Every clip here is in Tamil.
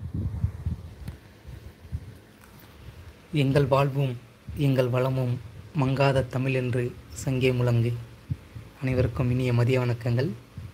எங்கள் வாழ்வும் எங்கள் வளமும் மங்காத தமிழ் என்று சங்கே முழங்கு அனைவருக்கும் இனிய மதிய வணக்கங்கள்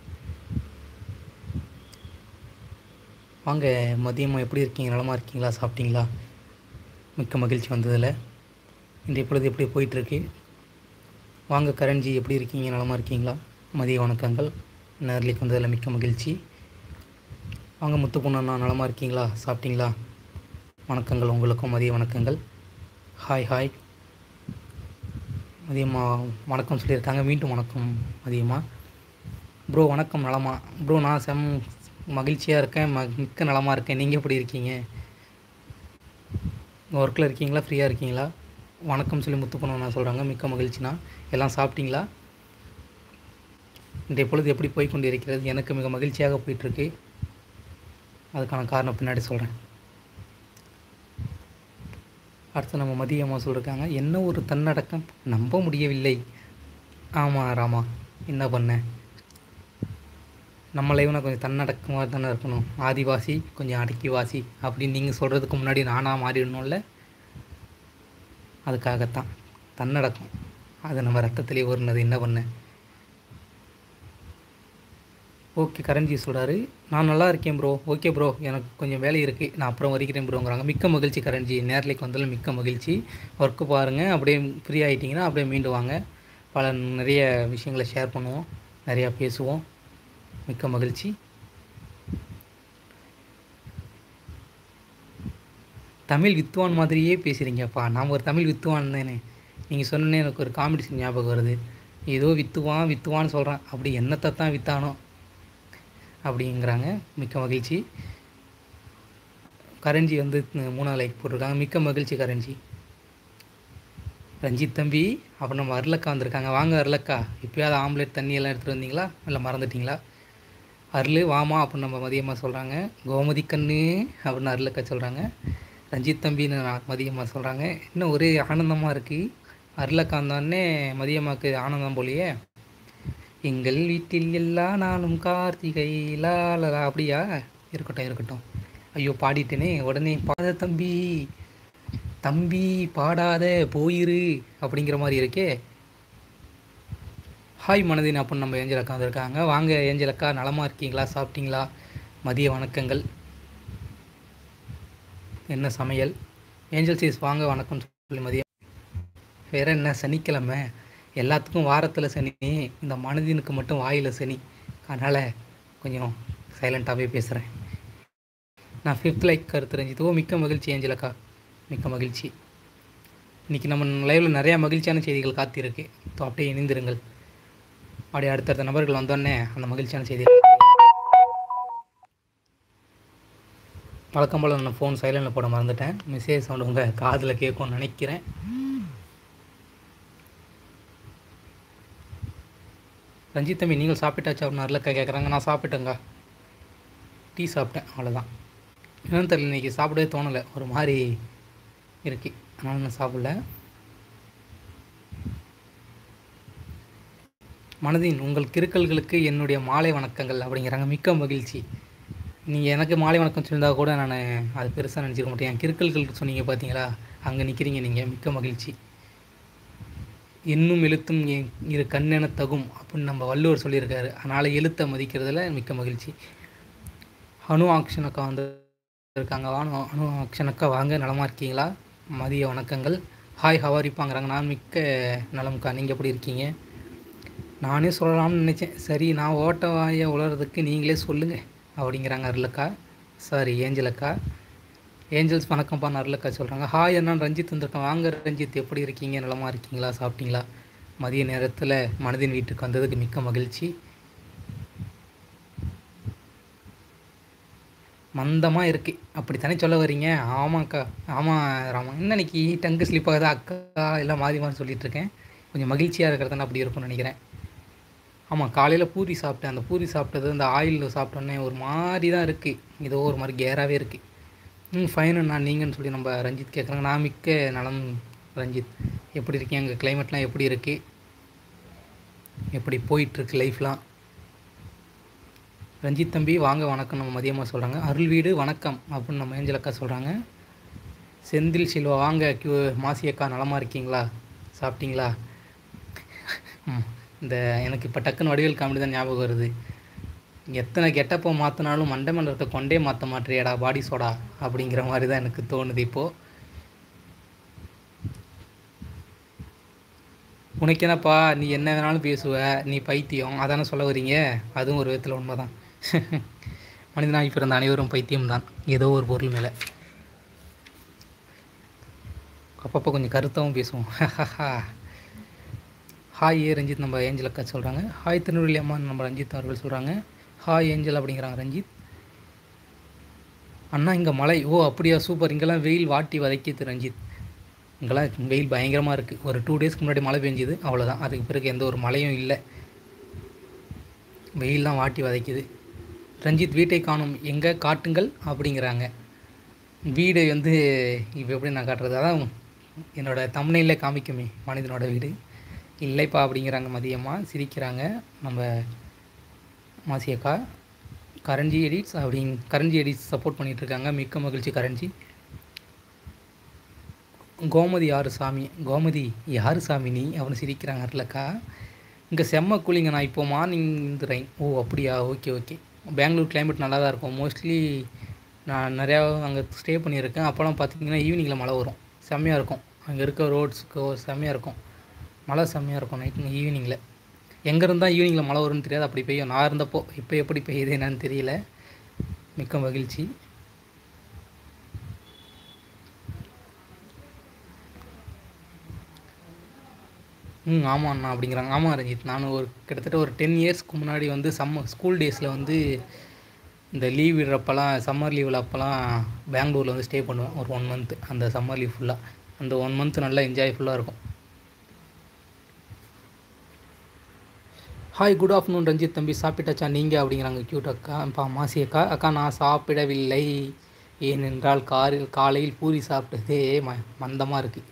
வாங்க மதியமாக எப்படி இருக்கீங்க நலமாக இருக்கீங்களா சாப்பிட்டீங்களா மிக்க மகிழ்ச்சி வந்ததில் இன்றைய பொழுது எப்படி போயிட்டுருக்கு வாங்க கரண்ஜி எப்படி இருக்கீங்க நலமாக இருக்கீங்களா மதிய வணக்கங்கள் நேர்லிக்கு வந்ததில் மிக்க மகிழ்ச்சி வாங்க முத்து பொண்ணா நலமாக இருக்கீங்களா சாப்பிட்டீங்களா வணக்கங்கள் உங்களுக்கும் மதிய வணக்கங்கள் ஹாய் ஹாய் மதியம்மா வணக்கம் சொல்லியிருக்காங்க மீண்டும் வணக்கம் மதியம்மா ப்ரோ வணக்கம் நலமா ப்ரோ நான் செம் மகிழ்ச்சியாக இருக்கேன் ம மிக்க நலமாக இருக்கேன் நீங்கள் எப்படி இருக்கீங்க ஒர்க்கில் இருக்கீங்களா ஃப்ரீயாக இருக்கீங்களா வணக்கம் சொல்லி முத்து பொண்ணு சொல்கிறாங்க மிக்க மகிழ்ச்சினா எல்லாம் சாப்பிட்டீங்களா இன்றைய பொழுது எப்படி போய் கொண்டு இருக்கிறது எனக்கு மிக மகிழ்ச்சியாக போயிட்டுருக்கு அதுக்கான காரணம் பின்னாடி சொல்கிறேன் அடுத்து நம்ம மதியமாக சொல்லியிருக்காங்க என்ன ஒரு தன்னடக்கம் நம்ப முடியவில்லை ஆமாம் ராமா என்ன பண்ண நம்ம லைவ்னா கொஞ்சம் தன்னடக்கமாக தானே இருக்கணும் ஆதிவாசி கொஞ்சம் அடக்கிவாசி அப்படின்னு நீங்கள் சொல்கிறதுக்கு முன்னாடி நானாக மாறிடணும்ல அதுக்காகத்தான் தன்னடக்கம் அது நம்ம ரத்தத்திலே வருனது என்ன பண்ண ஓகே கரஞ்சி சொல்கிறாரு நான் நல்லா இருக்கேன் ப்ரோ ஓகே ப்ரோ எனக்கு கொஞ்சம் வேலை இருக்குது நான் அப்புறம் வரைக்கிறேன் ப்ரோங்கிறாங்க மிக்க மகிழ்ச்சி கரஞ்சி நேரலைக்கு வந்தாலும் மிக்க மகிழ்ச்சி ஒர்க்கு பாருங்கள் அப்படியே ஃப்ரீ ஆகிட்டிங்கன்னா அப்படியே மீண்டு வாங்க பல நிறைய விஷயங்களை ஷேர் பண்ணுவோம் நிறையா பேசுவோம் மிக்க மகிழ்ச்சி தமிழ் வித்துவான் மாதிரியே பேசுகிறீங்கப்பா நான் ஒரு தமிழ் வித்துவான் தானே நீங்கள் சொன்னே எனக்கு ஒரு காம்படிஷன் ஞாபகம் வருது ஏதோ வித்துவான் வித்துவான்னு சொல்கிறான் அப்படி என்னத்தை தான் வித்தானோ அப்படிங்கிறாங்க மிக்க மகிழ்ச்சி கரஞ்சி வந்து மூணாவது லைக் போட்டிருக்காங்க மிக்க மகிழ்ச்சி கரஞ்சி ரஞ்சித் தம்பி அப்புறம் நம்ம அருளக்கா வந்திருக்காங்க வாங்க அருளக்கா இப்போயாவது ஆம்லேட் தண்ணி எல்லாம் எடுத்துகிட்டு வந்தீங்களா இல்லை மறந்துட்டீங்களா அருள் வாமா அப்படின்னு நம்ம மதியமாக சொல்கிறாங்க கோமதி கண்ணு அப்படின்னு அருளக்கா சொல்கிறாங்க ரஞ்சித் தம்பின்னு மதியமாக சொல்கிறாங்க இன்னும் ஒரே ஆனந்தமாக இருக்குது அருளக்கா வந்தோடனே மதியமாக்கு ஆனந்தம் போலியே எங்கள் வீட்டில் எல்லா நாளும் கார்த்திகை லாலலா அப்படியா இருக்கட்டும் இருக்கட்டும் ஐயோ பாடிட்டேனே உடனே பாட தம்பி தம்பி பாடாத போயிரு அப்படிங்கிற மாதிரி இருக்கே ஹாய் மனதின் அப்படின்னு நம்ம ஏஞ்சல் அக்கா வந்திருக்காங்க வாங்க ஏஞ்சல் அக்கா நலமாக இருக்கீங்களா சாப்பிட்டீங்களா மதிய வணக்கங்கள் என்ன சமையல் ஏஞ்சல் சீஸ் வாங்க வணக்கம் சொல்லி மதியம் வேற என்ன சனிக்கிழமை எல்லாத்துக்கும் வாரத்தில் சனி இந்த மனதினுக்கு மட்டும் வாயில் சனி அதனால் கொஞ்சம் சைலண்ட்டாகவே பேசுகிறேன் நான் ஃபிஃப்த் லைக் கருத்து ரஞ்சித் ஓ மிக்க மகிழ்ச்சி ஏஞ்சலக்கா மிக்க மகிழ்ச்சி இன்றைக்கி நம்ம லைவில் நிறையா மகிழ்ச்சியான செய்திகள் காத்திருக்கு ஸோ அப்படியே இணைந்திருங்கள் அப்படியே அடுத்தடுத்த நபர்கள் வந்தோடனே அந்த மகிழ்ச்சியான செய்திகள் வழக்கம் போல் நான் ஃபோன் சைலண்டில் போட மறந்துட்டேன் மெசேஜ் சவுண்டு உங்கள் காதில் கேட்கும்னு நினைக்கிறேன் ரஞ்சித் தம்பி நீங்கள் சாப்பிட்டாச்சா அப்படின்னு அருளக்கா கேட்குறாங்க நான் சாப்பிட்டேங்க டீ சாப்பிட்டேன் அவ்வளோதான் என்னன்னு தெரியல இன்றைக்கி சாப்பிடவே தோணலை ஒரு மாதிரி இருக்கு அதனால நான் சாப்பிடல மனதின் உங்கள் கிறுக்கல்களுக்கு என்னுடைய மாலை வணக்கங்கள் அப்படிங்கிறாங்க மிக்க மகிழ்ச்சி நீங்கள் எனக்கு மாலை வணக்கம் சொல்லியிருந்தா கூட நான் அது பெருசாக நினச்சிக்க மாட்டேன் என் கிறுக்கல்களுக்கு சொன்னீங்க பார்த்தீங்களா அங்கே நிற்கிறீங்க நீங்கள் மிக்க மகிழ்ச்சி இன்னும் எழுத்தும் இரு கண்ணென தகும் அப்படின்னு நம்ம வள்ளுவர் சொல்லியிருக்காரு அதனால் எழுத்தை மதிக்கிறதுல மிக்க மகிழ்ச்சி அணு ஆக்ஷன் அக்கா வந்து இருக்காங்க வாங்க அணு ஆக்ஷன் அக்கா வாங்க நலமாக இருக்கீங்களா மதிய வணக்கங்கள் ஹாய் ஹவாரிப்பாங்கிறாங்க நான் மிக்க நலம்க்கா நீங்கள் எப்படி இருக்கீங்க நானே சொல்லலாம்னு நினச்சேன் சரி நான் ஓட்ட வாயை உலர்றதுக்கு நீங்களே சொல்லுங்கள் அப்படிங்கிறாங்க அருளக்கா சாரி ஏஞ்சலக்கா ஏஞ்சல்ஸ் வணக்கம்ப்பா அருளக்கா சொல்கிறாங்க ஹாய் அண்ணா ரஞ்சித் வந்திருக்கேன் வாங்க ரஞ்சித் எப்படி இருக்கீங்க நலமாக இருக்கீங்களா சாப்பிட்டீங்களா மதிய நேரத்தில் மனதின் வீட்டுக்கு வந்ததுக்கு மிக்க மகிழ்ச்சி மந்தமாக இருக்குது அப்படித்தானே சொல்ல வரீங்க ஆமாக்கா ஆமாம் ராமா என்ன இன்னைக்கு டங்கு ஸ்லிப் ஆகுதா அக்கா எல்லாம் மாறி மாறி சொல்லிட்டு இருக்கேன் கொஞ்சம் மகிழ்ச்சியாக இருக்கிறதுனா அப்படி இருக்கும்னு நினைக்கிறேன் ஆமாம் காலையில் பூரி சாப்பிட்டேன் அந்த பூரி சாப்பிட்டது அந்த ஆயில் சாப்பிட்டோன்னே ஒரு மாதிரி தான் இருக்குது ஏதோ ஒரு மாதிரி கேராகவே இருக்குது ம் ஃபைன் நான் நீங்கன்னு சொல்லி நம்ம ரஞ்சித் கேட்குறாங்க நான் மிக்க நலம் ரஞ்சித் எப்படி இருக்கீங்க அங்கே கிளைமேட்லாம் எப்படி இருக்குது எப்படி போயிட்டுருக்கு லைஃப்லாம் ரஞ்சித் தம்பி வாங்க வணக்கம் நம்ம மதியமாக சொல்கிறாங்க அருள் வீடு வணக்கம் அப்படின்னு நம்ம ஏஞ்சல் அக்கா சொல்கிறாங்க செந்தில் செல்வா வாங்க கியூ மாசி அக்கா நலமாக இருக்கீங்களா சாப்பிட்டீங்களா ம், இந்த எனக்கு இப்போ டக்குன்னு வடிவேல் காமெடி தான் ஞாபகம் வருது எத்தனை கெட்டப்போ மாற்றினாலும் மண்டை மேல இருக்க கொண்டே மாற்ற மாட்டேறியாடா பாடி சோடா அப்படிங்கிற மாதிரி தான் எனக்கு தோணுது இப்போது உனக்கு என்னப்பா நீ என்ன வேணாலும் பேசுவ நீ பைத்தியம் அதானே சொல்ல வரீங்க அதுவும் ஒரு விதத்தில் உண்மை தான் மனிதனாகி பிறந்த அனைவரும் பைத்தியம் தான் ஏதோ ஒரு பொருள் மேலே அப்பப்போ கொஞ்சம் கருத்தாகவும் பேசுவோம் ஹாய் ஏ ரஞ்சித் நம்ம ஏஞ்சல் அக்கா சொல்கிறாங்க ஹாய் திருநெல்வேலி அம்மா நம்ம ரஞ்சித் அவர்கள் சொல்கிறாங்க ஹாய் ஏஞ்சல் அப்படிங்கிறாங்க ரஞ்சித் அண்ணா இங்கே மழை ஓ அப்படியா சூப்பர் இங்கெல்லாம் வெயில் வாட்டி வதைக்கிது ரஞ்சித் இங்கெல்லாம் வெயில் பயங்கரமாக இருக்குது ஒரு டூ டேஸ்க்கு முன்னாடி மழை பெஞ்சுது அவ்வளோதான் அதுக்கு பிறகு எந்த ஒரு மழையும் இல்லை வெயில்லாம் வாட்டி வதைக்குது ரஞ்சித் வீட்டை காணும் எங்கே காட்டுங்கள் அப்படிங்கிறாங்க வீடு வந்து இப்போ எப்படி நான் காட்டுறது அதான் என்னோடய தமிழில் காமிக்குமே மனிதனோட வீடு இல்லைப்பா அப்படிங்கிறாங்க மதியமாக சிரிக்கிறாங்க நம்ம மாசியக்கா கரஞ்சி எடிட்ஸ் அப்படிங் கரஞ்சி எடிட்ஸ் சப்போர்ட் பண்ணிகிட்ருக்காங்க மிக்க மகிழ்ச்சி கரஞ்சி கோமதி யாரு சாமி கோமதி யாரு சாமி நீ அவனு சிரிக்கிறாங்க அருளக்கா இங்கே செம்ம கூலிங்க நான் இப்போ மார்னிங் இந்த ரெயின் ஓ அப்படியா ஓகே ஓகே பெங்களூர் climate நல்லா தான் இருக்கும் மோஸ்ட்லி நான் நிறையா அங்கே ஸ்டே பண்ணியிருக்கேன் அப்போலாம் பார்த்தீங்கன்னா ஈவினிங்கில் மழை வரும் செம்மையாக இருக்கும் அங்கே இருக்க ரோட்ஸுக்கு செம்மையாக இருக்கும் மழை செம்மையாக இருக்கும் நைட்டு ஈவினிங்கில் எங்கே இருந்தால் ஈவினிங்கில் மழை வரும்னு தெரியாது அப்படி பெய்யும் நான் இருந்தப்போ இப்போ எப்படி பெய்யுது என்னன்னு தெரியல மிக்க மகிழ்ச்சி ம் ஆமாம் அண்ணா அப்படிங்கிறாங்க ஆமாம் ரஞ்சித் நான் ஒரு கிட்டத்தட்ட ஒரு டென் இயர்ஸ்க்கு முன்னாடி வந்து சம்ம ஸ்கூல் டேஸில் வந்து இந்த லீவ் விடுறப்பெல்லாம் சம்மர் லீவில் அப்போல்லாம் பெங்களூரில் வந்து ஸ்டே பண்ணுவேன் ஒரு ஒன் மந்த் அந்த சம்மர் லீவ் ஃபுல்லாக அந்த ஒன் மந்த் நல்லா என்ஜாய்ஃபுல்லாக இருக்கும் ஹாய் குட் ஆஃப்டர்நூன் ரஞ்சித் தம்பி சாப்பிட்டாச்சா நீங்கள் அப்படிங்கிறாங்க க்யூட் அக்கா அப்பா மாசி அக்கா அக்கா நான் சாப்பிடவில்லை ஏனென்றால் காரில் காலையில் பூரி சாப்பிட்டதே ம மந்தமாக இருக்குது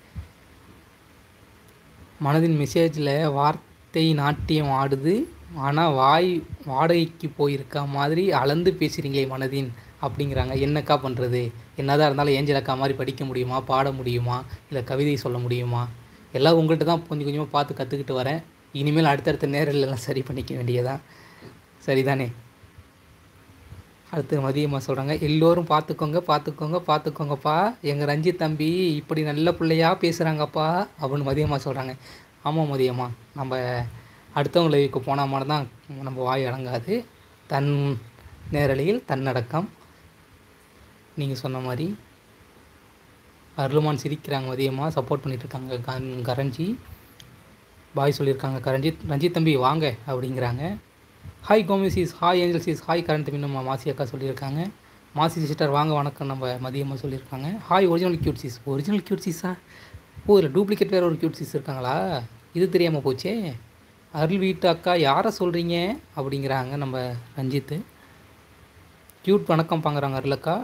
மனதின் மெசேஜில் வார்த்தை நாட்டியம் ஆடுது ஆனால் வாய் வாடகைக்கு போயிருக்க மாதிரி அளந்து பேசுகிறீங்களே மனதின் அப்படிங்கிறாங்க என்னக்கா பண்ணுறது என்னதான் இருந்தாலும் ஏஞ்சல் அக்கா மாதிரி படிக்க முடியுமா பாட முடியுமா இல்லை கவிதை சொல்ல முடியுமா எல்லாம் உங்கள்கிட்ட தான் கொஞ்சம் கொஞ்சமாக பார்த்து கற்றுக்கிட்டு வரேன் இனிமேல் அடுத்தடுத்த நேரலெல்லாம் சரி பண்ணிக்க வேண்டியதான் சரிதானே அடுத்து மதியமாக சொல்கிறாங்க எல்லோரும் பார்த்துக்கோங்க பார்த்துக்கோங்க பார்த்துக்கோங்கப்பா எங்கள் ரஞ்சித் தம்பி இப்படி நல்ல பிள்ளையா பேசுகிறாங்கப்பா அப்படின்னு மதியமாக சொல்கிறாங்க ஆமாம் மதியம்மா நம்ம அடுத்தவங்க லைவுக்கு போனால் மாதிரி தான் நம்ம வாய் அடங்காது தன் நேரலையில் தன்னடக்கம் நீங்கள் சொன்ன மாதிரி அருளுமான் சிரிக்கிறாங்க மதியமாக சப்போர்ட் பண்ணிகிட்ருக்காங்க கன் கரஞ்சி பாய் சொல்லியிருக்காங்க கரஞ்சித் ரஞ்சித் தம்பி வாங்க அப்படிங்கிறாங்க ஹாய் கோமி cheese hi angel cheese hi கரண்ட் தம்பி நம்ம மாசி அக்கா சொல்லியிருக்காங்க மாசி சிஸ்டர் வாங்க வணக்கம் நம்ம மதியமாக சொல்லியிருக்காங்க hi original cute cheese original cute சீஸா ஓ இதில் டூப்ளிகேட் வேறு ஒரு கியூட் சீஸ் இருக்காங்களா இது தெரியாமல் போச்சே அருள் வீட்டு அக்கா யாரை சொல்கிறீங்க அப்படிங்கிறாங்க நம்ம ரஞ்சித்து க்யூட் வணக்கம் பாங்குறாங்க அருளக்கா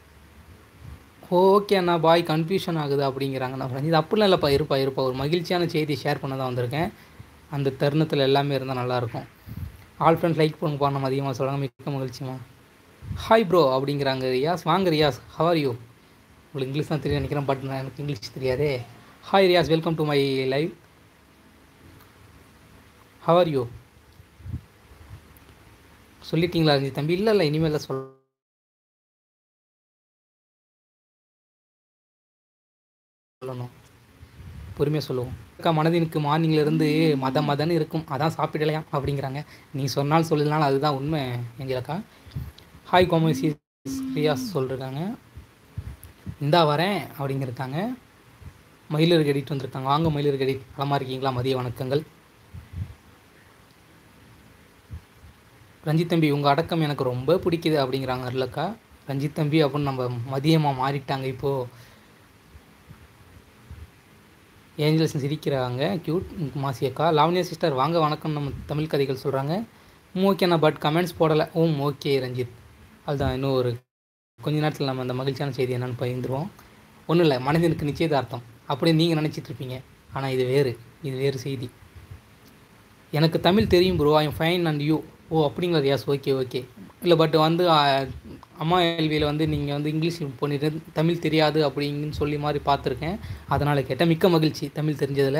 ஓகே அண்ணா பாய் கன்ஃபியூஷன் ஆகுது அப்படிங்கிறாங்க நான் ரஞ்சித் அப்படிலாம் இல்லைப்பா இருப்பா இருப்பா ஒரு மகிழ்ச்சியான செய்தி ஷேர் பண்ண தான் வந்திருக்கேன் அந்த தருணத்தில் எல்லாமே இருந்தால் நல்லாயிருக்கும் ஆல் ஃப்ரெண்ட்ஸ் லைக் பண்ணுங்கப்பா நம்ம அதிகமாக சொல்கிறாங்க மிக்க மகிழ்ச்சிமா ஹாய் ப்ரோ அப்படிங்கிறாங்க ரியாஸ் வாங்க ரியாஸ் ஹவர் யூ உங்களுக்கு இங்கிலீஷ் தான் தெரியும் நினைக்கிறேன் பட் நான் எனக்கு இங்கிலீஷ் தெரியாதே hi Riyaz welcome to my live how are you சொல்லிட்டீங்களா ரஞ்சித் தம்பி இல்லை இல்லை இனிமேல் தான் சொல் சொல்லணும் பொறுமையாக சொல்லுவோம் அக்கா மனதினுக்கு மார்னிங்லேருந்து மத மதன்னு இருக்கும் அதான் சாப்பிடலையாம் அப்படிங்கிறாங்க நீ சொன்னால் சொல்லலாம் அதுதான் உண்மை எங்களக்கா ஹாய் கோமசி ரியாஸ் சொல்லிருக்காங்க இந்தா வரேன் அப்படிங்கிருக்காங்க மயிலர் எடிட் வந்திருக்காங்க வாங்க மயிலர் எடிட் நலமா இருக்கீங்களா மதிய வணக்கங்கள் ரஞ்சித் தம்பி உங்கள் அடக்கம் எனக்கு ரொம்ப பிடிக்குது அப்படிங்கிறாங்க அருளக்கா ரஞ்சித் தம்பி அப்படின்னு நம்ம மதியமாக மாறிட்டாங்க இப்போது ஏஞ்சல்ஸ் சிரிக்கிறாங்க க்யூட் மாசி அக்கா லாவண்யா சிஸ்டர் வாங்க வணக்கம் நம்ம தமிழ் கதைகள் சொல்கிறாங்க ஓகேண்ணா பட் கமெண்ட்ஸ் போடலை ஓம் ஓகே ரஞ்சித் அதுதான் இன்னும் ஒரு கொஞ்ச நேரத்தில் நம்ம அந்த மகிழ்ச்சியான செய்தி என்னென்னு பகிர்ந்துருவோம் ஒன்றும் இல்லை மனிதனுக்கு நிச்சயதார்த்தம் அப்படியே நீங்கள் நினச்சிட்டு இருப்பீங்க ஆனால் இது வேறு இது வேறு செய்தி எனக்கு தமிழ் தெரியும் bro I am fine and you oh அப்படிங்களா ரியாஸ் ஓகே ஓகே இல்லை பட் வந்து ஆ, அம்மா கேள்வியில் வந்து நீங்கள் வந்து இங்கிலீஷ் பண்ணிட்டு தமிழ் தெரியாது அப்படிங்கன்னு சொல்லி மாதிரி பார்த்துருக்கேன் அதனால் கேட்டேன் மிக்க மகிழ்ச்சி தமிழ் தெரிஞ்சதில்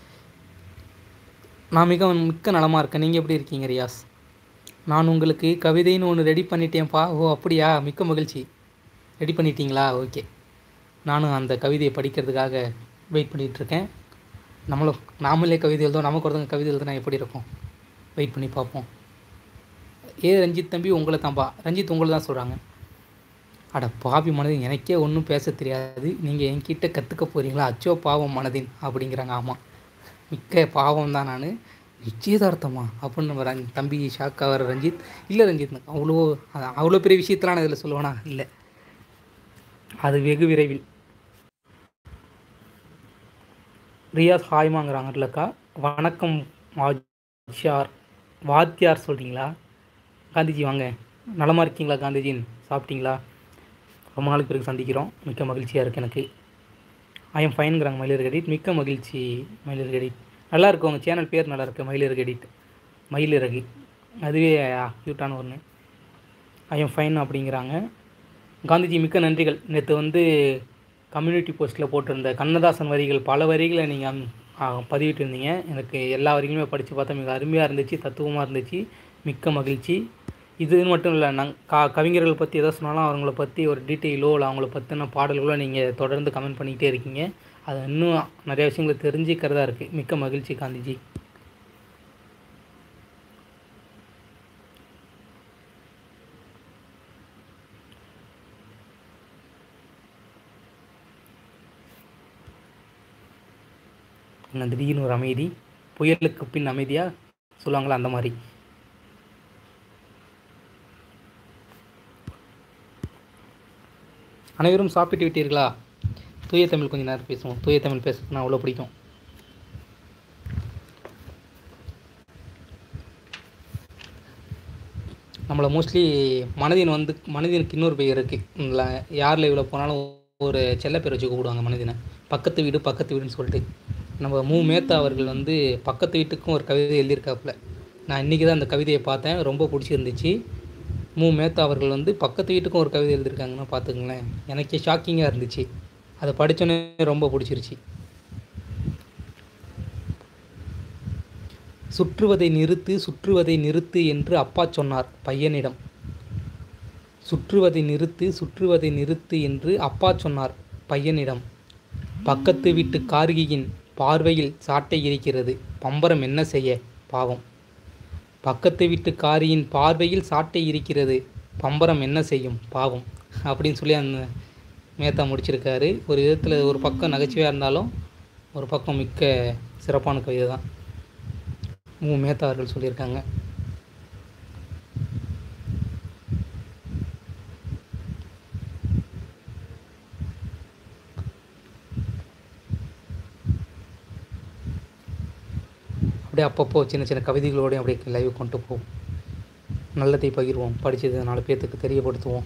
நான் மிக மிக்க நலமாக இருக்கேன் நீங்கள் எப்படி இருக்கீங்க ரியாஸ் நான் உங்களுக்கு கவிதைன்னு ஒன்று ரெடி பண்ணிட்டேன்ப்பா ஓ அப்படியா மிக்க மகிழ்ச்சி ரெடி பண்ணிட்டீங்களா ஓகே நானும் அந்த கவிதையை படிக்கிறதுக்காக வெயிட் பண்ணிகிட்ருக்கேன் நம்மளும் நாமளே கவிதை எழுதும் நமக்கு ஒருத்தவங்க கவிதை எழுதுனா எப்படி இருக்கும் வெயிட் பண்ணி பார்ப்போம் ஏ ரஞ்சித் தம்பி உங்களை தான்ப்பா ரஞ்சித் உங்களை தான் சொல்கிறாங்க அட பாவி மனதின் எனக்கே ஒன்றும் பேச தெரியாது நீங்கள் என்கிட்ட கற்றுக்க போகிறீங்களா அச்சோ பாவம் மனதின் அப்படிங்கிறாங்க ஆமாம் மிக்க பாவம் தான் நான் நிச்சயதார்த்தமா அப்படின்னு நம்ம ரஞ் தம்பி ஷாக் ஆகிற ரஞ்சித் இல்லை ரஞ்சித் அவ்வளோ அது- அவ்வளோ பெரிய விஷயத்தெலாம் நான் இதில் சொல்லுவேனா இல்லை அது வெகு விரைவில் ரியாஸ் ஹாய்மாங்கிறாங்க இல்லைக்கா வணக்கம் வாத்தியார் வாத்தியார் சொல்கிறீங்களா காந்திஜி வாங்க நலமாக இருக்கீங்களா காந்திஜின் சாப்பிட்டீங்களா ரொம்ப நாளுக்கு பிறகு சந்திக்கிறோம் மிக்க மகிழ்ச்சியாக இருக்குது எனக்கு ஐ எம் ஃபைன்கிறாங்க மயிலர் எடிட் மிக்க மகிழ்ச்சி மயிலர் எடிட் நல்லா இருக்கு உங்கள் சேனல் பேர் நல்லா இருக்கு மயிலர் எடிட் மயிலிறகு அதுவே க்யூட்டான ஒன்று ஐ எம் ஃபைன் அப்படிங்கிறாங்க காந்திஜி மிக்க நன்றிகள் நேற்று வந்து கம்யூனிட்டி போஸ்ட்டில் போட்டிருந்த கண்ணதாசன் வரிகள் பல வரிகளை நீங்கள் பதிவிட்டிருந்தீங்க எனக்கு எல்லா வரிகளுமே படித்து பார்த்தா மிக அருமையாக இருந்துச்சு தத்துவமாக இருந்துச்சு மிக்க மகிழ்ச்சி இதுன்னு மட்டும் இல்லை நாங் கா கவிஞர்கள் பற்றி எதை சொன்னாலும் அவங்கள பற்றி ஒரு டீட்டெயிலோ இல்லை அவங்கள பற்றின பாடல்களோ நீங்கள் தொடர்ந்து கமெண்ட் பண்ணிக்கிட்டே இருக்கீங்க அது இன்னும் நிறைய விஷயங்களை தெரிஞ்சுக்கிறதா இருக்குது மிக்க மகிழ்ச்சி காந்திஜி என்ன திடீர்னு ஒரு அமைதி புயலுக்கு பின் அமைதியா சொல்லுவாங்களா அந்த மாதிரி அனைவரும் சாப்பிட்டு விட்டீர்களா தூய தமிழ் கொஞ்ச நேரம் பேசுவோம் தூய தமிழ் பேசுறதுனா அவ்வளோ பிடிக்கும் நம்மளை மோஸ்ட்லி மனதின் வந்து மனதினுக்கு இன்னொரு பெயர் இருக்குது யார் லைவில் போனாலும் ஒரு செல்ல பேர் வச்சு கூப்பிடுவாங்க மனதினை பக்கத்து வீடு பக்கத்து வீடுன்னு சொல்லிட்டு நம்ம மு மேத்தா அவர்கள் வந்து பக்கத்து வீட்டுக்கும் ஒரு கவிதை எழுதியிருக்காப்புல நான் இன்றைக்கி தான் அந்த கவிதையை பார்த்தேன் ரொம்ப பிடிச்சிருந்துச்சு மு மேத்தா அவர்கள் வந்து பக்கத்து வீட்டுக்கும் ஒரு கவிதை எழுதியிருக்காங்கன்னா பார்த்துங்களேன் எனக்கே ஷாக்கிங்காக இருந்துச்சு அதை படித்தோன்னே ரொம்ப பிடிச்சிருச்சு சுற்றுவதை நிறுத்து சுற்றுவதை நிறுத்து என்று அப்பா சொன்னார் பையனிடம் சுற்றுவதை நிறுத்து சுற்றுவதை நிறுத்து என்று அப்பா சொன்னார் பையனிடம் பக்கத்து வீட்டு கார்கியின் பார்வையில் சாட்டை இருக்கிறது பம்பரம் என்ன செய்ய பாவம் பக்கத்து வீட்டு காரியின் பார்வையில் சாட்டை இருக்கிறது பம்பரம் என்ன செய்யும் பாவம் அப்படின்னு சொல்லி அந்த மேத்தா முடிச்சிருக்காரு ஒரு விதத்தில் ஒரு பக்கம் நகைச்சுவையாக இருந்தாலும் ஒரு பக்கம் மிக்க சிறப்பான கவிதை தான் மு மேத்தா அவர்கள் சொல்லியிருக்காங்க அப்படியே அப்பப்போ சின்ன சின்ன கவிதைகளோடய அப்படியே லைவ் கொண்டு போவோம் நல்லதை பகிர்வோம் படித்தது நாலு பேர்த்துக்கு தெரியப்படுத்துவோம்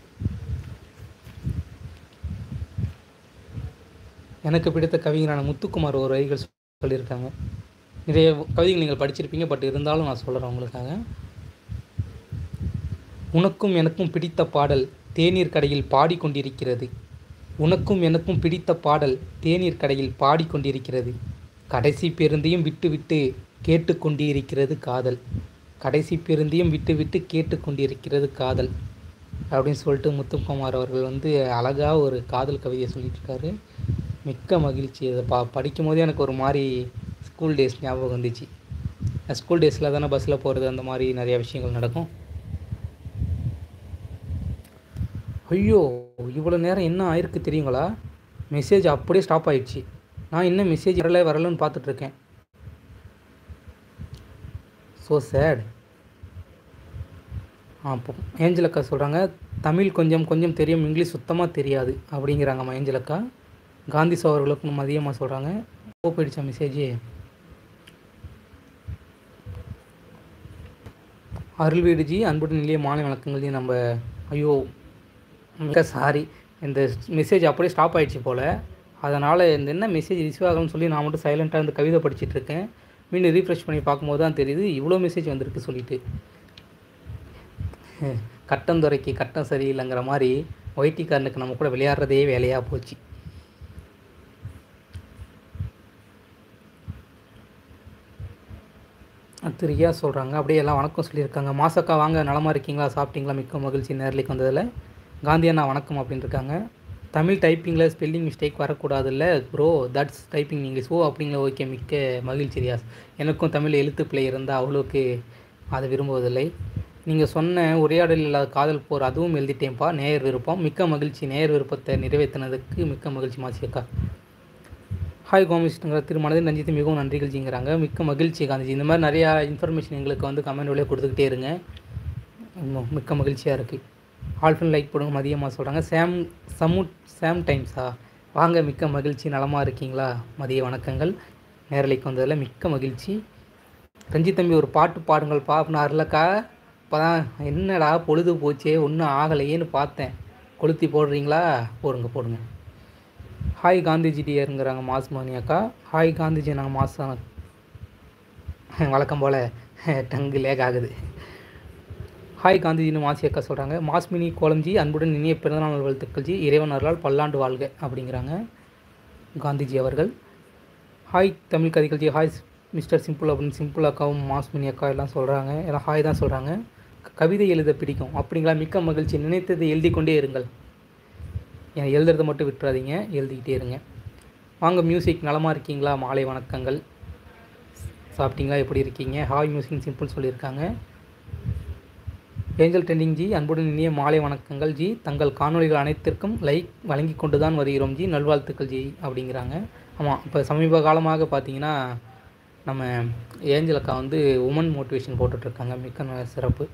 எனக்கு பிடித்த கவிஞரான முத்துக்குமார் ஒரு வரிகள் சொல்லியிருக்காங்க நிறைய கவிதைகள் நீங்கள் படிச்சிருப்பீங்க பட் இருந்தாலும் நான் சொல்கிறேன் உங்களுக்காக உனக்கும் எனக்கும் பிடித்த பாடல் தேநீர் கடையில் பாடிக்கொண்டிருக்கிறது உனக்கும் எனக்கும் பிடித்த பாடல் தேநீர் கடையில் பாடிக்கொண்டிருக்கிறது கடைசி பேருந்தையும் விட்டு விட்டு கேட்டுக்கொண்டிருக்கிறது காதல் கடைசி பேருந்தையும் விட்டு விட்டு கேட்டுக்கொண்டிருக்கிறது காதல் அப்படின்னு சொல்லிட்டு முத்துக்குமார் அவர்கள் வந்து அழகாக ஒரு காதல் கவிதையை சொல்லிட்டு இருக்காரு மிக்க மகிழ்ச்சி அதை பா படிக்கும் போதே எனக்கு ஒரு மாதிரி ஸ்கூல் டேஸ் ஞாபகம் வந்துச்சு ஸ்கூல் டேஸில் தானே பஸ்ஸில் போகிறது அந்த மாதிரி நிறையா விஷயங்கள் நடக்கும் ஐயோ இவ்வளோ நேரம் என்ன ஆயிருக்கு தெரியுங்களா மெசேஜ் அப்படியே ஸ்டாப் ஆயிடுச்சு நான் இன்னும் மெசேஜ் வரல வரலன்னு பார்த்துட்ருக்கேன் ஸோ சேட் அப்போ ஏஞ்சல் அக்கா சொல்கிறாங்க தமிழ் கொஞ்சம் கொஞ்சம் தெரியும் இங்கிலீஷ் சுத்தமாக தெரியாது அப்படிங்கிறாங்கம்மா ஏஞ்சல் அக்கா காந்தி சோ அவர்களுக்கும் மதியமாக சொல்கிறாங்க ஓ போயிடுச்சா மெசேஜே அருள்வீடுஜி அன்புடன் நிலைய மாலை வணக்கங்களையும் நம்ம ஐயோ மிக சாரி இந்த மெசேஜ் அப்படியே ஸ்டாப் ஆயிடுச்சு போல் அதனால் இந்த என்ன மெசேஜ் ரிசீவ் ஆகணும்னு சொல்லி நான் மட்டும் சைலண்ட்டாக இந்த கவிதை படிச்சிட்டு இருக்கேன் மீண்டும் ரீஃப்ரெஷ் பண்ணி பார்க்கும்போது தான் தெரியுது இவ்வளோ மெசேஜ் வந்திருக்கு சொல்லிட்டு கட்டந்துறைக்கு கட்டம் சரியில்லைங்கிற மாதிரி ஒயிட்டிக்காரனுக்கு நம்ம கூட விளையாடுறதே வேலையாக போச்சு அடுத்து ரியா சொல்கிறாங்க அப்படியே எல்லாம் வணக்கம் சொல்லியிருக்காங்க மாசக்கா வாங்க நலமா இருக்கீங்களா சாப்பிட்டீங்களா மிக்க மகிழ்ச்சி நேரலைக்கு வந்ததில் காந்தி அண்ணா வணக்கம் அப்படின்னு இருக்காங்க தமிழ் டைப்பிங்கில் ஸ்பெல்லிங் மிஸ்டேக் வரக்கூடாதுல்ல bro that's typing English oh அப்படிங்கிற ஓகே மிக்க மகிழ்ச்சி ரியாஸ் எனக்கும் தமிழ் எழுத்து பிழை இருந்தால் அவ்வளோக்கு அதை விரும்புவதில்லை நீங்கள் சொன்ன உரையாடல் இல்லாத காதல் போர் அதுவும் எழுதிட்டேன்ப்பா நேயர் விருப்பம் மிக்க மகிழ்ச்சி நேயர் விருப்பத்தை நிறைவேற்றினதுக்கு மிக்க மகிழ்ச்சி மாசியக்கா ஹாய் கோமிஸ்டுங்கிற திரு மனதின் ரஞ்சித்து மிகவும் நன்றிகள் ஜிங்கிறாங்க மிக்க மகிழ்ச்சி காந்திஜி இந்த மாதிரி நிறையா இன்ஃபர்மேஷன் எங்களுக்கு வந்து கமெண்ட் வழியாக கொடுத்துக்கிட்டே இருங்க இன்னும் மிக்க மகிழ்ச்சியாக இருக்குது ஆல்ஃபன் லைக் போடுங்க மதியமாக சொல்கிறாங்க சாம் சமு சாம் டைம்ஸா வாங்க மிக்க மகிழ்ச்சி நலமாக இருக்கீங்களா மதிய வணக்கங்கள் நேரலைக்கு வந்ததில் மிக்க மகிழ்ச்சி ரஞ்சித் தம்பி ஒரு பாட்டு பாடுங்கள் பாப்பினார்லக்கா இப்போ தான் என்னடா பொழுது போச்சே ஒன்றும் ஆகலையேன்னு பார்த்தேன் கொளுத்தி போடுறீங்களா போடுங்க போடுங்க ஹாய் காந்திஜி டியருங்கிறாங்க மாஸ் மணி அக்கா ஹாய் காந்திஜி நாங்கள் மாசம் வழக்கம் போல் டங்கு லேக் ஆகுது ஹாய் காந்திஜின்னு மாசி அக்கா சொல்கிறாங்க மாஸ்மினி கோலம்ஜி அன்புடன் இனிய பிறந்தநாள் வாழ்த்துக்கள் ஜி இறைவன் அருளால் பல்லாண்டு வாழ்க அப்படிங்கிறாங்க காந்திஜி அவர்கள் ஹாய் தமிழ் கதைகள் ஜி ஹாய் மிஸ்டர் சிம்பிள் அப்படின்னு சிம்பிள் அக்காவும் மாஸ்மினி அக்கா எல்லாம் சொல்கிறாங்க எல்லாம் ஹாய் தான் சொல்கிறாங்க கவிதை எழுத பிடிக்கும் அப்படிங்களா மிக்க மகிழ்ச்சி நினைத்ததை எழுதி கொண்டே இருங்கள் ஏன் எழுதுறதை மட்டும் விட்டுறாதீங்க எழுதிக்கிட்டே இருங்க வாங்க மியூசிக் நலமாக இருக்கீங்களா மாலை வணக்கங்கள் சாப்பிட்டீங்களா எப்படி இருக்கீங்க ஹாய் மியூசிக் சிம்பிள் சொல்லியிருக்காங்க ஏஞ்சல் ட்ரெண்டிங் ஜி அன்புடன் இனிய மாலை வணக்கங்கள் ஜி தங்கள் காணொளிகள் அனைத்திற்கும் லைக் வழங்கி கொண்டு தான் வருகிறோம் ஜி நல்வாழ்த்துக்கள் ஜி அப்படிங்கிறாங்க ஆமாம் இப்போ சமீப காலமாக பார்த்தீங்கன்னா நம்ம ஏஞ்சல் அக்கா வந்து உமன் மோட்டிவேஷன் போட்டுட்ருக்காங்க மிக்க ந- சிறப்பு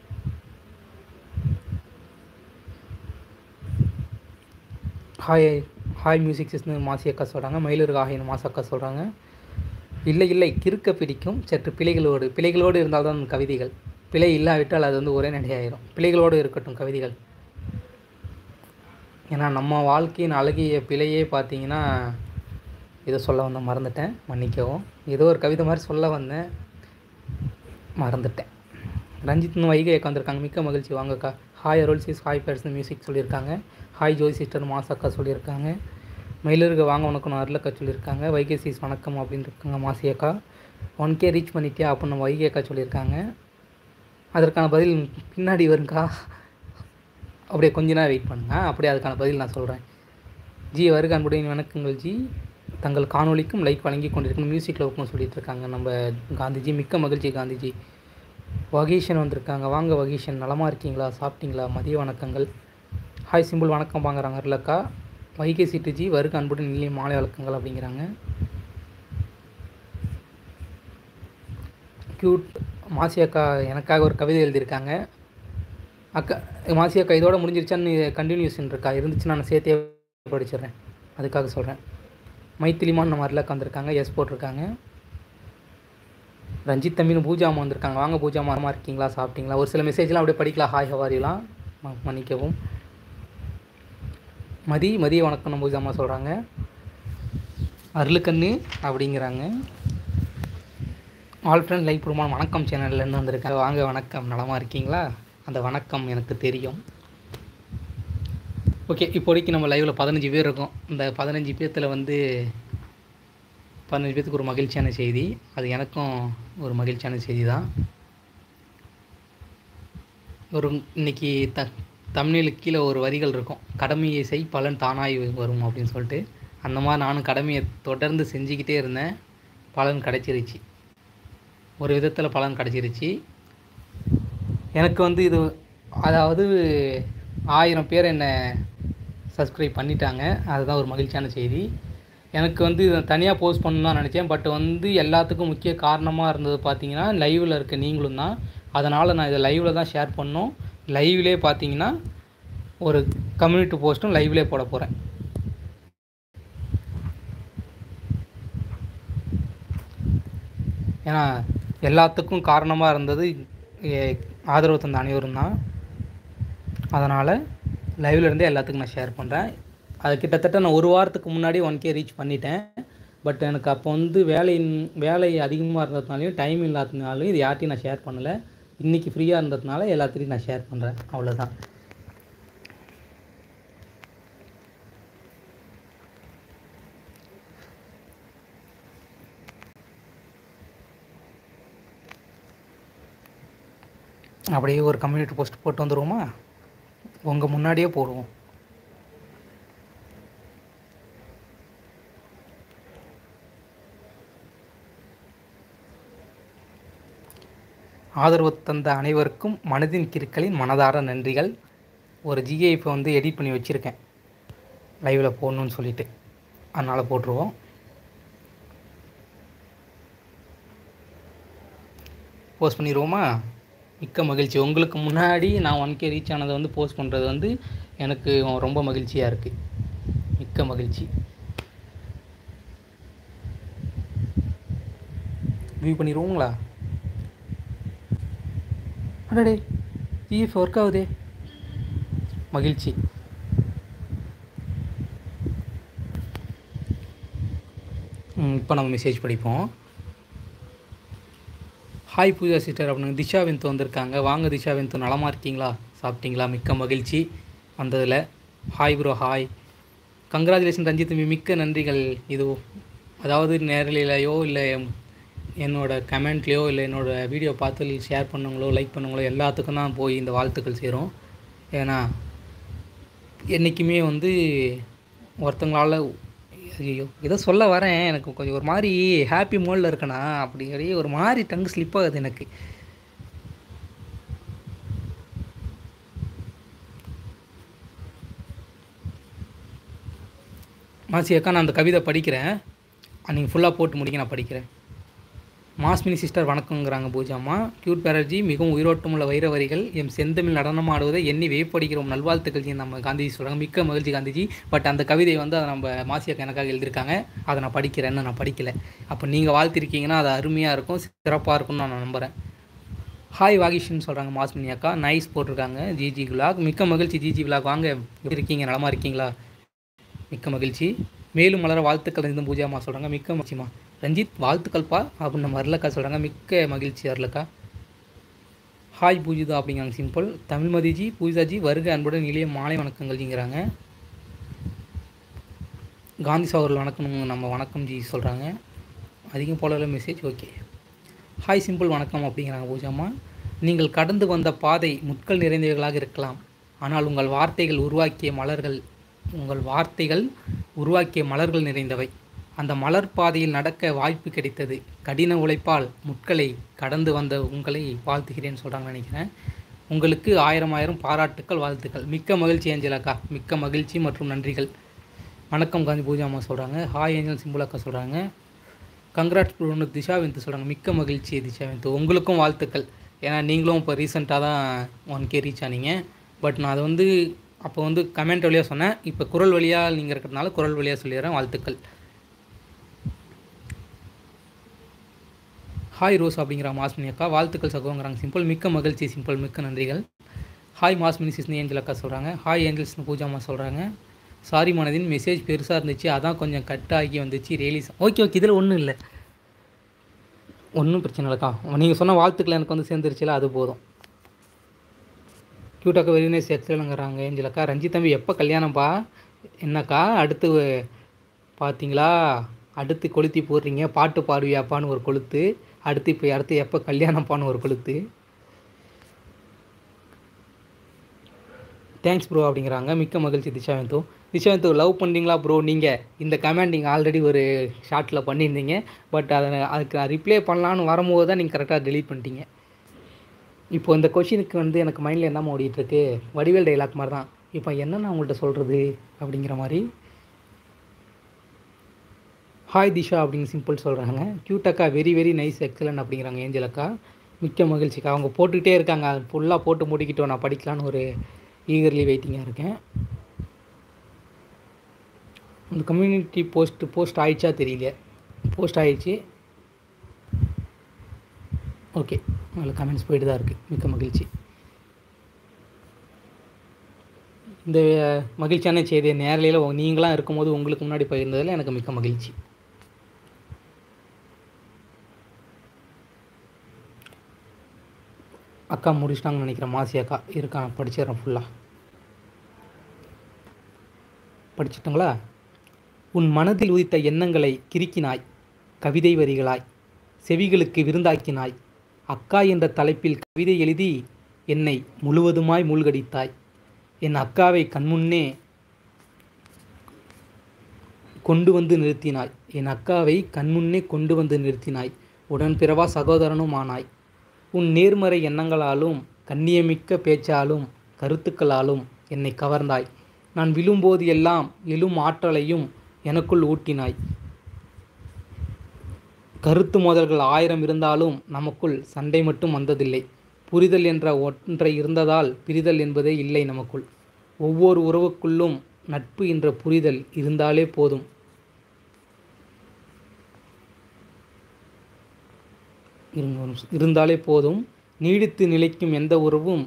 hi hi music system Masi அக்கா சொல்கிறாங்க மயிலூர் ஆகின மாச அக்கா சொல்கிறாங்க இல்லை இல்லை கிறுக்க பிடிக்கும் சற்று பிழைகளோடு பிழைகளோடு இருந்தால்தான் கவிதைகள் பிழை இல்லாவிட்டால் அது வந்து ஒரே நடையாயிரும் பிழைகளோடு இருக்கட்டும் கவிதைகள் ஏன்னா நம்ம வாழ்க்கையின் அழகிய பிழையே பார்த்தீங்கன்னா இதை சொல்ல வந்தேன் மறந்துட்டேன் மன்னிக்கவும் ஏதோ ஒரு கவிதை மாதிரி சொல்ல வந்தேன் மறந்துட்டேன் ரஞ்சித்னு வைகை உட்காந்துருக்காங்க மிக்க மகிழ்ச்சி வாங்கக்கா hi Arul sis hi person music சொல்லியிருக்காங்க ஹாய் ஜோய் சிஸ்டர் மாசக்கா சொல்லியிருக்காங்க மயிலருக்கு வாங்க வணக்கம் அருளக்கா சொல்லியிருக்காங்க வைகை சிஸ் வணக்கம் அப்படின்னு இருக்காங்க மாசி அக்கா ஒன் கே ரீச் பண்ணிட்டியா அப்படின்னு நம்ம வைகை அக்கா சொல்லியிருக்காங்க அதற்கான பதில் பின்னாடி வருங்கக்கா அப்படியே கொஞ்ச நேரம் வெயிட் பண்ணுங்க அப்படியே அதுக்கான பதில் நான் சொல்கிறேன் ஜி வருக அன்புடைய வணக்கங்கள் ஜி தங்கள் காணொளிக்கும் லைக் வழங்கி கொண்டிருக்கும் மியூசிக்கில் ஒர்க்கும் சொல்லிட்டு இருக்காங்க நம்ம காந்திஜி மிக்க மகிழ்ச்சி காந்திஜி வகீஷன் வந்திருக்காங்க வாங்க வகீஷன் நலமாக இருக்கீங்களா சாப்பிட்டீங்களா மதிய வணக்கங்கள் ஹாய் சிம்பிள் வணக்கம் வாங்குறாங்க இல்லக்கா வைகை சீட்டு ஜி வருக அன்புடன் நிலைய மாலை வழக்கங்கள் அப்படிங்கிறாங்க க்யூட் மாசி அக்கா எனக்காக ஒரு கவிதை எழுதியிருக்காங்க அக்கா மாசி அக்கா இதோட முடிஞ்சிருச்சான்னு கண்டினியூஷன் இருக்கா இருந்துச்சுன்னா நான் சேர்த்தே படிச்சிடுறேன் அதுக்காக சொல்கிறேன் மைத்திலிமான் நம்ம அருளா வந்திருக்காங்க எஸ் போட்டிருக்காங்க ரஞ்சித் தம்பின்னு பூஜாமா வந்திருக்காங்க வாங்க பூஜாமா அம்மா இருக்கீங்களா சாப்பிட்டீங்களா ஒரு சில மெசேஜ்லாம் அப்படியே படிக்கலாம் ஹாய் ஹவாரிலாம் மன்னிக்கவும் மதி மதிய வணக்கம் நம்ம பூஜாமா சொல்கிறாங்க அருளுக்கண்ணு அப்படிங்கிறாங்க ஆல் ஃப்ரெண்ட் லைக் குடும்பம் வணக்கம் சேனல்லேருந்து வந்திருக்காங்க வாங்க வணக்கம் நலமாக இருக்கீங்களா அந்த வணக்கம் எனக்கு தெரியும் ஓகே இப்போதைக்கு நம்ம லைவில் பதினஞ்சு பேர் இருக்கோம் இந்த பதினஞ்சு பேர்த்தில் வந்து பதினஞ்சு பேர்த்துக்கு ஒரு மகிழ்ச்சியான செய்தி அது எனக்கும் ஒரு மகிழ்ச்சியான செய்தி தான் ஒரு இன்னைக்கு த தமிழுக்கு கீழே ஒரு வரிகள் இருக்கும் கடமையை செய் பலன் தானாய் வரும் அப்படின்னு சொல்லிட்டு அந்த மாதிரி நானும் கடமையை தொடர்ந்து செஞ்சுக்கிட்டே இருந்தேன் பலன் கிடைச்சிருச்சு ஒரு விதத்தில் பலன் கிடைச்சிருச்சு எனக்கு வந்து இது அதாவது ஆயிரம் பேர் என்னை சப்ஸ்கிரைப் பண்ணிட்டாங்க அதுதான் ஒரு மகிழ்ச்சியான செய்தி எனக்கு வந்து இதை தனியாக போஸ்ட் பண்ணணும் தான் நினச்சேன் பட் வந்து எல்லாத்துக்கும் முக்கிய காரணமாக இருந்தது பார்த்தீங்கன்னா லைவில் இருக்க நீங்களும் தான் அதனால் நான் இதை லைவில் தான் ஷேர் பண்ணோம் லைவ்லேயே பார்த்தீங்கன்னா ஒரு கம்யூனிட்டி போஸ்ட்டும் லைவ்லேயே போட போகிறேன் ஏன்னா எல்லாத்துக்கும் காரணமாக இருந்தது எ- ஆதரவு தந்த அனைவரும் தான் அதனால் லைவ்ல இருந்தே எல்லாத்துக்கும் நான் ஷேர் பண்ணுறேன் அது கிட்டத்தட்ட நான் ஒரு வாரத்துக்கு முன்னாடி ஒன் கே ரீச் பண்ணிட்டேன் பட் எனக்கு அப்போ வந்து வேலை வேலை அதிகமாக இருந்ததுனாலையும் டைம் இல்லாததுனாலையும் இது யார்ட்டையும் நான் ஷேர் பண்ணலை இன்றைக்கி ஃப்ரீயாக இருந்ததுனால எல்லாத்துலேயும் நான் ஷேர் பண்ணுறேன் அவ்வளோதான் அப்படியே ஒரு கம்யூனிட்டி போஸ்ட் போட்டு வந்துருவோமா உங்கள் முன்னாடியே போடுவோம் ஆதரவு தந்த அனைவருக்கும் மனதின் கிருக்களின் மனதார நன்றிகள் ஒரு ஜிஏ இப்போ வந்து எடிட் பண்ணி வச்சுருக்கேன் லைவில் போடணும்னு சொல்லிட்டு அதனால் போட்டுருவோம் போஸ்ட் பண்ணிடுவோமா மிக்க மகிழ்ச்சி உங்களுக்கு முன்னாடி நான் ஒன் கே ரீச் ஆனதை வந்து போஸ்ட் பண்ணுறது வந்து எனக்கு ரொம்ப மகிழ்ச்சியாக இருக்குது மிக்க மகிழ்ச்சி வியூ பண்ணிடுவோங்களா அடடே ஜிஎஃப் ஒர்க் ஆகுதே மகிழ்ச்சி இப்போ நம்ம மெசேஜ் படிப்போம் ஹாய் பூஜா சிஸ்டர் அப்படின்னு திஷா விந்து வந்திருக்காங்க வாங்க திஷா விந்து நலமாக இருக்கீங்களா சாப்பிட்டீங்களா மிக்க மகிழ்ச்சி வந்ததில் hi bro hi congratulation Ranjith தம்பி மிக்க நன்றிகள் இது அதாவது நேரலையிலையோ இல்லை என்னோட கமெண்ட்லேயோ இல்லை என்னோடய வீடியோ பார்த்து ஷேர் பண்ணவங்களோ லைக் பண்ணவங்களோ எல்லாத்துக்கும் தான் போய் இந்த வாழ்த்துக்கள் சேரும் ஏன்னா என்றைக்குமே வந்து ஒருத்தங்களால் ஐயோ ஏதோ சொல்ல வரேன் எனக்கு கொஞ்சம் ஒரு மாதிரி ஹாப்பி மோடில் இருக்கேனா அப்படிங்கிறே ஒரு மாதிரி டங்கு ஸ்லிப் ஆகுது எனக்கு மாசி அக்கா நான் அந்த கவிதை படிக்கிறேன் நீங்கள் ஃபுல்லாக போட்டு முடிக்க நான் படிக்கிறேன் மாஸ்மினி சிஸ்டர் வணக்கங்கிறாங்க பூஜாமா கியூட் பேரர்ஜி மிகவும் உயிரோட்டமுள்ள வைர வரிகள் எம் செந்தமிழ் நடனம் ஆடுவதை எண்ணி வியப்படிக்கிறோம் நல்வாழ்த்துக்கள் ஜி நம்ம காந்திஜி சொல்கிறாங்க மிக்க மகிழ்ச்சி காந்திஜி பட் அந்த கவிதை வந்து அதை நம்ம மாசியாக்கா எனக்காக எழுதியிருக்காங்க அதை நான் படிக்கிறேன்னு நான் படிக்கலை அப்போ நீங்கள் வாழ்த்திருக்கீங்கன்னா அது அருமையாக இருக்கும் சிறப்பாக இருக்கும்னு நான் நம்புகிறேன் ஹாய் வாகிஷ்னு சொல்கிறாங்க மாஸ்மினி அக்கா நைஸ் போட்டிருக்காங்க ஜிஜி விலாக் மிக்க மகிழ்ச்சி ஜிஜி விலாக் வாங்க எப்படி இருக்கீங்க நலமாக இருக்கீங்களா மிக்க மகிழ்ச்சி மேலும் மலர வாழ்த்துக்கள் இந்த பூஜாமா சொல்கிறாங்க மிக்க மகிழ்ச்சிமா ரஞ்சித் வாழ்த்துக்கள்ப்பா அப்படின்னு நம்ம அருளக்கா சொல்கிறாங்க மிக்க மகிழ்ச்சி அருளக்கா ஹாய் பூஜிதா அப்படிங்கிறாங்க சிம்பிள் தமிழ்மதிஜி பூஜாஜி வருக அன்புடன் இளைய மாலை வணக்கங்கள்ங்கிறாங்க காந்தி சகோதரர் வணக்கம் நம்ம வணக்கம் ஜி சொல்கிறாங்க அதிகம் போல மெசேஜ் ஓகே ஹாய் சிம்பிள் வணக்கம் அப்படிங்கிறாங்க பூஜாமா நீங்கள் கடந்து வந்த பாதை முட்கள் நிறைந்தவைகளாக இருக்கலாம் ஆனால் உங்கள் வார்த்தைகள் உருவாக்கிய மலர்கள் உங்கள் வார்த்தைகள் உருவாக்கிய மலர்கள் நிறைந்தவை அந்த மலர் பாதையில் நடக்க வாய்ப்பு கிடைத்தது கடின உழைப்பால் முட்களை கடந்து வந்த உங்களை வாழ்த்துகிறேன்னு சொல்கிறாங்க நினைக்கிறேன் உங்களுக்கு ஆயிரம் ஆயிரம் பாராட்டுக்கள் வாழ்த்துக்கள் மிக்க மகிழ்ச்சி ஏஞ்சலாக்கா மிக்க மகிழ்ச்சி மற்றும் நன்றிகள் வணக்கம் காந்தி பூஜா அம்மா சொல்கிறாங்க ஹாய் ஏஞ்சல் சிம்புலாக்கா சொல்கிறாங்க கங்க்ராட்ஸ் ப்ரோனு திஷா விந்து சொல்கிறாங்க மிக்க மகிழ்ச்சி திஷா விந்து உங்களுக்கும் வாழ்த்துக்கள் ஏன்னா நீங்களும் இப்போ ரீசெண்டாக தான் ஒன் கே ரீச் ஆனீங்க பட் நான் அதை வந்து அப்போ வந்து கமெண்ட் வழியாக சொன்னேன் இப்போ குரல் வழியாக நீங்கள் இருக்கிறதுனால குரல் வழியாக சொல்லிடுறேன் வாழ்த்துக்கள் ஹாய் ரோஸ் அப்படிங்கிற மாஸ்மினி அக்கா வாழ்த்துக்கள் சகோங்கிறாங்க சிம்பிள் மிக்க மகிழ்ச்சி சிம்பிள் மிக்க நன்றிகள் ஹாய் மாஸ்மினி சிஸ்னி ஏஞ்சல் அக்கா சொல்கிறாங்க ஹாய் ஏஞ்சல்ஸ்னு பூஜாமா சொல்கிறாங்க சாரி மனதின் மெசேஜ் பெருசாக இருந்துச்சு அதான் கொஞ்சம் கட் ஆகி வந்துச்சு ரேலிஸ் ஓகே ஓகே இதில் ஒன்றும் இல்லை ஒன்றும் பிரச்சனை இல்லைக்கா நீங்கள் சொன்ன வாழ்த்துக்கள் எனக்கு வந்து சேர்ந்துருச்சுல அது போதும் கியூட்டாக்கா வெரி நைஸ் எக்ஸலுங்கிறாங்க ஏஞ்சலக்கா ரஞ்சித் தம்பி எப்போ கல்யாணம்ப்பா என்னக்கா அடுத்து பார்த்தீங்களா அடுத்து கொளுத்தி போடுறீங்க பாட்டு பாடுவியாப்பான்னு ஒரு கொளுத்து அடுத்து இப்போ அடுத்து எப்போ கல்யாணம்ப்பான்னு ஒரு கொளுத்து தேங்க்ஸ் ப்ரோ அப்படிங்கிறாங்க மிக்க மகிழ்ச்சி திஷாவந்து திஷாவந்து லவ் பண்ணுறீங்களா ப்ரோ நீங்கள் இந்த கமெண்ட் நீங்கள் ஆல்ரெடி ஒரு ஷார்ட்டில் பண்ணியிருந்தீங்க பட் அதை அதுக்கு நான் ரிப்ளை பண்ணலான்னு வரும்போது தான் நீங்கள் கரெக்டாக டெலீட் பண்ணிட்டீங்க இப்போ இந்த கொஷினுக்கு வந்து எனக்கு மைண்டில் என்ன ஓடிட்டுருக்கு வடிவேல் டைலாக் மாதிரி தான் இப்போ என்ன நான் உங்கள்கிட்ட சொல்கிறது அப்படிங்கிற மாதிரி ஹாய் திஷா அப்படின்னு சிம்பிள் சொல்கிறாங்க க்யூட்டக்கா வெரி வெரி நைஸ் எக்ஸலன்ட் அப்படிங்கிறாங்க ஏஞ்சல் அக்கா மிக்க மகிழ்ச்சிக்கா அவங்க போட்டுக்கிட்டே இருக்காங்க அது ஃபுல்லாக போட்டு முடிக்கிட்டோம் நான் படிக்கலான்னு ஒரு ஈகர்லி வெயிட்டிங்காக இருக்கேன் அந்த கம்யூனிட்டி போஸ்ட் போஸ்ட் ஆயிடுச்சா தெரியல போஸ்ட் ஆயிடுச்சு ஓகே அதில் கமெண்ட்ஸ் போயிட்டு தான் இருக்குது மிக்க மகிழ்ச்சி இந்த மகிழ்ச்சியான செய்தியை நேரலையில் நீங்களாம் இருக்கும்போது உங்களுக்கு முன்னாடி பகிர்ந்ததில் எனக்கு மிக்க மகிழ்ச்சி அக்கா முடிச்சிட்டாங்கன்னு நினைக்கிறேன் மாசி அக்கா இருக்கான் படிச்சிடுறேன் ஃபுல்லாக படிச்சிட்டுங்களா உன் மனதில் உதித்த எண்ணங்களை கிறுக்கினாய் கவிதை வரிகளாய் செவிகளுக்கு விருந்தாக்கினாய் அக்கா என்ற தலைப்பில் கவிதை எழுதி என்னை முழுவதுமாய் மூழ்கடித்தாய் என் அக்காவை கண்முன்னே கொண்டு வந்து நிறுத்தினாய் என் அக்காவை கண்முன்னே கொண்டு வந்து நிறுத்தினாய் உடன் பிறவா சகோதரனும் ஆனாய் உன் நேர்மறை எண்ணங்களாலும் கண்ணியமிக்க பேச்சாலும் கருத்துக்களாலும் என்னை கவர்ந்தாய் நான் விழும்போது எல்லாம் எழும் ஆற்றலையும் எனக்குள் ஊட்டினாய் கருத்து மோதல்கள் ஆயிரம் இருந்தாலும் நமக்குள் சண்டை மட்டும் வந்ததில்லை புரிதல் என்ற ஒன்றை இருந்ததால் பிரிதல் என்பதே இல்லை நமக்குள் ஒவ்வொரு உறவுக்குள்ளும் நட்பு என்ற புரிதல் இருந்தாலே போதும் இருங்க ஒரு நிமிஷம். இருந்தாலே போதும் நீடித்து நிலைக்கும் எந்த உறவும்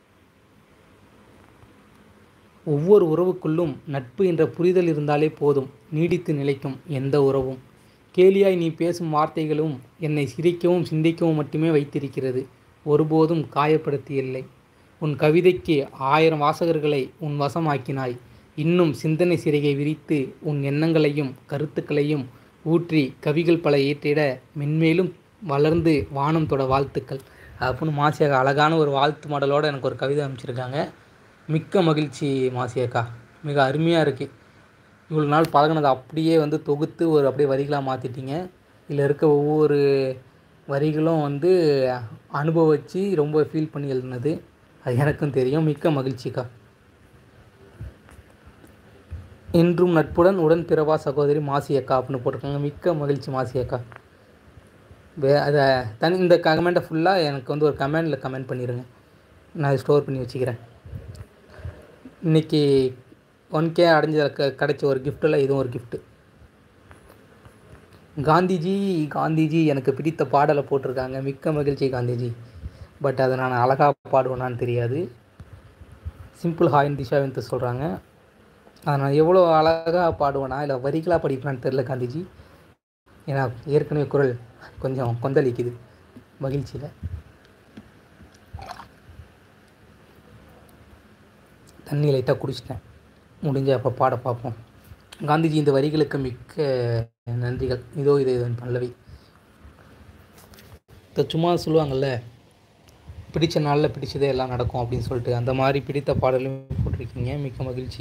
ஒவ்வொரு உறவுக்குள்ளும் நட்பு என்ற புரிதல் இருந்தாலே போதும் நீடித்து நிலைக்கும் எந்த உறவும் கேலியாய் நீ பேசும் வார்த்தைகளும் என்னை சிரிக்கவும் சிந்திக்கவும் மட்டுமே வைத்திருக்கிறது ஒருபோதும் காயப்படுத்தியில்லை உன் கவிதைக்கு ஆயிரம் வாசகர்களை உன் வசமாக்கினாய் இன்னும் சிந்தனை சிறையை விரித்து உன் எண்ணங்களையும் கருத்துக்களையும் ஊற்றி கவிகள் பல ஏற்றிட மென்மேலும் வளர்ந்து வானம் தொட வாழ்த்துக்கள் அப்படின்னு மாசியாக அழகான ஒரு வாழ்த்து மாடலோடு எனக்கு ஒரு கவிதை அமைச்சிருக்காங்க மிக்க மகிழ்ச்சி மாசியக்கா மிக அருமையாக இருக்குது இவ்வளோ நாள் பழகுனதை அப்படியே வந்து தொகுத்து ஒரு அப்படியே வரிகளாக மாற்றிட்டீங்க இதில் இருக்க ஒவ்வொரு வரிகளும் வந்து அனுபவித்து ரொம்ப ஃபீல் பண்ணி எழுதுனது அது எனக்கும் தெரியும் மிக்க மகிழ்ச்சிக்கா என்றும் நட்புடன் உடன் பிறவா சகோதரி மாசி அக்கா அப்படின்னு போட்டிருக்காங்க மிக்க மகிழ்ச்சி மாசி அக்கா வே அதை தனி இந்த கமெண்ட்டை ஃபுல்லாக எனக்கு வந்து ஒரு கமெண்டில் கமெண்ட் பண்ணிடுங்க நான் ஸ்டோர் பண்ணி வச்சுக்கிறேன் இன்றைக்கி ஒன் கே அடைஞ்ச க கிடைச்ச ஒரு கிஃப்ட்டில் இதுவும் ஒரு கிஃப்ட்டு காந்திஜி காந்திஜி எனக்கு பிடித்த பாடலை போட்டிருக்காங்க மிக்க மகிழ்ச்சி காந்திஜி பட் அதை நான் அழகாக பாடுவேனான்னு தெரியாது சிம்பிள் ஹாயின் திஷாவின்ட்டு சொல்கிறாங்க அதை நான் எவ்வளோ அழகாக பாடுவேனா இல்லை வரிகளாக படிப்பேனான்னு தெரில காந்திஜி ஏன்னா ஏற்கனவே குரல் கொஞ்சம் கொந்தளிக்குது மகிழ்ச்சியில் தண்ணி லைட்டாக குடிச்சிட்டேன் முடிஞ்ச அப்போ பாட பார்ப்போம் காந்திஜி இந்த வரிகளுக்கு மிக்க நன்றிகள் இதோ இது இதன் பல்லவி இப்போ சும்மா சொல்லுவாங்கள்ல பிடிச்ச நாளில் பிடிச்சதே எல்லாம் நடக்கும் அப்படின்னு சொல்லிட்டு அந்த மாதிரி பிடித்த பாடலும் போட்டிருக்கீங்க மிக்க மகிழ்ச்சி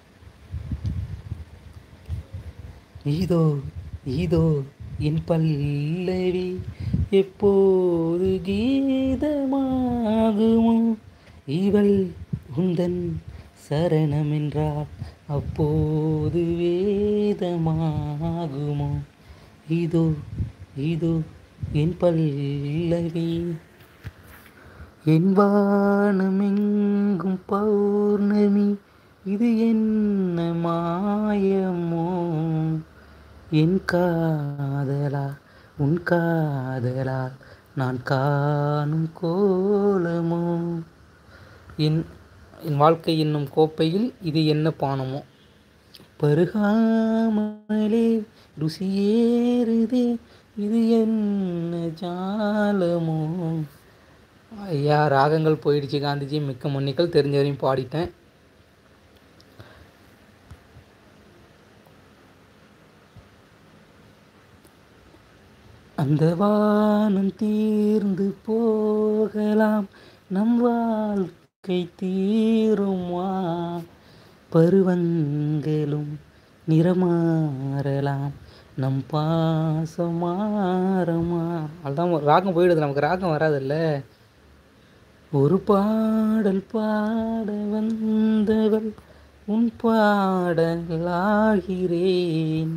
இதோ இதோ என் பல்லவி எப்போது கீதமாகுமோ இவள் உந்தன் சரணம் என்றால் அப்போது வேதமாகுமோ இதோ இதோ என் பல்லவி என் வானமெங்கும் பௌர்ணமி இது என்ன மாயமோ என் காதலா உன் காதலால் நான் காணும் கோலமோ என் என் வாழ்க்கை என்னும் கோப்பையில் இது என்ன பானமோ பருகாமலே ருசியேறுதே இது என்ன ஜாலமோ ஐயா ராகங்கள் போயிடுச்சு காந்திஜி மிக்க மன்னிக்கல் தெரிஞ்ச வரையும் பாடிட்டேன் அந்த வானம் தீர்ந்து போகலாம் நம் வாழ்க்கை தீருமா பருவங்களும் நிறமாறலாம் நம் பாசம் மாறமா அதான் ராகம் போயிடுது நமக்கு ராகம் வராதுல்ல ஒரு பாடல் பாட வந்தவள் உன் பாடலாகிறேன்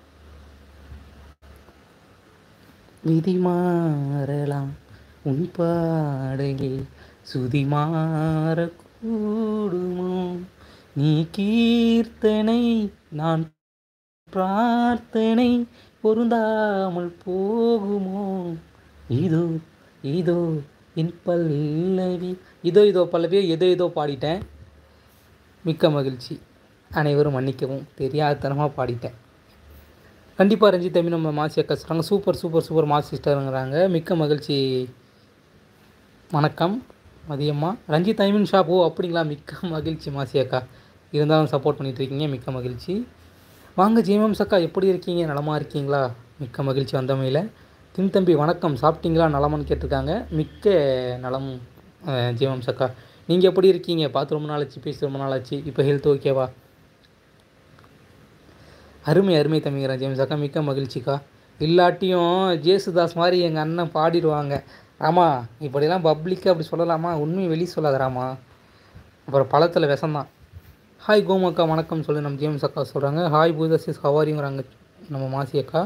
விதி மாறலாம் உன் பாடலில் சுதி மாறக்கூடுமோ நீ கீர்த்தனை நான் பிரார்த்தனை பொருந்தாமல் போகுமோ இதோ இதோ என் பல்லவி இதோ இதோ பல்லவியோ ஏதோ ஏதோ பாடிட்டேன் மிக்க மகிழ்ச்சி அனைவரும் மன்னிக்கவும் தெரியாதனமாக பாடிட்டேன் கண்டிப்பாக ரஞ்சித் தம்பி நம்ம மாசி அக்கா சொல்கிறாங்க சூப்பர் சூப்பர் சூப்பர் மாசி சிஸ்டருங்கிறாங்க மிக்க மகிழ்ச்சி வணக்கம் மதியம்மா ரஞ்சித் ஐமன் ஷாப் ஓ அப்படிங்களா மிக்க மகிழ்ச்சி மாசி அக்கா இருந்தாலும் சப்போர்ட் பண்ணிட்டு இருக்கீங்க மிக்க மகிழ்ச்சி வாங்க ஜிஎம்எம்ஸ் அக்கா எப்படி இருக்கீங்க நலமா இருக்கீங்களா மிக்க மகிழ்ச்சி வந்தமையில் தின் தம்பி வணக்கம் சாப்பிட்டீங்களா நலமான்னு கேட்டிருக்காங்க மிக்க நலம் ஜிஎம்எம்ஸ் அக்கா நீங்கள் எப்படி இருக்கீங்க பார்த்து ரொம்ப நாள் ஆச்சு பேசி ரொம்ப நாள் ஆச்சு இப்போ ஹெல்த் ஓகேவா அருமை அருமை தம்பிங்கிறேன் ஜேம்ஸ் அக்கா மிக்க மகிழ்ச்சிக்கா இல்லாட்டியும் ஜேசுதாஸ் மாதிரி எங்கள் அண்ணன் பாடிடுவாங்க ராமா இப்படிலாம் பப்ளிக்காக அப்படி சொல்லலாமா உண்மையை வெளியே சொல்லாத ராமா அப்புறம் பழத்தில் விஷம்தான் ஹாய் கோமக்கா வணக்கம் சொல்லி நம்ம ஜேம்ஸ் அக்கா சொல்கிறாங்க ஹாய் பூதசிஸ் ஹவாரிங்கிறாங்க நம்ம மாசி அக்கா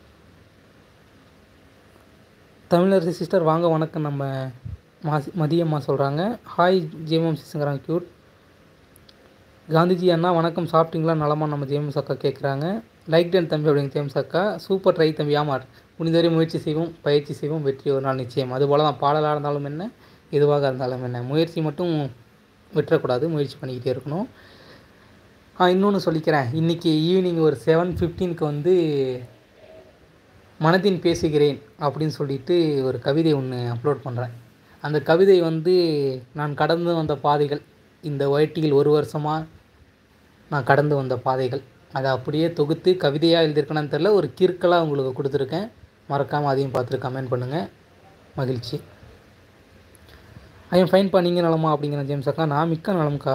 தமிழரசி சிஸ்டர் வாங்க வணக்கம் நம்ம மாசி மதியம்மா சொல்கிறாங்க ஹாய் ஜேமம் சிஸ்ங்கிறாங்க க்யூட் காந்திஜி அண்ணா வணக்கம் சாப்பிட்டீங்களா நலமா நம்ம ஜேம்ஸ் அக்கா கேட்குறாங்க லைக் டன் தம்பி அப்படிங்க ஜேம்ஸ் அக்கா சூப்பர் ட்ரை தம்பி ஆமார் முடிந்தவரை முயற்சி செய்வோம் பயிற்சி செய்வோம் வெற்றி ஒரு நாள் நிச்சயம் அதுபோல் தான் பாடலாக இருந்தாலும் என்ன எதுவாக இருந்தாலும் என்ன முயற்சி மட்டும் விட்டுறக்கூடாது முயற்சி பண்ணிக்கிட்டே இருக்கணும் ஆ இன்னொன்று சொல்லிக்கிறேன் இன்றைக்கி ஈவினிங் ஒரு செவன் ஃபிஃப்டீனுக்கு வந்து மனதின் பேசுகிறேன் அப்படின்னு சொல்லிட்டு ஒரு கவிதை ஒன்று அப்லோட் பண்ணுறேன் அந்த கவிதை வந்து நான் கடந்து வந்த பாதைகள் இந்த ஒய்டியில் ஒரு வருஷமாக நான் கடந்து வந்த பாதைகள் அதை அப்படியே தொகுத்து கவிதையாக எழுதியிருக்கேன்னு தெரில ஒரு கிறுக்கலாக உங்களுக்கு கொடுத்துருக்கேன் மறக்காமல் அதையும் பார்த்துட்டு கமெண்ட் பண்ணுங்கள் மகிழ்ச்சி ஐயன் ஃபைன் பண்ணீங்க நலமா அப்படிங்கிற ஜேம்ஸ் அக்கா நான் மிக்க நலம்க்கா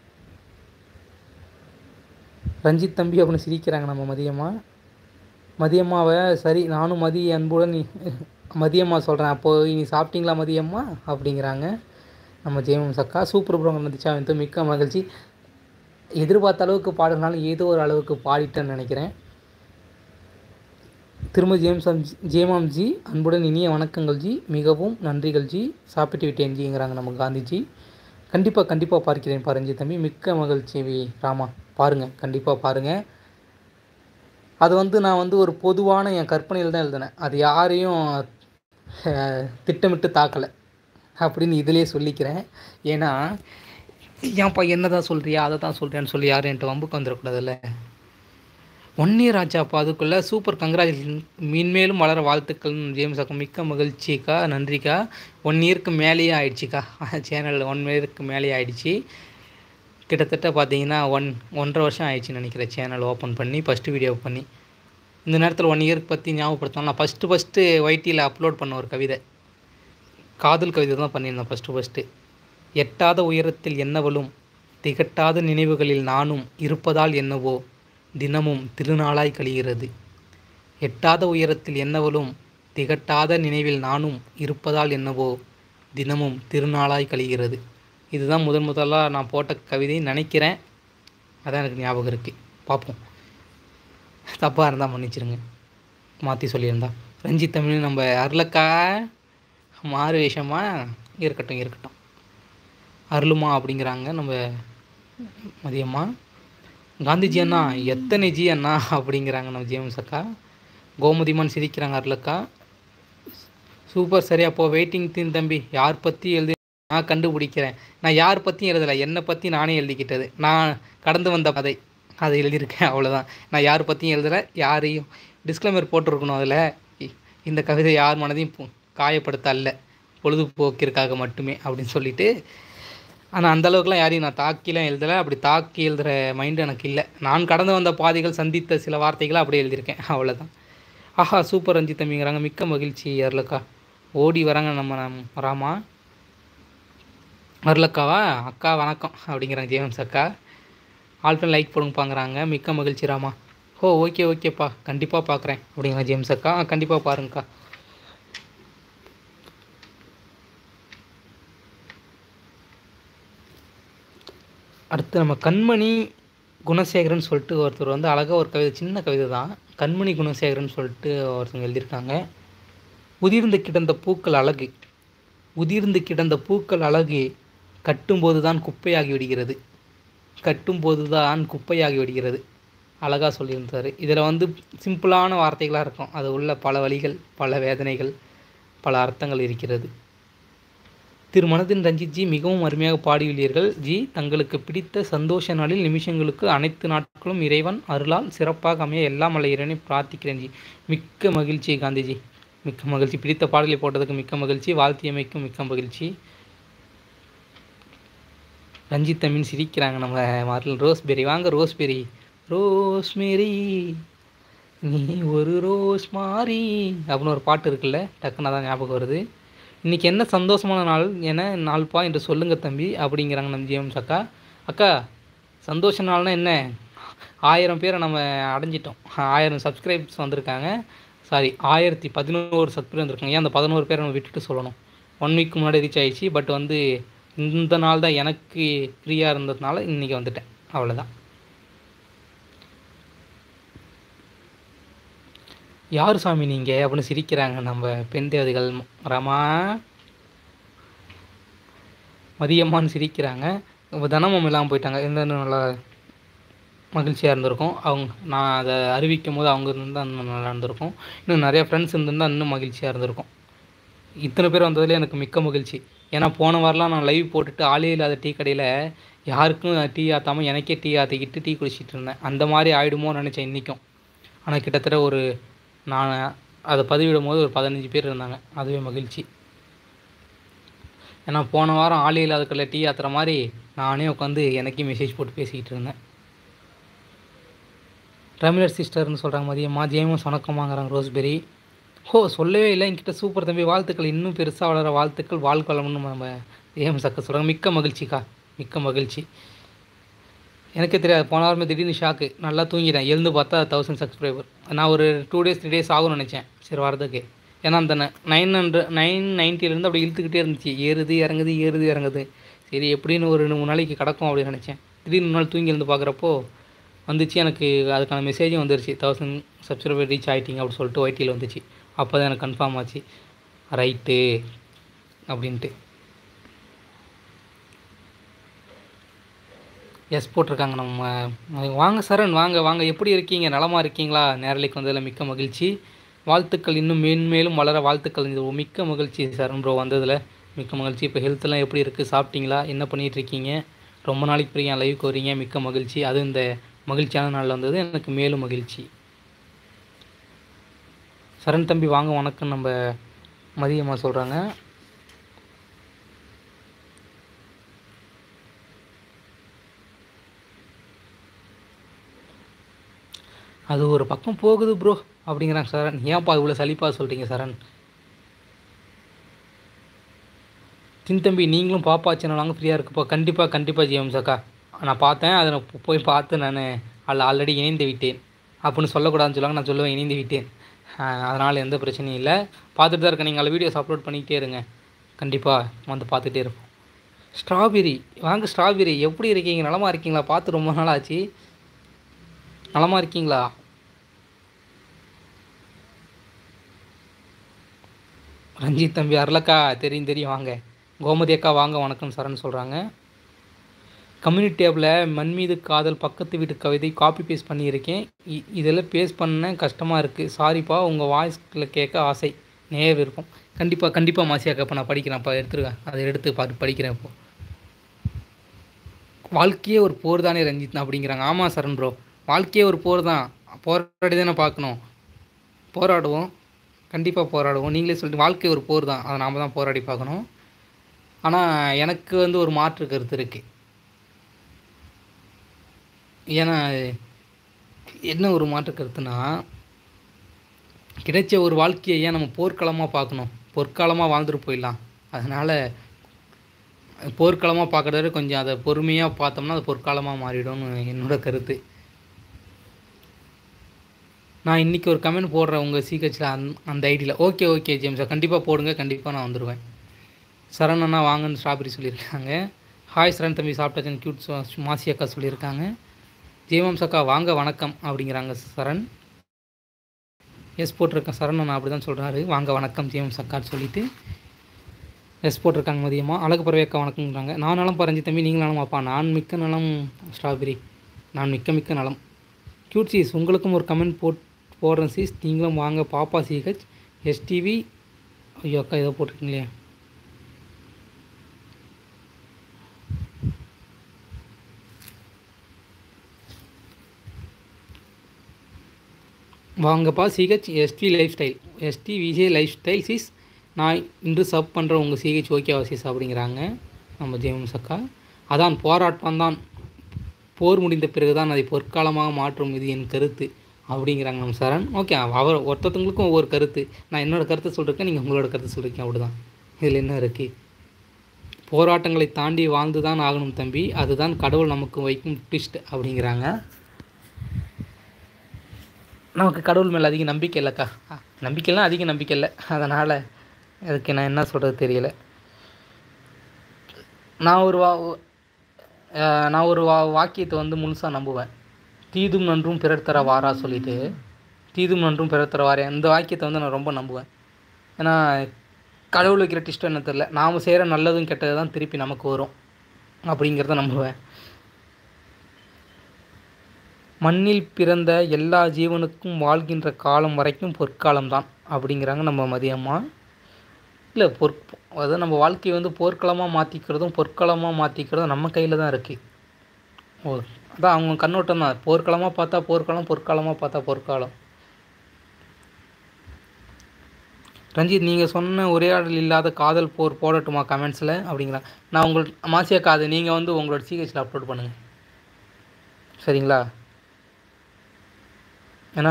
ரஞ்சித் தம்பி அப்படின்னு சிரிக்கிறாங்க நம்ம மதியம்மா மதியம்மாவை சரி நானும் மதிய அன்புடன் நீ மதியம்மா சொல்கிறேன் அப்போது நீ சாப்பிட்டீங்களா மதியம்மா அப்படிங்கிறாங்க நம்ம ஜெயமம் சக்கா சூப்பர் ப்ரோக்ராம் நதிச்சா வந்து மிக்க மகிழ்ச்சி எதிர்பார்த்த அளவுக்கு பாடுனாலும் ஏதோ ஒரு அளவுக்கு பாடிட்டேன்னு நினைக்கிறேன் திரும்ப ஜேம்ஸ் ஜேமாம் ஜி அன்புடன் இனிய வணக்கங்கள் ஜி மிகவும் நன்றிகள் ஜி சாப்பிட்டு விட்டேன் ஜிங்கிறாங்க நம்ம காந்திஜி கண்டிப்பாக கண்டிப்பாக பார்க்கிறேன் பாருங்க தம்பி மிக்க மகிழ்ச்சி வி ராமா பாருங்கள் கண்டிப்பாக பாருங்கள் அது வந்து நான் வந்து ஒரு பொதுவான என் கற்பனையில் தான் எழுதினேன் அது யாரையும் அஹ், திட்டமிட்டு தாக்கலை அப்படின்னு இதிலே சொல்லிக்கிறேன் ஏன்னா ஏன்ப்பா என்ன தான் சொல்கிறியா அதை தான் சொல்கிறேன்னு சொல்லி யாரும் என்கிட்ட வம்புக்கு வந்துடக்கூடாதுல்ல ஒன் இயர் ஆச்சாப்பா அதுக்குள்ளே சூப்பர் கங்க்ராச்சுலேஷன் மீன்மேலும் வளர வாழ்த்துக்கள் ஜேம்ஸ் அக்கா மிக்க மகிழ்ச்சிக்கா நன்றிக்கா ஒன் இயருக்கு மேலேயே ஆயிடுச்சுக்கா சேனல் ஒன் இயருக்கு மேலேயே ஆயிடுச்சு கிட்டத்தட்ட பார்த்தீங்கன்னா ஒன் ஒன்றரை வருஷம் ஆயிடுச்சுன்னு நினைக்கிறேன் சேனல் ஓப்பன் பண்ணி ஃபஸ்ட்டு வீடியோ பண்ணி இந்த நேரத்தில் ஒன் இயர்க்கு பற்றி ஞாபகப்படுத்தணும் நான் ஃபஸ்ட்டு ஃபஸ்ட்டு ஒய்டியில் அப்லோட் பண்ண ஒரு கவிதை காதல் கவிதை தான் பண்ணியிருந்தேன் ஃபஸ்ட்டு ஃபஸ்ட்டு எட்டாத உயரத்தில் என்னவளும் திகட்டாத நினைவுகளில் நானும் இருப்பதால் என்னவோ தினமும் திருநாளாய் கழிகிறது எட்டாத உயரத்தில் என்னவளும் திகட்டாத நினைவில் நானும் இருப்பதால் என்னவோ தினமும் திருநாளாய் கழிகிறது இதுதான் முதன் முதலாக நான் போட்ட கவிதை நினைக்கிறேன் அதான் எனக்கு ஞாபகம் இருக்குது பார்ப்போம் தப்பாக இருந்தால் மன்னிச்சிருங்க மாற்றி சொல்லியிருந்தா ரஞ்சித் தமிழ் நம்ம அருளக்கா மாறு வேஷமா இருக்கட்டும் இருக்கட்டும் அருளுமா அப்படிங்கிறாங்க நம்ம மதியம்மா காந்திஜி அண்ணா எத்தனை ஜி அண்ணா அப்படிங்கிறாங்க நம்ம ஜேம்ஸ் அக்கா கோமதிமான் சிரிக்கிறாங்க அருளக்கா சூப்பர் சரி அப்போ வெயிட்டிங் தீன் தம்பி யார் பற்றி எழுதி நான் கண்டுபிடிக்கிறேன் நான் யார் பற்றியும் எழுதலை என்னை பற்றி நானே எழுதிக்கிட்டது நான் கடந்து வந்த கதை அதை எழுதியிருக்கேன் அவ்வளோதான் நான் யார் பற்றியும் எழுதலை யாரையும் டிஸ்க்ளைமர் போட்டிருக்கணும் அதில் இந்த கவிதை யார் மனதையும் பு- காயப்படுத்த அல்ல பொழுதுபோக்கிற்காக மட்டுமே அப்படின்னு சொல்லிட்டு ஆனால் அந்த அளவுக்குலாம் யாரையும் நான் தாக்கிலாம் எழுதலை அப்படி தாக்கி எழுதுகிற மைண்டு எனக்கு இல்லை நான் கடந்து வந்த பாதைகள் சந்தித்த சில வார்த்தைகளை அப்படியே எழுதியிருக்கேன் அவ்வளோதான் ஆஹா சூப்பர் ரஞ்சித் தம்பிங்கிறாங்க மிக்க மகிழ்ச்சி அருளக்கா ஓடி வராங்க நம்ம நம்ம ராமா அருளக்காவா அக்கா வணக்கம் அப்படிங்கிறாங்க ஜேம்ஸ் அக்கா ஆல்ஃபன் லைக் போடுங்கப்பாங்கிறாங்க மிக்க மகிழ்ச்சி ராமா ஓ ஓகே ஓகேப்பா கண்டிப்பாக பார்க்குறேன் அப்படிங்கிறாங்க ஜேம்ஸ் அக்கா கண்டிப்பாக பாருங்கக்கா அடுத்து நம்ம கண்மணி குணசேகரன் சொல்லிட்டு ஒருத்தர் வந்து அழகாக ஒரு கவிதை சின்ன கவிதை தான் கண்மணி குணசேகரன் சொல்லிட்டு ஒருத்தவங்க எழுதியிருக்காங்க உதிர்ந்து கிடந்த பூக்கள் அழகு உதிர்ந்து கிடந்த பூக்கள் அழகு கட்டும்போது தான் குப்பையாகி விடுகிறது கட்டும்போது தான் குப்பையாகி விடுகிறது அழகாக சொல்லியிருந்தார் இதில் வந்து சிம்பிளான வார்த்தைகளாக இருக்கும் அது உள்ள பல வழிகள் பல வேதனைகள் பல அர்த்தங்கள் இருக்கிறது திரு மனதின் ரஞ்சித் ஜி மிகவும் அருமையாக பாடியுள்ளீர்கள் ஜி தங்களுக்கு பிடித்த சந்தோஷ நாளில் நிமிஷங்களுக்கு அனைத்து நாட்களும் இறைவன் அருளால் சிறப்பாக அமைய எல்லாம் வல்ல இறைவனை பிரார்த்திக்கிறேன் ஜி மிக்க மகிழ்ச்சி காந்திஜி மிக்க மகிழ்ச்சி பிடித்த பாடலை போட்டதுக்கு மிக்க மகிழ்ச்சி வாழ்த்தியமைக்கும் மிக்க மகிழ்ச்சி ரஞ்சித் அமீன் சிரிக்கிறாங்க நம்ம மாரில் ரோஸ்பெரி வாங்க ரோஸ்பெரி ரோஸ்மெரி நீ ஒரு ரோஸ் மாறி அப்படின்னு ஒரு பாட்டு இருக்குல்ல டக்குன்னு தான் ஞாபகம் வருது இன்றைக்கி என்ன சந்தோஷமான நாள் என்ன நாள்ப்பா என்று சொல்லுங்க தம்பி அப்படிங்கிறாங்க நம்ம ஜிஎம்ஸ் அக்கா அக்கா சந்தோஷ நாள்னா என்ன ஆயிரம் பேரை நம்ம அடைஞ்சிட்டோம் ஆயிரம் சப்ஸ்கிரைப்ஸ் வந்திருக்காங்க சாரி ஆயிரத்தி பதினோரு சப்ஸ்கிரைப் வந்திருக்காங்க ஏன் அந்த பதினோரு பேரை நம்ம விட்டுட்டு சொல்லணும் ஒன் வீக் முன்னாடி ரீச் ஆயிடுச்சு பட் வந்து இந்த நாள் தான் எனக்கு ஃப்ரீயாக இருந்ததுனால இன்றைக்கி வந்துட்டேன் அவ்வளோதான் யார் சாமி நீங்கள் அப்படின்னு சிரிக்கிறாங்க நம்ம பெண் தேவதைகள் ரமா மதியம்மான்னு சிரிக்கிறாங்க இப்போ தனமும் இல்லாமல் போயிட்டாங்க எந்த நல்லா மகிழ்ச்சியாக இருந்திருக்கும் அவங்க நான் அதை அறிவிக்கும் போது அவங்க இருந்தால் இன்னும் நல்லா இருந்திருக்கும் இன்னும் நிறைய ஃப்ரெண்ட்ஸ் இருந்திருந்தால் இன்னும் மகிழ்ச்சியாக இருந்திருக்கும் இத்தனை பேர் வந்ததில் எனக்கு மிக்க மகிழ்ச்சி ஏன்னா போன வாரம்லாம் நான் லைவ் போட்டுட்டு ஆளே இல்லாத டீ கடையில் யாருக்கும் டீ ஆற்றாமல் எனக்கே டீ ஆற்றிக்கிட்டு டீ குடிச்சிட்டு இருந்தேன் அந்த மாதிரி ஆகிடுமோன்னு நினச்சேன் இன்றைக்கும் ஆனால் கிட்டத்தட்ட ஒரு நான் அதை பதிவிடும் போது ஒரு பதினஞ்சு பேர் இருந்தாங்க அதுவே மகிழ்ச்சி ஏன்னா போன வாரம் ஆளே இல்லாதக்குள்ள டீ ஆத்துற மாதிரி நானே உட்காந்து எனக்கே மெசேஜ் போட்டு பேசிக்கிட்டு இருந்தேன் தமிழர் சிஸ்டர்னு சொல்கிறாங்க மதியம்மா ஜேமஸ் வணக்கமாங்கிறாங்க ரோஸ்பெரி ஹோ சொல்லவே இல்லை என்கிட்ட சூப்பர் தம்பி வாழ்த்துக்கள் இன்னும் பெருசாக வளர வாழ்த்துக்கள் வாழ்க்கலம்னு நம்ம ஜேமஸ் அக்கா சொல்கிறாங்க மிக்க மகிழ்ச்சிக்கா மிக்க மகிழ்ச்சி எனக்கே தெரியாது போன வாரமே திடீர்னு ஷாக்கு நல்லா தூங்கிட்டேன் எழுந்து பார்த்தா தௌசண்ட் சப்ஸ்கிரைபர் நான் ஒரு டூ டேஸ் த்ரீ டேஸ் ஆகும்னு நினச்சேன் சரி வரதுக்கு ஏன்னா அந்த நைன் ஹண்ட்ரட் நைன் நைன்ட்டிலேருந்து அப்படி இழுத்துக்கிட்டே இருந்துச்சு ஏறுது இறங்குது ஏறுது இறங்குது சரி எப்படின்னு ஒரு ரெண்டு மூணு நாளைக்கு கிடக்கும் அப்படின்னு நினச்சேன் திடீர்னு ஒரு நாள் தூங்கி எழுந்து பார்க்குறப்போ வந்துச்சு எனக்கு அதுக்கான மெசேஜும் வந்துருச்சு தௌசண்ட் சப்ஸ்கிரைபர் ரீச் ஆகிட்டீங்க அப்படின்னு சொல்லிட்டு ஒய்டியில் வந்துச்சு அப்போ தான் எனக்கு கன்ஃபார்ம் ஆச்சு ரைட்டு அப்படின்ட்டு எஸ் போட்டிருக்காங்க நம்ம வாங்க சரண் வாங்க வாங்க எப்படி இருக்கீங்க நலமாக இருக்கீங்களா நேரலைக்கு வந்ததில் மிக்க மகிழ்ச்சி வாழ்த்துக்கள் இன்னும் மேன்மேலும் வளர வாழ்த்துக்கள் இது மிக்க மகிழ்ச்சி சரண் ப்ரோ வந்ததில் மிக்க மகிழ்ச்சி இப்போ ஹெல்த்லாம் எப்படி இருக்குது சாப்பிட்டீங்களா என்ன பண்ணிகிட்டு இருக்கீங்க ரொம்ப நாளைக்கு பிறகு என் லைவுக்கு வரீங்க மிக்க மகிழ்ச்சி அது இந்த மகிழ்ச்சியான நாளில் வந்தது எனக்கு மேலும் மகிழ்ச்சி சரண் தம்பி வாங்க வணக்கம் நம்ம மதியம்மா சொல்கிறாங்க அது ஒரு பக்கம் போகுது ப்ரோ அப்படிங்கிறாங்க சரண் ஏன்ப்பா இவ்வளோ சலிப்பாக சொல்கிறீங்க சரண் தின் தம்பி நீங்களும் பாப்பா சேனல் வாங்க ஃப்ரீயாக இருக்குப்பா கண்டிப்பாக கண்டிப்பாக ஜிஎம்ஸ் அக்கா நான் பார்த்தேன் அதை நான் போய் பார்த்து நான் அதில் ஆல்ரெடி இணைந்து விட்டேன் அப்படின்னு சொல்லக்கூடாதுன்னு சொல்லுவாங்க நான் சொல்லுவேன் இணைந்து விட்டேன் அதனால் எந்த பிரச்சனையும் இல்லை பார்த்துட்டு தான் இருக்கேன் நீங்கள் அதில் வீடியோஸ் அப்லோட் பண்ணிக்கிட்டே இருங்க கண்டிப்பாக வந்து பார்த்துட்டே இருப்போம் ஸ்ட்ராபெரி வாங்க ஸ்ட்ராபெரி எப்படி இருக்கீங்க நலமாக இருக்கீங்களா பார்த்து ரொம்ப நாள் ஆச்சு நலமாக இருக்கீங்களா ரஞ்சித் தம்பி அருளக்கா தெரியும் தெரியும் வாங்க கோமதி அக்கா வாங்க வணக்கம் சரண் சொல்கிறாங்க கம்யூனிட்டி டேபில் மண் மீது காதல் பக்கத்து வீட்டு கவிதை காப்பி பேஸ்ட் பண்ணியிருக்கேன் இ- இதெல்லாம் பேஸ்ட் பண்ண கஷ்டமாக இருக்குது சாரிப்பா உங்கள் வாய்ஸில் கேட்க ஆசை நேய விருப்பம் கண்டிப்பாக கண்டிப்பாக மாசியாக்கா இப்போ நான் படிக்கிறேன் அப்போ எடுத்துருக்கேன் அதை எடுத்து பார்த்து படிக்கிறேன் இப்போ வாழ்க்கையே ஒரு போர் தானே ரஞ்சித் அப்படிங்கிறாங்க ஆமாம் சரண் ப்ரோ வாழ்க்கையே ஒரு போர் தான் போராடி தானே பார்க்கணும் போராடுவோம் கண்டிப்பாக போராடுவோம் நீங்களே சொல்லிட்டு வாழ்க்கை ஒரு போர் தான் அதை நாம தான் போராடி பார்க்கணும் ஆனால் எனக்கு வந்து ஒரு மாற்று கருத்து இருக்குது ஏன்னா என்ன ஒரு மாற்று கருத்துனா கிடைச்ச ஒரு வாழ்க்கையை ஏன் நம்ம போர்க்களமாக பார்க்கணும் பொற்காலமாக வாழ்ந்துட்டு போயிடலாம் அதனால் போர்க்களமாக பார்க்குறத விட கொஞ்சம் அதை பொறுமையாக பார்த்தோம்னா அது பொற்காலமாக மாறிடும்னு என்னோட கருத்து நான் இன்றைக்கி ஒரு கமெண்ட் போடுறேன் உங்கள் சீக்கிரத்தில் அந் அந்த ஐடியில் ஓகே ஓகே ஜேம்ஸா கண்டிப்பாக போடுங்க கண்டிப்பாக நான் வந்துடுவேன் சரண் அண்ணா வாங்கன்னு ஸ்ட்ராபெரி சொல்லியிருக்காங்க ஹாய் சரண் தம்பி சாப்பிட்டாச்சன் க்யூட் மாசி அக்கா சொல்லியிருக்காங்க ஜெயவம்ஸ் அக்கா வாங்க வணக்கம் அப்படிங்கிறாங்க சரண் எஸ் போட்டிருக்கேன் சரண் அண்ணா அப்படி தான் சொல்கிறாரு வாங்க வணக்கம் ஜெயவம்ஸ் அக்கான்னு சொல்லிட்டு எஸ் போட்டிருக்காங்க மதியமாக அழகு பறவை அக்கா வணக்கங்கிறாங்க நான் நலம் பரஞ்சி தம்பி நீங்கள் நலமாப்பா நான் மிக்க நலம் ஸ்ட்ராபெரி நான் மிக்க மிக்க நலம் க்யூட் சீஸ் உங்களுக்கும் ஒரு கமெண்ட் போட் போடுறேன் சீஸ் நீங்களும் வாங்க பாப்பா சிஹெச் எஸ்டிவி ஐயோ அக்கா ஏதோ போட்டிருக்கீங்களே வாங்கப்பா CH ST lifestyle ST VJ lifestyle sis நான் இன்று சப் பண்ணுற உங்கள் சிஹெச் ஓகேவா சிஸ் அப்படிங்கிறாங்க நம்ம ஜேம்ஸ் அக்கா அதான் போராட்டம் தான் போர் முடிந்த பிறகு தான் அதை பொற்காலமாக மாற்றும் இது என் கருத்து அப்படிங்கிறாங்க நம்ம சரண் ஓகே அவர் ஒருத்தவங்களுக்கும் ஒவ்வொரு கருத்து நான் என்னோடய கருத்தை சொல்லிருக்கேன் நீங்கள் உங்களோட கருத்தை சொல்லிருக்கீங்க அப்படிதான் இதில் என்ன இருக்குது போராட்டங்களை தாண்டி வாழ்ந்து தான் ஆகணும் தம்பி அதுதான் கடவுள் நமக்கு வைக்கும் ட்விஸ்ட் அப்படிங்கிறாங்க நமக்கு கடவுள் மேலே அதிக நம்பிக்கை இல்லைக்கா அஹ், நம்பிக்கைலாம் அதிக நம்பிக்கை இல்லை அதனால் அதுக்கு நான் என்ன சொல்கிறது தெரியல நான் ஒரு வா அஹ், நான் ஒரு வா வாக்கியத்தை வந்து முழுசாக நம்புவேன் தீதும் நன்றும் பிறர் தர வாரா சொல்லிட்டு தீதும் நன்றும் பிறர் தர வாரே அந்த வாக்கியத்தை வந்து நான் ரொம்ப நம்புவேன் ஏன்னா கடவுள் வைக்கிற டிஸ்ட் என்ன தெரில நாம் செய்கிற நல்லதும் கெட்டது தான் திருப்பி நமக்கு வரும் அப்படிங்கிறத நம்புவேன் மண்ணில் பிறந்த எல்லா ஜீவனுக்கும் வாழ்கின்ற காலம் வரைக்கும் பொற்காலம்தான் அப்படிங்கிறாங்க நம்ம மதியம்மா இல்லை பொற் அதாவது நம்ம வாழ்க்கையை வந்து போர்க்களமாக மாற்றிக்கிறதும் பொற்காலமாக மாற்றிக்கிறதும் நம்ம கையில் தான் இருக்குது ஓ அதான் அவங்க கண்ணோட்டம் தான் போர்க்களமாக பார்த்தா போர்க்காலம் பொற்காலமாக பார்த்தா பொற்காலம் ரஞ்சித் நீங்கள் சொன்ன உரையாடல் இல்லாத காதல் போர் போடட்டுமா கமெண்ட்ஸில் அப்படிங்கிறாங்க நான் உங்கள் மாசியாக்கா அது நீங்கள் வந்து உங்களோட சிஹெச்சில் அப்லோட் பண்ணுங்கள் சரிங்களா ஏன்னா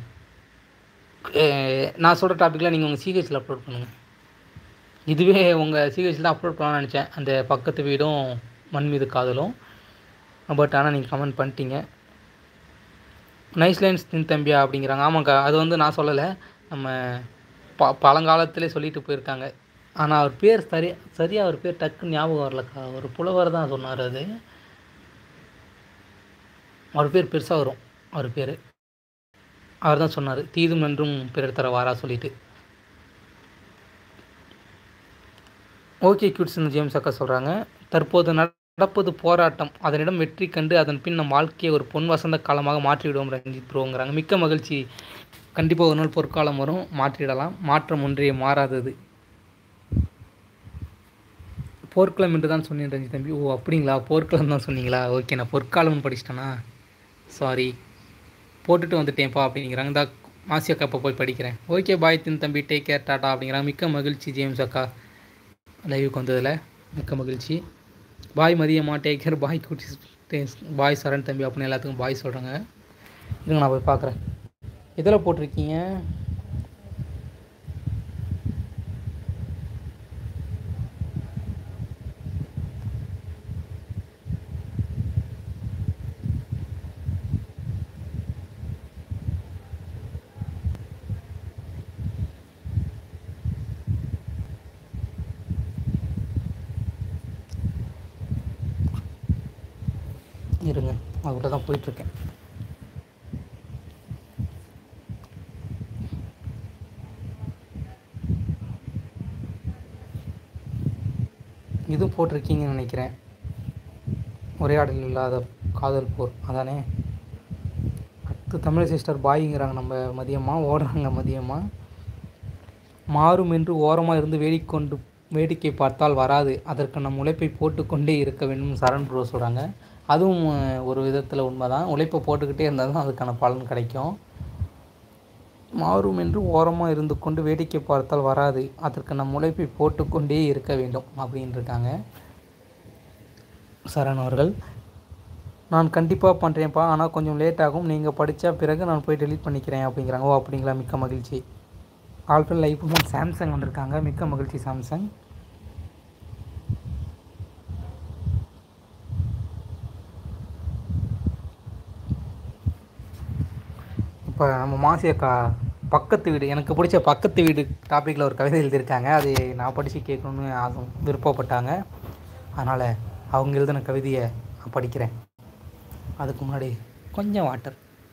அஹ், நான் சொல்கிற டாப்பிக்கில் நீங்கள் உங்கள் சிஹெச்சில் அப்லோட் பண்ணுங்கள் இதுவே உங்கள் சிஹெச்சில் தான் அப்லோட் பண்ணலாம்னு நினச்சேன் அந்த பக்கத்து வீடும் மண் மீது காதலும் பட் ஆனால் நீங்கள் கமெண்ட் பண்ணிட்டீங்க நைஸ் லைன்ஸ் தின் தம்பியா அப்படிங்கிறாங்க ஆமாக்கா அது வந்து நான் சொல்லலை நம்ம ப பழங்காலத்திலே சொல்லிட்டு போயிருக்காங்க ஆனால் அவர் பேர் சரி சரியாக அவர் பேர் டக்குன்னு ஞாபகம் வரலக்கா ஒரு புலவர் தான் சொன்னார் அது அவர் பேர் பெருசாக வரும் அவர் பேர் அவர் தான் சொன்னார் தீதும் நன்றும் பிறர் தர வாரா சொல்லிட்டு ஓகே கியூட்ஸ்னு ஜேம்ஸ் அக்கா சொல்கிறாங்க தற்போது நடப்பது போராட்டம் அதனிடம் வெற்றி கண்டு அதன் பின் நம் வாழ்க்கையை ஒரு பொன் வசந்த காலமாக மாற்றிவிடுவோம் ரஞ்சித் ப்ரோங்கிறாங்க மிக்க மகிழ்ச்சி கண்டிப்பாக ஒரு நாள் பொற்காலம் வரும் மாற்றிடலாம் மாற்றம் ஒன்றே மாறாதது போர்க்களம் என்று தான் சொன்னேன் ரஞ்சித் தம்பி ஓ அப்படிங்களா போர்க்களம் தான் சொன்னீங்களா ஓகே நான் பொற்காலம்னு படிச்சிட்டேனா சாரி போட்டுட்டு வந்துட்டேன்ப்பா அப்படிங்கிறாங்க இந்த மாசி அக்கா இப்போ போய் படிக்கிறேன் ஓகே பாய் தின் தம்பி டேக் கேர் டாட்டா அப்படிங்கிறாங்க மிக்க மகிழ்ச்சி ஜேம்ஸ் அக்கா லைவுக்கு வந்ததில் மிக்க மகிழ்ச்சி பாய் மதியம்மா டேக் கேர் பாய் குட்டி பாய் சரண் தம்பி அப்படின்னு எல்லாத்துக்கும் பாய் சொல்கிறாங்க இருங்க நான் போய் பார்க்குறேன் எதில் போட்டிருக்கீங்க இருங்க அவர்கிட்ட தான் போயிட்டுருக்கேன் இது போட்டிருக்கீங்கன்னு நினைக்கிறேன் உரையாடல் இல்லாத காதல் போர் அதானே அடுத்து தமிழ் சிஸ்டர் பாய்ங்கிறாங்க நம்ம மதியம்மா ஓடுறாங்க மதியம்மா மாறும் என்று ஓரமாக இருந்து வேடிக்கொண்டு வேடிக்கை பார்த்தால் வராது அதற்கு நம் உழைப்பை போட்டுக்கொண்டே இருக்க வேண்டும் சரண் ப்ரோ சொல்கிறாங்க அதுவும் அஹ், ஒரு விதத்தில் உண்மைதான் உழைப்பை போட்டுக்கிட்டே இருந்தால் தான் அதுக்கான பலன் கிடைக்கும் மாறும் என்று ஓரமாக இருந்து கொண்டு வேடிக்கை பார்த்தால் வராது அதற்கு நம் உழைப்பை போட்டுக்கொண்டே இருக்க வேண்டும் அப்படின்னு இருக்காங்க சரண் அவர்கள் நான் கண்டிப்பாக பண்ணுறேன்ப்பா ஆனால் கொஞ்சம் லேட் ஆகும் நீங்கள் படித்தா பிறகு நான் போய் டெலீட் பண்ணிக்கிறேன் அப்படிங்கிறாங்க ஓ அப்படிங்களா மிக்க மகிழ்ச்சி ஆல்ஃபன் லைஃப் சாம்சங் வந்திருக்காங்க மிக்க மகிழ்ச்சி சாம்சங் இப்போ நம்ம மாசி அக்கா பக்கத்து வீடு எனக்கு பிடிச்ச பக்கத்து வீடு டாப்பிக்கில் ஒரு கவிதை எழுதியிருக்காங்க அது நான் படித்து கேட்கணுன்னு ஆசை விருப்பப்பட்டாங்க அதனால் அவங்க எழுதின கவிதையை நான் படிக்கிறேன் அதுக்கு முன்னாடி கொஞ்சம் வாட்டர்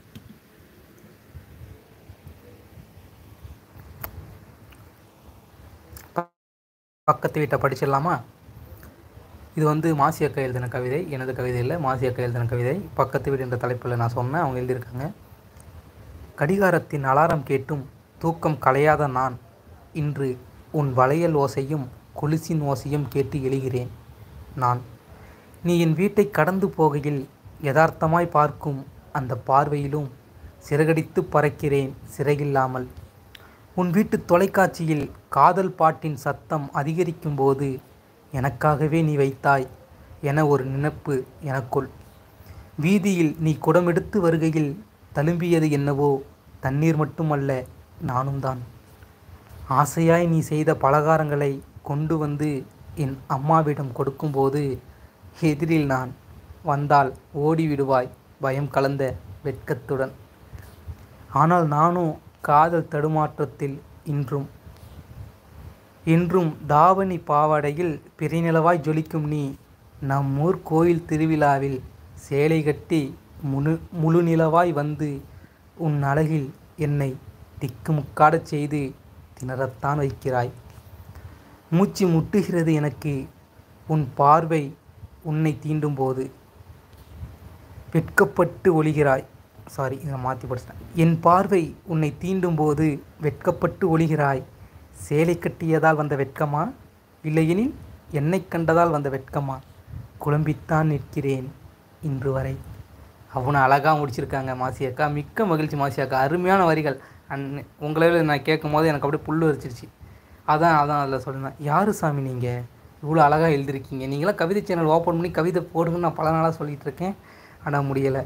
பக்கத்து வீட்டை படிச்சிடலாமா இது வந்து மாசி அக்கா எழுதின கவிதை எனது கவிதை இல்லை மாசி அக்கா எழுதின கவிதை பக்கத்து வீடு என்ற தலைப்பில் நான் சொன்னேன் அவங்க எழுதியிருக்காங்க கடிகாரத்தின் அலாரம் கேட்டும் தூக்கம் கலையாத நான் இன்று உன் வளையல் ஓசையும் கொலுசின் ஓசையும் கேட்டு எழுகிறேன் நான் நீ என் வீட்டை கடந்து போகையில் யதார்த்தமாய் பார்க்கும் அந்த பார்வையிலும் சிறகடித்து பறக்கிறேன் சிறகில்லாமல் உன் வீட்டு தொலைக்காட்சியில் காதல் பாட்டின் சத்தம் அதிகரிக்கும் போது எனக்காகவே நீ வைத்தாய் என ஒரு நினைப்பு எனக்குள் வீதியில் நீ குடமெடுத்து வருகையில் தழும்பியது என்னவோ தண்ணீர் மட்டுமல்ல நானும் தான் ஆசையாய் நீ செய்த பலகாரங்களை கொண்டு வந்து என் அம்மாவிடம் கொடுக்கும்போது எதிரில் நான் வந்தால் ஓடிவிடுவாய் பயம் கலந்த வெட்கத்துடன் ஆனால் நானும் காதல் தடுமாற்றத்தில் இன்றும் இன்றும் தாவணி பாவாடையில் பிறைநிலவாய் ஜொலிக்கும் நீ நம் ஊர் கோயில் திருவிழாவில் சேலை கட்டி முழு முழு நிலவாய் வந்து உன் அழகில் என்னை திக்குமுக்காடச் செய்து திணறத்தான் வைக்கிறாய் மூச்சு முட்டுகிறது எனக்கு உன் பார்வை உன்னை தீண்டும் போது வெட்கப்பட்டு ஒளிகிறாய் சாரி இதை மாற்றி படிச்சிட்டேன் என் பார்வை உன்னை தீண்டும் போது வெட்கப்பட்டு ஒளிகிறாய் சேலை கட்டியதால் வந்த வெட்கமா இல்லையெனில் என்னை கண்டதால் வந்த வெட்கமா குழம்பித்தான் நிற்கிறேன் இன்று வரை அவனை அழகாக முடிச்சிருக்காங்க மாசி அக்கா மிக்க மகிழ்ச்சி மாசி அக்கா அருமையான வரிகள் அந் உங்களையில் நான் கேட்கும் போது எனக்கு அப்படியே புல்லு வச்சிருச்சு அதான் அதான் அதில் சொல்லினேன் யார் சாமி நீங்கள் இவ்வளோ அழகாக எழுதிருக்கீங்க நீங்களாம் கவிதை சேனல் ஓப்பன் பண்ணி கவிதை போடுங்கன்னு நான் பல நாளாக சொல்லிகிட்டு இருக்கேன் ஆனால் முடியலை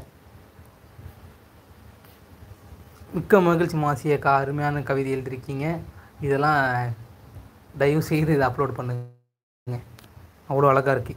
மிக்க மகிழ்ச்சி மாசி அக்கா அருமையான கவிதை எழுதிருக்கீங்க இதெல்லாம் தயவு செய்து இதை அப்லோட் பண்ணுங்க அவ்வளோ அழகாக இருக்கு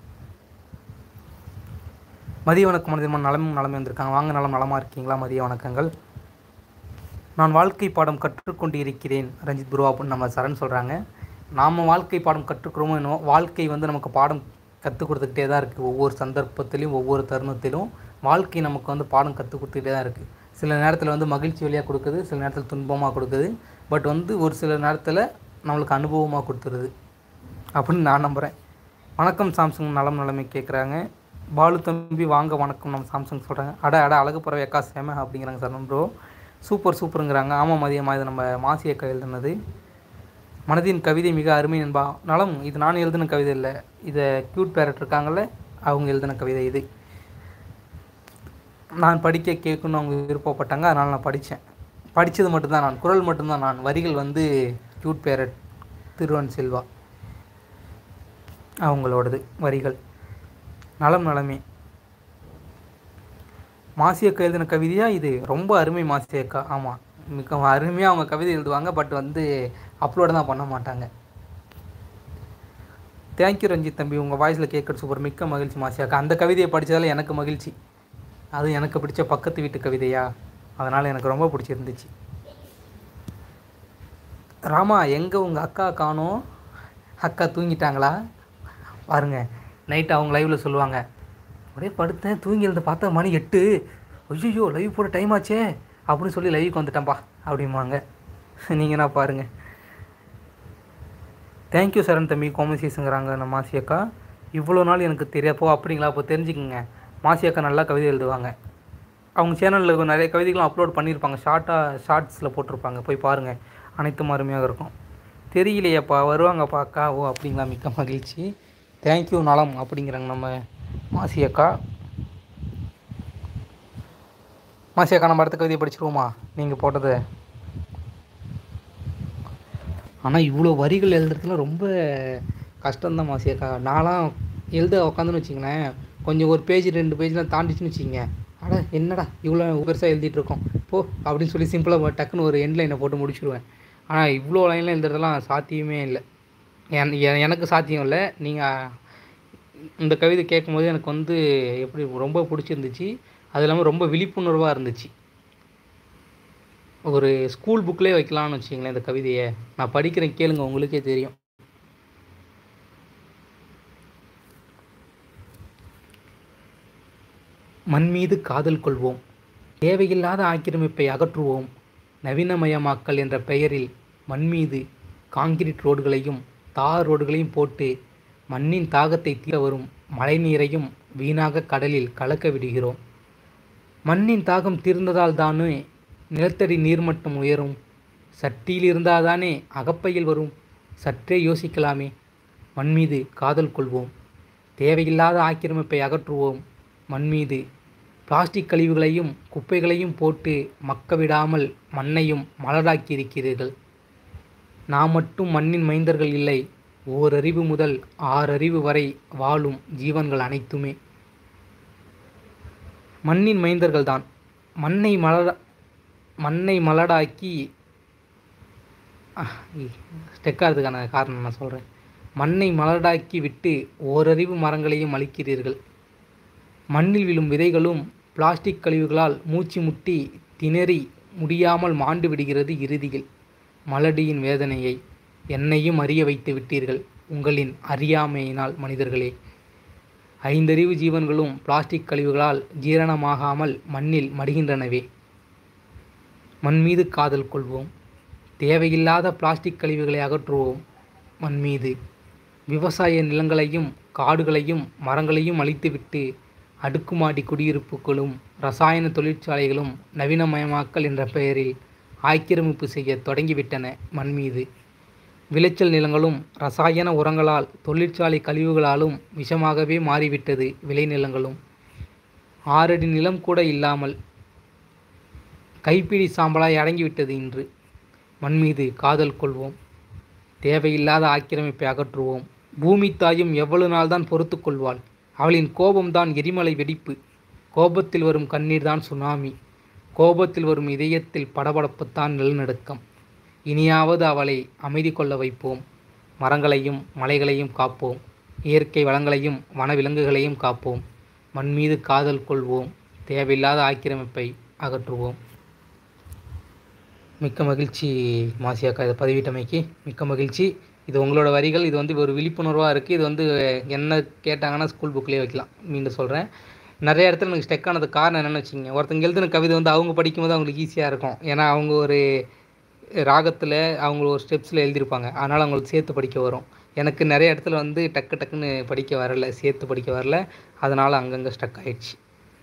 மதிய வணக்கம் மனிதமான நலமும் நலமே வந்திருக்காங்க வாங்க நலம் நலமாக இருக்கீங்களா மதிய வணக்கங்கள் நான் வாழ்க்கை பாடம் கற்றுக்கொண்டு இருக்கிறேன் ரஞ்சித் குரு அப்படின்னு நம்ம சரண் சொல்கிறாங்க நாம் வாழ்க்கை பாடம் கற்றுக்கிறோமோ என்னவோ வாழ்க்கை வந்து நமக்கு பாடம் கற்றுக் கொடுத்துக்கிட்டே தான் இருக்குது ஒவ்வொரு சந்தர்ப்பத்திலையும் ஒவ்வொரு தருணத்திலும் வாழ்க்கை நமக்கு வந்து பாடம் கற்றுக் கொடுத்துக்கிட்டே தான் இருக்குது சில நேரத்தில் வந்து மகிழ்ச்சி வழியாக கொடுக்குது சில நேரத்தில் துன்பமாக கொடுக்குது பட் வந்து ஒரு சில நேரத்தில் நம்மளுக்கு அனுபவமாக கொடுத்துருது அப்படின்னு நான் நம்புகிறேன் வணக்கம் சாம்சங் நலம் நிலைமை கேட்குறாங்க பாலு தம்பி வாங்க வணக்கம் நம்ம சாம்சங் சொல்கிறாங்க அட அட அழகு பறவை அக்கா சேம அப்படிங்கிறாங்க சார் ப்ரோ சூப்பர் சூப்பருங்கிறாங்க ஆமாம் மதியமாக இது நம்ம மாசி அக்கா எழுதுனது மனதின் கவிதை மிக அருமை என்பா நலம் இது நான் எழுதின கவிதை இல்லை இதை க்யூட் பேரட் இருக்காங்கல்ல அவங்க எழுதின கவிதை இது நான் படிக்க கேட்கணும்னு அவங்க விருப்பப்பட்டாங்க அதனால் நான் படித்தேன் படித்தது மட்டும்தான் நான் குரல் மட்டும்தான் நான் வரிகள் வந்து க்யூட் பேரட் திருவன் செல்வா அவங்களோடது வரிகள் நலம் நலமே மாசியக்கா எழுதின கவிதையா இது ரொம்ப அருமை மாசியக்கா ஆமாம் மிக அருமையாக அவங்க கவிதை எழுதுவாங்க பட் வந்து அப்லோடு தான் பண்ண மாட்டாங்க தேங்க்யூ ரஞ்சித் தம்பி உங்கள் வாய்ஸில் கேட்குறது சூப்பர் மிக்க மகிழ்ச்சி மாசியாக்கா அந்த கவிதையை படித்ததால எனக்கு மகிழ்ச்சி அது எனக்கு பிடிச்ச பக்கத்து வீட்டு கவிதையா அதனால் எனக்கு ரொம்ப பிடிச்சிருந்துச்சு ராமா எங்கே உங்கள் அக்கா காணோம் அக்கா தூங்கிட்டாங்களா பாருங்க நைட் அவங்க லைவில் சொல்லுவாங்க அப்படியே படுத்தேன் தூங்கி எழுந்து பார்த்தா மணி எட்டு ஐயோ லைவ் போட டைம் ஆச்சே அப்படின்னு சொல்லி லைவுக்கு வந்துட்டேன்ப்பா அப்படிம்பாங்க நீங்கள்னா பாருங்கள் தேங்க்யூ சரண் தம்பி கோமசீஸுங்கிறாங்க நம்ம மாசி அக்கா இவ்வளோ நாள் எனக்கு தெரியாப்போ அப்படிங்களா அப்போ தெரிஞ்சுக்கங்க மாசி அக்கா நல்லா கவிதை எழுதுவாங்க அவங்க சேனலில் நிறைய கவிதைகளும் அப்லோட் பண்ணியிருப்பாங்க ஷார்ட்டாக ஷார்ட்ஸில் போட்டிருப்பாங்க போய் பாருங்கள் அனைத்தும் அருமையாக இருக்கும் தெரியலையேப்பா வருவாங்கப்பா அக்கா ஓ அப்படிங்களா மிக்க மகிழ்ச்சி தேங்க்யூ நலம் அப்படிங்கிறாங்க நம்ம மாசி அக்கா மாசி அக்கா நம்ம அடுத்த கவிதையை படிச்சிருவோமா நீங்கள் போட்டது ஆனால் இவ்வளோ வரிகள் எழுதுறதுல ரொம்ப கஷ்டம்தான் மாசி அக்கா நான்லாம் எழுத உக்காந்துன்னு வச்சிங்களேன் கொஞ்சம் ஒரு பேஜ் ரெண்டு பேஜ்லாம் தாண்டிச்சுன்னு வச்சிங்க அட என்னடா இவ்வளோ பெருசாக எழுதிட்டு இருக்கோம் போ அப்படின்னு சொல்லி சிம்பிளாக டக்குன்னு ஒரு எண்ட் லைனை போட்டு முடிச்சிடுவேன் ஆனால் இவ்வளோ லைனில் எழுதுறதெல்லாம் சாத்தியமே இல்லை என் எ- எனக்கு சாத்தியம் இல்லை நீங்கள் இந்த கவிதை கேட்கும்போது எனக்கு வந்து எப்படி ரொம்ப பிடிச்சிருந்துச்சு அது இல்லாமல் ரொம்ப விழிப்புணர்வாக இருந்துச்சு ஒரு ஸ்கூல் புக்லேயே வைக்கலாம்னு வச்சிங்களேன் இந்த கவிதையை நான் படிக்கிறேன் கேளுங்க உங்களுக்கே தெரியும் மண் மீது காதல் கொள்வோம் தேவையில்லாத ஆக்கிரமிப்பை அகற்றுவோம் நவீனமயமாக்கல் என்ற பெயரில் மண் மீது காங்கிரீட் ரோடுகளையும் தார் ரோடுகளையும் போட்டு மண்ணின் தாகத்தை தீர வரும் மழைநீரையும் வீணாக கடலில் கலக்க விடுகிறோம் மண்ணின் தாகம் தீர்ந்ததால் தானே நிலத்தடி நீர்மட்டம் உயரும் சட்டியில் இருந்தால்தானே அகப்பையில் வரும் சற்றே யோசிக்கலாமே மண் மீது காதல் கொள்வோம் தேவையில்லாத ஆக்கிரமிப்பை அகற்றுவோம் மண் மீது பிளாஸ்டிக் கழிவுகளையும் குப்பைகளையும் போட்டு மக்க விடாமல் மண்ணையும் மலராக்கி இருக்கிறீர்கள் நாம் மட்டும் மண்ணின் மைந்தர்கள் இல்லை ஓரறிவு முதல் ஆறறிவு வரை வாழும் ஜீவன்கள் அனைத்துமே மண்ணின் மைந்தர்கள்தான் மண்ணை மலர மண்ணை மலடாக்கி ஸ்டெக்காகிறதுக்கான காரணம் நான் சொல்கிறேன் மண்ணை மலடாக்கி விட்டு ஓரறிவு மரங்களையும் அழிக்கிறீர்கள் மண்ணில் விழும் விதைகளும் பிளாஸ்டிக் கழிவுகளால் மூச்சு முட்டி திணறி முடியாமல் மாண்டு விடுகிறது இறுதியில் மலடியின் வேதனையை என்னையும் அறிய வைத்து விட்டீர்கள் உங்களின் அறியாமையினால் மனிதர்களே ஐந்தறிவு ஜீவன்களும் பிளாஸ்டிக் கழிவுகளால் ஜீரணமாகாமல் மண்ணில் மடிகின்றனவே மண் மீது காதல் கொள்வோம் தேவையில்லாத பிளாஸ்டிக் கழிவுகளை அகற்றுவோம் மண் மீது விவசாய நிலங்களையும் காடுகளையும் மரங்களையும் அழித்துவிட்டு அடுக்குமாடி குடியிருப்புகளும் ரசாயன தொழிற்சாலைகளும் நவீனமயமாக்கல் என்ற பெயரில் ஆக்கிரமிப்பு செய்ய தொடங்கிவிட்டன மண் மீது விளைச்சல் நிலங்களும் ரசாயன உரங்களால் தொழிற்சாலை கழிவுகளாலும் விஷமாகவே மாறிவிட்டது விளைநிலங்களும் ஆறடி நிலம் கூட இல்லாமல் கைப்பிடி சாம்பலாய் அடங்கிவிட்டது இன்று மண் மீது காதல் கொள்வோம் தேவையில்லாத ஆக்கிரமிப்பை அகற்றுவோம் பூமி தாயும் எவ்வளவு நாள்தான் பொறுத்து கொள்வாள் அவளின் கோபம்தான் எரிமலை வெடிப்பு கோபத்தில் வரும் கண்ணீர்தான் சுனாமி கோபத்தில் வரும் இதயத்தில் படபடப்புத்தான் நிலநடுக்கம் இனியாவது அவளை அமைதி கொள்ள வைப்போம் மரங்களையும் மலைகளையும் காப்போம் இயற்கை வளங்களையும் வனவிலங்குகளையும் காப்போம் மண் மீது காதல் கொள்வோம் தேவையில்லாத ஆக்கிரமிப்பை அகற்றுவோம் மிக்க மகிழ்ச்சி மாசியாக்கா இதை பதிவிட்டமைக்கு மிக்க மகிழ்ச்சி இது உங்களோட வரிகள் இது வந்து ஒரு விழிப்புணர்வாக இருக்குது இது வந்து என்ன கேட்டாங்கன்னா ஸ்கூல் புக்லேயே வைக்கலாம் மீண்டும் சொல்கிறேன் நிறைய இடத்துல எனக்கு ஸ்டெக் ஆனதுக்கு காரணம் என்னென்னு வச்சுக்கோங்க ஒருத்தங்க எழுதின கவிதை வந்து அவங்க படிக்கும்போது அவங்களுக்கு ஈஸியாக இருக்கும் ஏன்னா அவங்க ஒரு ராகத்தில் அவங்க ஒரு ஸ்டெப்ஸில் எழுதியிருப்பாங்க அதனால் அவங்களுக்கு சேர்த்து படிக்க வரும் எனக்கு நிறைய இடத்துல வந்து டக்கு டக்குன்னு படிக்க வரல சேர்த்து படிக்க வரல அதனால் அங்கங்கே ஸ்டக் ஆயிடுச்சு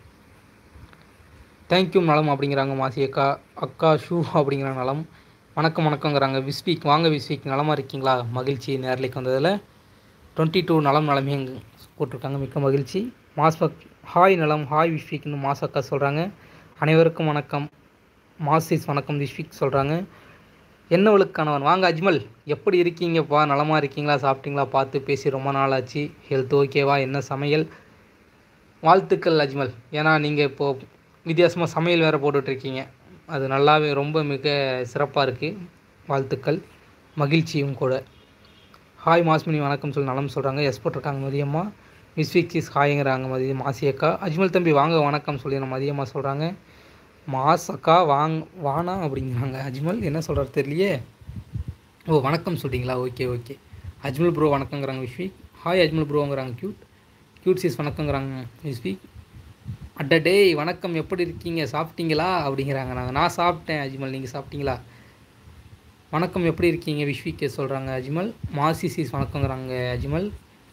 தேங்க்யூ நலம் அப்படிங்கிறாங்க மாசி அக்கா அக்கா ஷூ அப்படிங்கிற நலம் வணக்கம் வணக்கங்கிறாங்க விஸ்வீக் வாங்க விஸ்வீக் நலமாக இருக்கீங்களா மகிழ்ச்சி நேரலைக்கு வந்ததில் டுவெண்ட்டி டூ நலம் நலமே போட்டிருக்காங்க மிக்க மகிழ்ச்சி மாஸ்பக் ஹாய் நலம் ஹாய் விஸ்வீக்னு மாசக்கா சொல்கிறாங்க அனைவருக்கும் வணக்கம் மாசிஸ் வணக்கம் விஸ்வீக் சொல்கிறாங்க என்னவளுக்கானவன் வாங்க அஜ்மல் எப்படி இருக்கீங்கப்பா நலமாக இருக்கீங்களா சாப்பிட்டீங்களா பார்த்து பேசி ரொம்ப நாள் ஆச்சு ஹெல்த் ஓகேவா என்ன சமையல் வாழ்த்துக்கள் அஜ்மல் ஏன்னா நீங்கள் இப்போது வித்தியாசமாக சமையல் வேறு போட்டுட்ருக்கீங்க அது நல்லாவே ரொம்ப மிக சிறப்பாக இருக்குது வாழ்த்துக்கள் மகிழ்ச்சியும் கூட ஹாய் மாஸ்மினி வணக்கம் சொல்லி நலம் சொல்கிறாங்க எஸ் போட்டிருக்காங்க மதியம்மா மிஸ்வீக் சீஸ் ஹாய்ங்கிறாங்க மதியம் மாசியக்கா அஜ்மல் தம்பி வாங்க வணக்கம் சொல்லி நம்ம மதியம்மா சொல்கிறாங்க மாசக்கா வாங் வானா அப்படிங்கிறாங்க அஜ்மல் என்ன சொல்கிறாரு தெரியலையே ஓ வணக்கம் சொல்கிறீங்களா ஓகே ஓகே அஜ்மல் ப்ரோ வணக்கங்கிறாங்க விஸ்வீக் ஹாய் அஜ்மல் ப்ரோங்கிறாங்க க்யூட் க்யூட் சீஸ் வணக்கங்கிறாங்க விஸ்வீக் அட்ட டேய் வணக்கம் எப்படி இருக்கீங்க சாப்பிட்டீங்களா அப்படிங்கிறாங்க நாங்கள் நான் சாப்பிட்டேன் அஜ்மல் நீங்கள் சாப்பிட்டீங்களா வணக்கம் எப்படி இருக்கீங்க விஸ்விக்கே சொல்கிறாங்க அஜ்மல் மாசி சீஸ் வணக்கங்கிறாங்க அஜ்மல்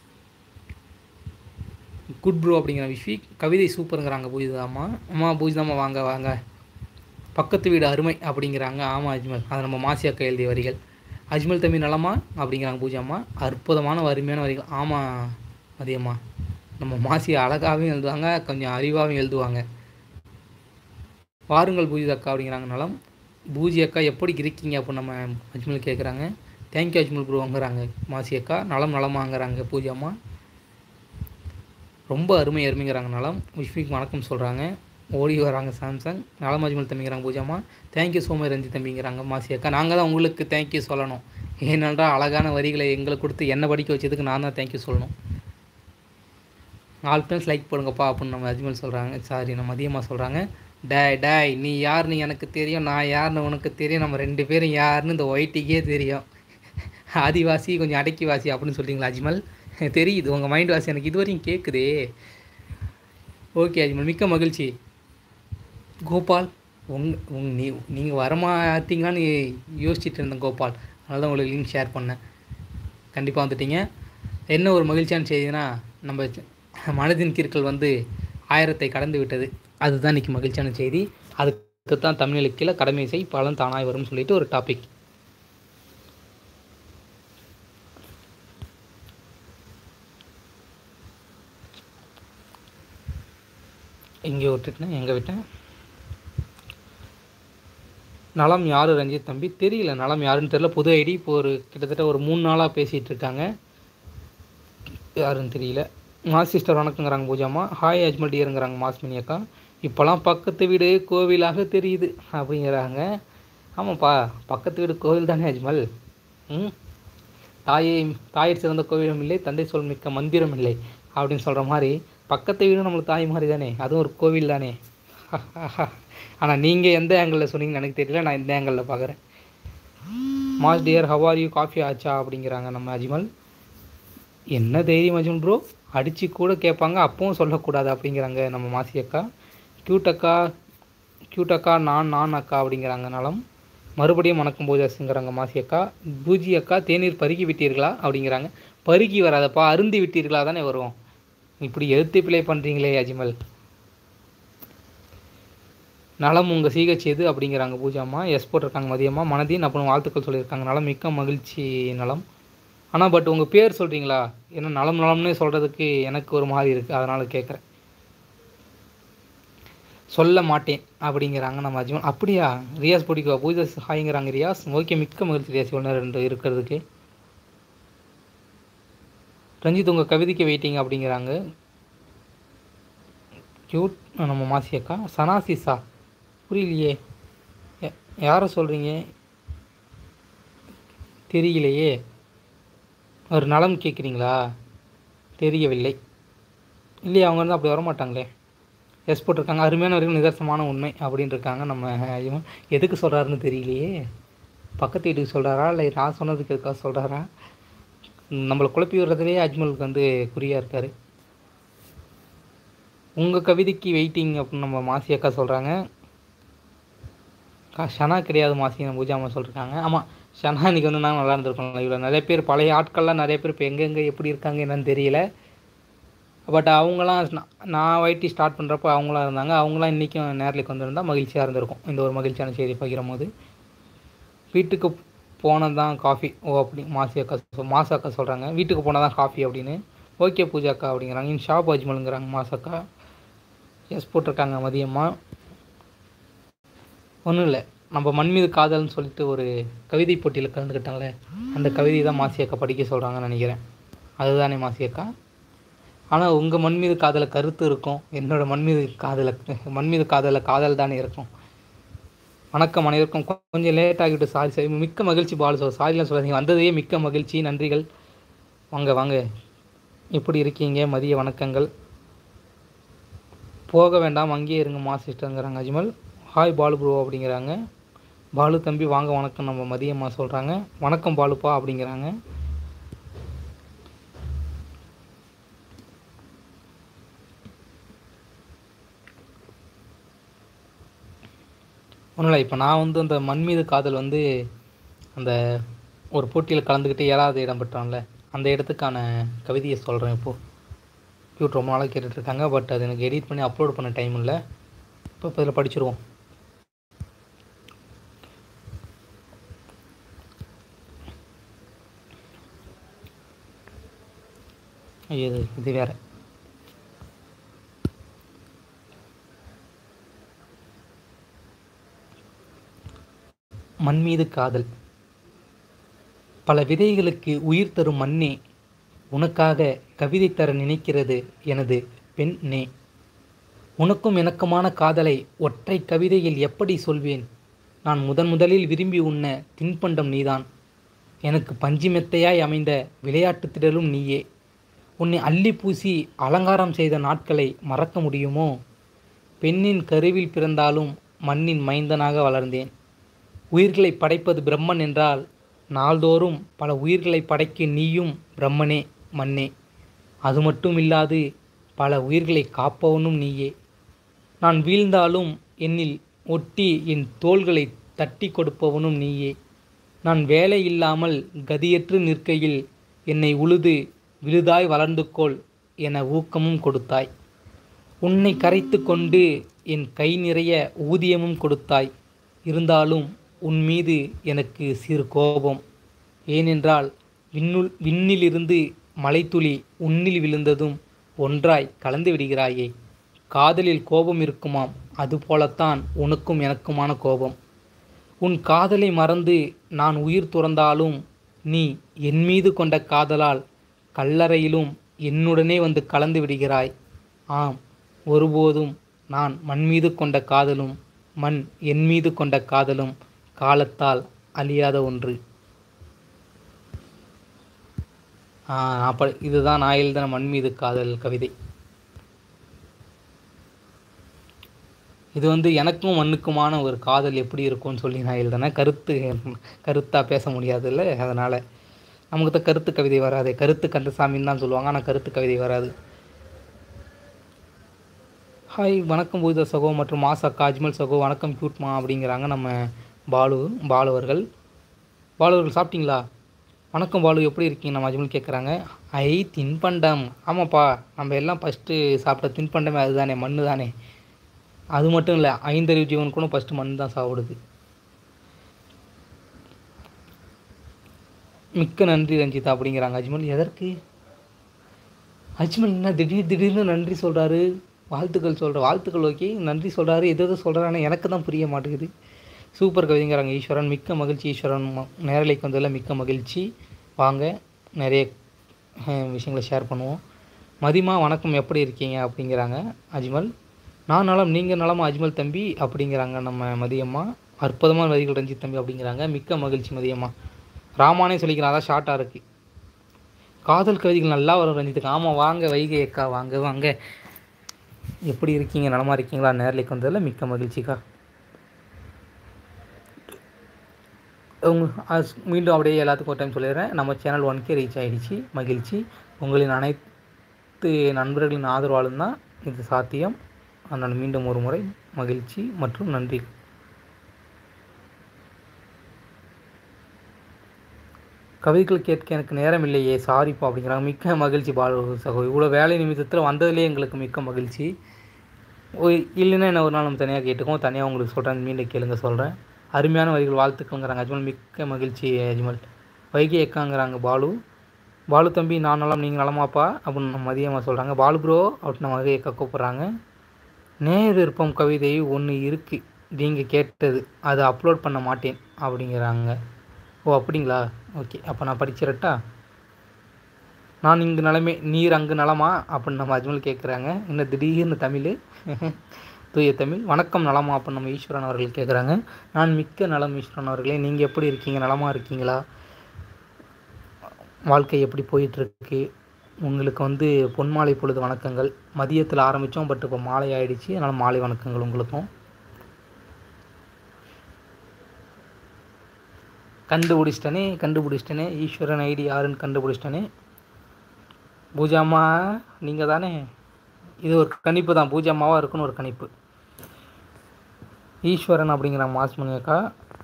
குட் ப்ரோ அப்படிங்கிற விஸ்விக் கவிதை சூப்பருங்கிறாங்க பூஜிதாம்மா அம்மா பூஜிதாம்மா வாங்க வாங்க பக்கத்து வீடு அருமை அப்படிங்கிறாங்க ஆமாம் அஜ்மல் அது நம்ம மாசி அக்கா எழுதிய வரிகள் அஜ்மல் தம்பி நலமா அப்படிங்கிறாங்க பூஜாம்மா அற்புதமான அருமையான வரிகள் ஆமாம் மதியம்மா நம்ம மாசி அழகாகவும் எழுதுவாங்க கொஞ்சம் அறிவாகவும் எழுதுவாங்க வாருங்கள் பூஜி அக்கா அப்படிங்கிறாங்க நலம் பூஜி அக்கா எப்படி இருக்கீங்க அப்படின்னு நம்ம அஜ்மல் கேட்குறாங்க தேங்க்யூ அஜ்மல் ப்ரோங்கிறாங்க மாசி அக்கா நலம் நலமாங்கிறாங்க பூஜா அம்மா ரொம்ப அருமை அருமைங்கிறாங்க நலம் விஷ்விக் வணக்கம் சொல்கிறாங்க ஓடி வராங்க சாம்சங் நலம் அஜ்மல் தம்பிங்கிறாங்க பூஜாம்மா தேங்க்யூ ஸோ மச் ரஞ்சி தம்பிங்கிறாங்க மாசி அக்கா நாங்கள் தான் உங்களுக்கு தேங்க்யூ சொல்லணும் ஏனென்றால் அழகான வரிகளை எங்களுக்கு கொடுத்து என்ன படிக்க வச்சதுக்கு நான் தான் தேங்க்யூ சொல்லணும் நாலு ஃப்ரெண்ட்ஸ் லைக் போடுங்கப்பா அப்படின்னு நம்ம அஜ்மல் சொல்கிறாங்க சாரி நம்ம அதிகமாக சொல்கிறாங்க டேய் டேய் நீ யாருன்னு எனக்கு தெரியும் நான் யாருன்னு உனக்கு தெரியும் நம்ம ரெண்டு பேரும் யாருன்னு இந்த ஒயிட்டிக்கே தெரியும் ஆதிவாசி கொஞ்சம் அடக்கி வாசி அப்படின்னு சொல்கிறீங்களா அஜ்மல் தெரியுது உங்கள் மைண்ட் வாசி எனக்கு இது வரையும் கேட்குதே ஓகே அஜ்மல் மிக்க மகிழ்ச்சி கோபால் உங் உங் நீ நீங்கள் வரமாட்டீங்களான்னு யோசிச்சுட்டு இருந்தேன் கோபால் அதனால தான் உங்களுக்கு லிங்க் ஷேர் பண்ணேன் கண்டிப்பாக வந்துட்டீங்க என்ன ஒரு மகிழ்ச்சியான செய்தினா நம்ம மனதின் கீர்கள் வந்து ஆயிரத்தை கடந்து விட்டது அதுதான் இன்றைக்கி மகிழ்ச்சியான செய்தி அதுக்கு தான் தமிழுக்கு கீழே கடமை செய் பலன் தானாய் வரும்னு சொல்லிட்டு ஒரு டாபிக் இங்கே விட்டுட்டேன் எங்கே விட்டேன் நலம் யாரு ரஞ்சித் தம்பி தெரியல நலம் யாருன்னு தெரியல புது ஐடி இப்போ ஒரு கிட்டத்தட்ட ஒரு மூணு நாளாக பேசிகிட்டு இருக்காங்க யாருன்னு தெரியல மாஸ் சிஸ்டர் வணக்கங்கிறாங்க பூஜாமா ஹாய் அஜ்மல் டியருங்கிறாங்க மாஸ்மினி அக்கா இப்போலாம் பக்கத்து வீடு கோவிலாக தெரியுது அப்படிங்கிறாங்க ஆமாப்பா பக்கத்து வீடு கோவில் தானே அஜ்மல் ம் தாயை தாயிற் சிறந்த கோவிலும் இல்லை தந்தை சொல் மிக்க மந்திரம் இல்லை அப்படின்னு சொல்கிற மாதிரி பக்கத்து வீடும் நம்மளுக்கு தாய் மாதிரி தானே அதுவும் ஒரு கோவில் தானே ஆனால் நீங்கள் எந்த ஆங்கிளில் சொன்னீங்கன்னு எனக்கு தெரியல நான் இந்த ஆங்கிளில் பார்க்குறேன் மாஸ் டியர் ஹவார் யூ காஃபி ஆச்சா அப்படிங்கிறாங்க நம்ம அஜ்மல் என்ன தைரியம் அஜுன் ப்ரோ அடித்து கூட கேட்பாங்க அப்பவும் சொல்லக்கூடாது அப்படிங்கிறாங்க நம்ம மாசி அக்கா க்யூட் அக்கா க்யூட் அக்கா நான் நான் அக்கா அப்படிங்கிறாங்க நலம் மறுபடியும் வணக்கம் பூஜாஸுங்கிறாங்க மாசி அக்கா பூஜி அக்கா தேநீர் பருகி விட்டீர்களா அப்படிங்கிறாங்க பருகி வராதப்பா அருந்தி விட்டீர்களா தானே வருவோம் இப்படி எழுத்து பிழை பண்ணுறீங்களே அஜிமல் நலம் உங்கள் சிஹெச் எது அப்படிங்கிறாங்க பூஜாம்மா எஸ் போட்டிருக்காங்க மதியம்மா மனதின் அப்புறம் வாழ்த்துக்கள் சொல்லியிருக்காங்க நலம் மிக்க மகிழ்ச்சி நலம் ஆனால் பட் உங்கள் பேர் சொல்கிறீங்களா ஏன்னா நலம் நலம்னு சொல்கிறதுக்கு எனக்கு ஒரு மாதிரி இருக்குது அதனால் கேட்குறேன் சொல்ல மாட்டேன் அப்படிங்கிறாங்க நம்ம அஜ்மன் அப்படியா ரியாஸ் பிடிக்குவா பூஜா ஹாய்ங்கிறாங்க ரியாஸ் ஓகே மிக்க மகிழ்ச்சி ரியாஸ் ஒன்று ரெண்டு இருக்கிறதுக்கு ரஞ்சித் உங்கள் கவிதைக்கு வெயிட்டிங் அப்படிங்கிறாங்க க்யூட் நம்ம மாசி அக்கா சனாசிசா புரியலையே யா- யாரை சொல்கிறீங்க தெரியலையே ஒரு நலம் கேட்குறீங்களா தெரியவில்லை இல்லையே அவங்க வந்து அப்படி வரமாட்டாங்களே எஸ் போட்டிருக்காங்க அருமையான வரைக்கும் நிதர்சனமான உண்மை அப்படின்னு இருக்காங்க நம்ம இவன் எதுக்கு சொல்கிறாருன்னு தெரியலையே பக்கத்து வீட்டுக்கு சொல்கிறாரா இல்லை நான் சொன்னதுக்கு எதுக்காக சொல்கிறாரா நம்மளை குழப்பி விடுறதுலேயே அஜ்மலுக்கு வந்து குறியாக இருக்கார் உங்கள் கவிதைக்கு வெயிட்டிங் அப்படின்னு நம்ம மாசி அக்கா சொல்கிறாங்க கா ஷனா கிடையாது மாசி நம்ம பூஜாமா சொல்லியிருக்காங்க ஆமாம் ஷனா இன்னைக்கு வந்து நான் நல்லா இருந்திருக்கோம் இவ்வளோ நிறைய பேர் பழைய ஆட்கள்லாம் நிறைய பேர் இப்போ எங்கெங்கே எப்படி இருக்காங்க என்னன்னு தெரியல பட் அவங்களாம் நான் நான் வைட்டி ஸ்டார்ட் பண்ணுறப்ப அவங்களாம் இருந்தாங்க அவங்களாம் இன்றைக்கும் நேரில் வந்திருந்தா மகிழ்ச்சியாக இருந்திருக்கும் இந்த ஒரு மகிழ்ச்சியான செய்தி பகிரும் போது வீட்டுக்கு போனது தான் காஃபி ஓ அப்படி மாசி அக்கா சொ- மாசு அக்கா சொல்கிறாங்க வீட்டுக்கு போனால் தான் காஃபி அப்படின்னு ஓகே பூஜா அக்கா அப்படிங்கிறாங்க இன் ஷாப் அஜ்மலுங்கிறாங்க மாசக்கா எஸ் போட்டிருக்காங்க மதியம்மா ஒன்றும் இல்லை நம்ம மண் மீது காதல்னு சொல்லிட்டு ஒரு கவிதை போட்டியில் கலந்துக்கிட்டாங்களே அந்த கவிதை தான் மாசி அக்கா படிக்க சொல்கிறாங்கன்னு நினைக்கிறேன் அதுதானே மாசி அக்கா ஆனால் உங்கள் மண் மீது காதல கருத்து இருக்கும் என்னோட மண் மீது காதல மண் மீது காதல காதல் தானே இருக்கும் வணக்கம் அனைவருக்கும் கொ- கொஞ்சம் லேட் ஆகிட்டு சாரி சாரி மிக்க மகிழ்ச்சி பாலு சார் சாரிலாம் சொல்லாதீங்க வந்ததே மிக்க மகிழ்ச்சி நன்றிகள் வாங்க வாங்க எப்படி இருக்கீங்க மதிய வணக்கங்கள் போக வேண்டாம் அங்கேயே இருங்க மா சிஸ்டருங்கிறாங்க அஜ்மல் ஹாய் பாலு ப்ரோ அப்படிங்கிறாங்க பாலு தம்பி வாங்க வணக்கம் நம்ம மதியம்மா சொல்கிறாங்க வணக்கம் பாலுப்பா அப்படிங்கிறாங்க ஒன்றும் இல்லை இப்போ நான் வந்து அந்த மண் மீது காதல் வந்து அந்த ஒரு போட்டியில் கலந்துக்கிட்டு ஏழாவது இடம் பெற்றோம்ல அந்த இடத்துக்கான கவிதையை சொல்கிறேன் இப்போது யூட் ரொம்ப நாளாக கேட்டுட்ருக்காங்க பட் அது எனக்கு எடிட் பண்ணி அப்லோட் பண்ண டைம் இல்லை இப்போ இப்போ இதில் படிச்சிருவோம் ஐயோ, இது இது வேற மண் மீது காதல் பல விதைகளுக்கு உயிர் தரும் மண்ணே உனக்காக கவிதை தர நினைக்கிறது எனது பெண் நே உனக்கும் எனக்குமான காதலை ஒற்றை கவிதையில் எப்படி சொல்வேன் நான் முதன் முதலில் விரும்பி உண்ண தின்பண்டம் நீதான் எனக்கு பஞ்சு மெத்தையாய் அமைந்த விளையாட்டுத் திடலும் நீயே உன்னை அள்ளி பூசி அலங்காரம் செய்த நாட்களை மறக்க முடியுமோ பெண்ணின் கருவில் பிறந்தாலும் மண்ணின் மைந்தனாக வளர்ந்தேன் உயிர்களை படைப்பது பிரம்மன் என்றால் நாள்தோறும் பல உயிர்களை படைக்கும் நீயும் பிரம்மனே மண்ணே அது மட்டும் இல்லாது பல உயிர்களை காப்பவனும் நீயே நான் வீழ்ந்தாலும் என்னில் ஒட்டி என் தோள்களை தட்டி கொடுப்பவனும் நீயே நான் வேலை இல்லாமல் கதியற்று நிற்கையில் என்னை உழுது விழுதாய் வளர்ந்து கொள் என ஊக்கமும் கொடுத்தாய் உன்னை கரைத்து கொண்டு என் கை நிறைய ஊதியமும் கொடுத்தாய் இருந்தாலும் உன் மீது எனக்கு சிறு கோபம் ஏனென்றால் விண்ணுள் விண்ணிலிருந்து மலைத்துளி உன்னில் விழுந்ததும் ஒன்றாய் கலந்து விடுகிறாயே காதலில் கோபம் இருக்குமாம் அதுபோலத்தான் உனக்கும் எனக்குமான கோபம் உன் காதலை மறந்து நான் உயிர் துறந்தாலும் நீ என் மீது கொண்ட காதலால் கல்லறையிலும் என்னுடனே வந்து கலந்து விடுகிறாய் ஆம் ஒருபோதும் நான் மண் மீது கொண்ட காதலும் மண் என் மீது கொண்ட காதலும் காலத்தால் அழியாத ஒன்று அப்போ இதுதான் நான் எழுதின மண் மீது காதல் கவிதை இது வந்து எனக்கும் மண்ணுக்குமான ஒரு காதல் எப்படி இருக்கும்னு சொல்லி நான் எழுதினேன் கருத்து கருத்தாக பேச முடியாதுல்ல அதனால் நமக்கு தான் கருத்து கவிதை வராது கருத்து கந்தசாமின்னு தான் சொல்லுவாங்க ஆனால் கருத்து கவிதை வராது ஹாய் வணக்கம் பூஜா சகோ மற்றும் மாசக்கா அஜ்மல் சகோ வணக்கம் கியூட்மா அப்படிங்கிறாங்க நம்ம பாலு பாலு அவர்கள் பாலு அவர்கள் சாப்பிட்டீங்களா வணக்கம் பாலு எப்படி இருக்கீங்க நம்ம அஜ்மல் கேட்குறாங்க ஐ தின்பண்டம் ஆமாப்பா நம்ம எல்லாம் ஃபஸ்ட்டு சாப்பிட்ட தின்பண்டமே அதுதானே மண்ணு தானே அது மட்டும் இல்லை ஐந்தறிவு ஜீவன் கூட ஃபஸ்ட்டு மண் தான் சாப்பிடுது மிக்க நன்றி ரஞ்சிதா அப்படிங்கிறாங்க அஜ்மல் எதற்கு அஜ்மல் என்ன திடீர் திடீர்னு நன்றி சொல்கிறாரு வாழ்த்துக்கள் சொல்கிற வாழ்த்துக்கள் ஓகே நன்றி சொல்கிறாரு எது எது சொல்கிறான்னு எனக்கு தான் புரிய மாட்டேங்குது சூப்பர் கவிதைங்கிறாங்க ஈஸ்வரன் மிக்க மகிழ்ச்சி ஈஸ்வரன் ம- நேரலைக்கு வந்ததில் மிக்க மகிழ்ச்சி வாங்க நிறைய அஹ், விஷயங்களை ஷேர் பண்ணுவோம் மதிமா வணக்கம் எப்படி இருக்கீங்க அப்படிங்கிறாங்க அஜ்மல் நான் நலம் நீங்கள் நலமா அஜ்மல் தம்பி அப்படிங்கிறாங்க நம்ம மதியம்மா அற்புதமான வரிகள் ரஞ்சித் தம்பி அப்படிங்கிறாங்க மிக்க மகிழ்ச்சி மதியம்மா ராமானே சொல்லிக்கிறேன் அதான் ஷார்ட்டாக இருக்குது காதல் கவிதைகள் நல்லா வரும் ரஞ்சித்துக்கு ஆமாம் வாங்க வைகை அக்கா வாங்க வாங்க எப்படி இருக்கீங்க நலமா இருக்கீங்களா நேரலைக்கு வந்ததில் மிக்க மகிழ்ச்சிக்கா உங்க அஸ்- மீண்டும் அப்படியே எல்லாத்துக்கும் ஒரு டைம் சொல்லிடுறேன் நம்ம சேனல் ஒன் கே ரீச் ஆகிடுச்சு மகிழ்ச்சி உங்களின் அனைத்து நண்பர்களின் ஆதரவாலும் தான் இது சாத்தியம் அதனால் மீண்டும் ஒரு முறை மகிழ்ச்சி மற்றும் நன்றி கவிதைகள் கேட்க எனக்கு நேரம் இல்லையே சாரிப்பா அப்படிங்கிறாங்க மிக்க மகிழ்ச்சி பாலு சகோ இவ்வளோ வேலை நிமித்தத்தில் வந்ததுலேயே எங்களுக்கு மிக்க மகிழ்ச்சி ஓ- இல்லைன்னா என்ன ஒரு நாள் நம்ம தனியாக கேட்டுக்கோம் தனியாக உங்களுக்கு சொல்கிறேன் மீண்டும் கேளுங்க சொல்கிறேன் அருமையான வரிகள் வாழ்த்துக்கள்ங்கிறாங்க அஜ்மல் மிக்க மகிழ்ச்சி அஜ்மல் வைகை எக்காங்கிறாங்க பாலு பாலு தம்பி நான் நலம் நீங்கள் நலமாப்பா அப்படின்னு நம்ம மதியமாக சொல்கிறாங்க பாலு ப்ரோ அப்படின்னு நம்ம வைகை எக்கா கூப்பிட்றாங்க நேர் விருப்பம் கவிதை ஒன்று இருக்குது நீங்கள் கேட்டது அதை அப்லோட் பண்ண மாட்டேன் அப்படிங்கிறாங்க ஓ அப்படிங்களா ஓகே அப்போ நான் படிச்சிடட்டா நான் இங்கு நலமே நீர் அங்கு நலமா அப்படின்னு நம்ம அஜ்மல் கேட்குறாங்க என்ன திடீர்னு தமிழ் தூய தமிழ் வணக்கம் நலமா அப்படின்னு நம்ம ஈஸ்வரன் அவர்கள் கேட்குறாங்க நான் மிக்க நலம் ஈஸ்வரன் அவர்களே நீங்கள் எப்படி இருக்கீங்க நலமா இருக்கீங்களா வாழ்க்கை எப்படி போயிட்டுருக்கு உங்களுக்கு வந்து பொன்மாலை பொழுது வணக்கங்கள் மதியத்தில் ஆரம்பித்தோம் பட் இப்போ மாலை ஆயிடுச்சு அதனால் மாலை வணக்கங்கள் உங்களுக்கும் கண்டுபிடிச்சிட்டனே கண்டுபிடிச்சிட்டனே ஈஸ்வரன் ஐடி யாருன்னு கண்டுபிடிச்சிட்டனே பூஜாம்மா நீங்கள் தானே இது ஒரு கணிப்பு தான் பூஜாம்மாவாக இருக்குன்னு ஒரு கணிப்பு ஈஸ்வரன் அப்படிங்கிற மாஸ்மணி அக்கா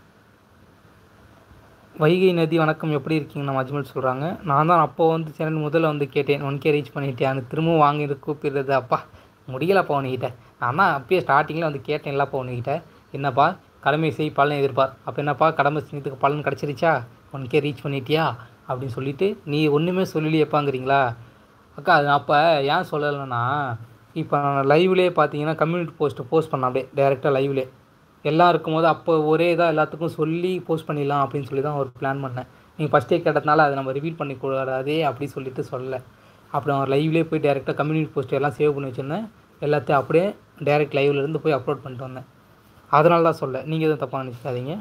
வைகை நதி வணக்கம் எப்படி இருக்கீங்க நம்ம அஜ்மல் சொல்கிறாங்க நான் தான் அப்போ வந்து சேனல் முதல்ல வந்து கேட்டேன் ஒன் கே ரீச் பண்ணிட்டேன் திரும்பவும் வாங்கி கூப்பிடுறது அப்பா முடியலப்பா உன்கிட்ட நான் தான் அப்பயே ஸ்டார்டிங்கில் வந்து கேட்டேன்லப்பா அப்போ உன்கிட்ட என்னப்பா கடமை செய் பலன் எதிர்பார் அப்போ என்னப்பா கடமை செஞ்சதுக்கு பலன் கிடச்சிருச்சா ஒன் கே ரீச் பண்ணிட்டியா அப்படின்னு சொல்லிட்டு நீ ஒன்றுமே சொல்லலையேப்பாங்கிறீங்களா அக்கா அது அப்போ ஏன் சொல்லலைன்னா இப்போ நான் லைவ்லேயே பார்த்தீங்கன்னா கம்யூனிட்டி போஸ்ட்டு போஸ்ட் பண்ணேன் அப்படியே டேரெக்டாக லைவ்லேயே எல்லாம் இருக்கும்போது அப்போ ஒரே இதாக எல்லாத்துக்கும் சொல்லி போஸ்ட் பண்ணிடலாம் அப்படின்னு சொல்லி தான் ஒரு பிளான் பண்ணேன் நீங்கள் ஃபஸ்ட்டே கேட்டதுனால அதை நம்ம ரிவீல் பண்ணி கூடாதே அப்படி சொல்லிட்டு சொல்லலை அப்புறம் லைவ்லேயே போய் டேரெக்டாக கம்யூனிட்டி போஸ்ட் எல்லாம் சேவ் பண்ணி வச்சுருந்தேன் எல்லாத்தையும் அப்படியே டேரெக்ட் லைவ்லேருந்து போய் அப்லோட் பண்ணிட்டு வந்தேன் அதனால தான் சொல்ல நீங்கள் எதுவும் தப்பாக நினச்சிக்காதீங்க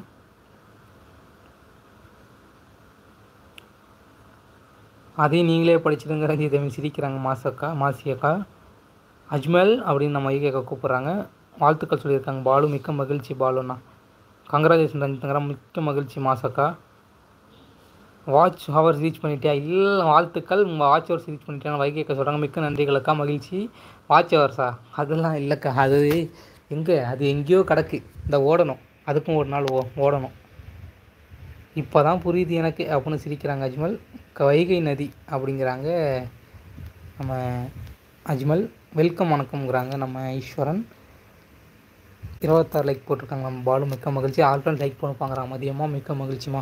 அதையும் நீங்களே படிச்சிடுங்க ரஞ்சித் தேவி சிரிக்கிறாங்க மாசக்கா மாசி அக்கா அஜ்மல் அப்படின்னு நம்ம ஐகேக்கா கூப்பிட்றாங்க வாழ்த்துக்கள் சொல்லியிருக்காங்க பாலு மிக்க மகிழ்ச்சி பாலுண்ணா கங்க்ராச்சுலேஷன் ரஞ்சித்ங்கிற மிக்க மகிழ்ச்சி மாசக்கா வாட்ச் ஹவர்ஸ் ரீச் பண்ணிட்டியா இல்லை வாழ்த்துக்கள் உங்கள் வாட்ச் ஹவர்ஸ் ரீச் பண்ணிட்டியா வைகேக்கா சொல்கிறாங்க மிக்க நன்றிகளுக்கா மகிழ்ச்சி வாட்ச் ஹவர்ஸா அதெல்லாம் இல்லைக்கா அது எங்கே அது எங்கேயோ கிடக்கு இந்த ஓடணும் அதுக்கும் ஒரு நாள் ஓ ஓடணும் இப்போ தான் புரியுது எனக்கு அப்படின்னு சிரிக்கிறாங்க அஜ்மல் க- வைகை நதி அப்படிங்கிறாங்க நம்ம அஜ்மல் வெல்கம் வணக்கம்ங்கிறாங்க நம்ம ஈஸ்வரன் இருபத்தாறு லைக் போட்டிருக்காங்க நம்ம பாலு மிக்க மகிழ்ச்சி ஆல்ரெடி லைக் பண்ணுப்பாங்கிறாங்க மதியமாக மிக்க மகிழ்ச்சிமா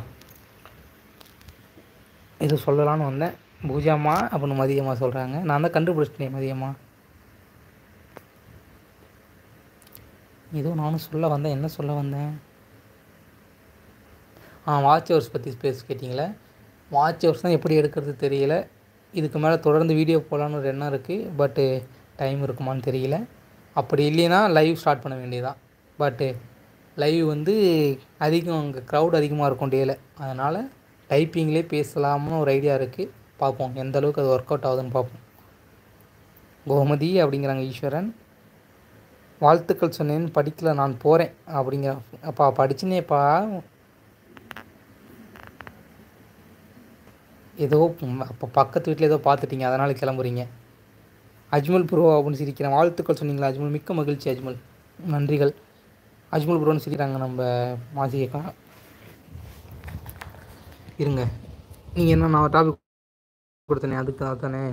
இது சொல்லலான்னு வந்தேன் பூஜாம்மா அப்படின்னு மதியமாக சொல்கிறாங்க நான் தான் கண்டுபிடிச்சிட்டேன் மதியமாக ஏதோ நானும் சொல்ல வந்தேன் என்ன சொல்ல வந்தேன் ஆ வாட்ச் ஹவர்ஸ் பற்றி பேச கேட்டிங்களே வாட்ச் ஹவர்ஸ் தான் எப்படி எடுக்கிறது தெரியல இதுக்கு மேலே தொடர்ந்து வீடியோ போடலான்னு ஒரு எண்ணம் இருக்குது பட்டு டைம் இருக்குமான்னு தெரியல அப்படி இல்லைன்னா லைவ் ஸ்டார்ட் பண்ண வேண்டியதுதான் பட்டு லைவ் வந்து அதிகம் அங்கே க்ரௌட் அதிகமாக இருக்கும் டேல அதனால் டைப்பிங்லேயே பேசலாம்னு ஒரு ஐடியா இருக்குது பார்ப்போம் எந்த அளவுக்கு அது ஒர்க் அவுட் ஆகுதுன்னு பார்ப்போம் கோமதி அப்படிங்கிறாங்க ஈஸ்வரன் வாழ்த்துக்கள் சொன்னேன் படிக்கல நான் போகிறேன் அப்படிங்கிற அப்பா படிச்சுனேப்பா ஏதோ அப்போ பக்கத்து வீட்டில் ஏதோ பார்த்துட்டீங்க அதனால் கிளம்புறீங்க அஜ்மல் ப்ரோ அப்படின்னு சிரிக்கிறேன் வாழ்த்துக்கள் சொன்னீங்களா அஜ்மல் மிக்க மகிழ்ச்சி அஜ்மல் நன்றிகள் அஜ்மல் ப்ரோன்னு சிரிக்கிறாங்க நம்ம மாசியக்கா இருங்க நீங்கள் என்ன நான் டாபிக் கொடுத்தனே அதுக்கு அதானே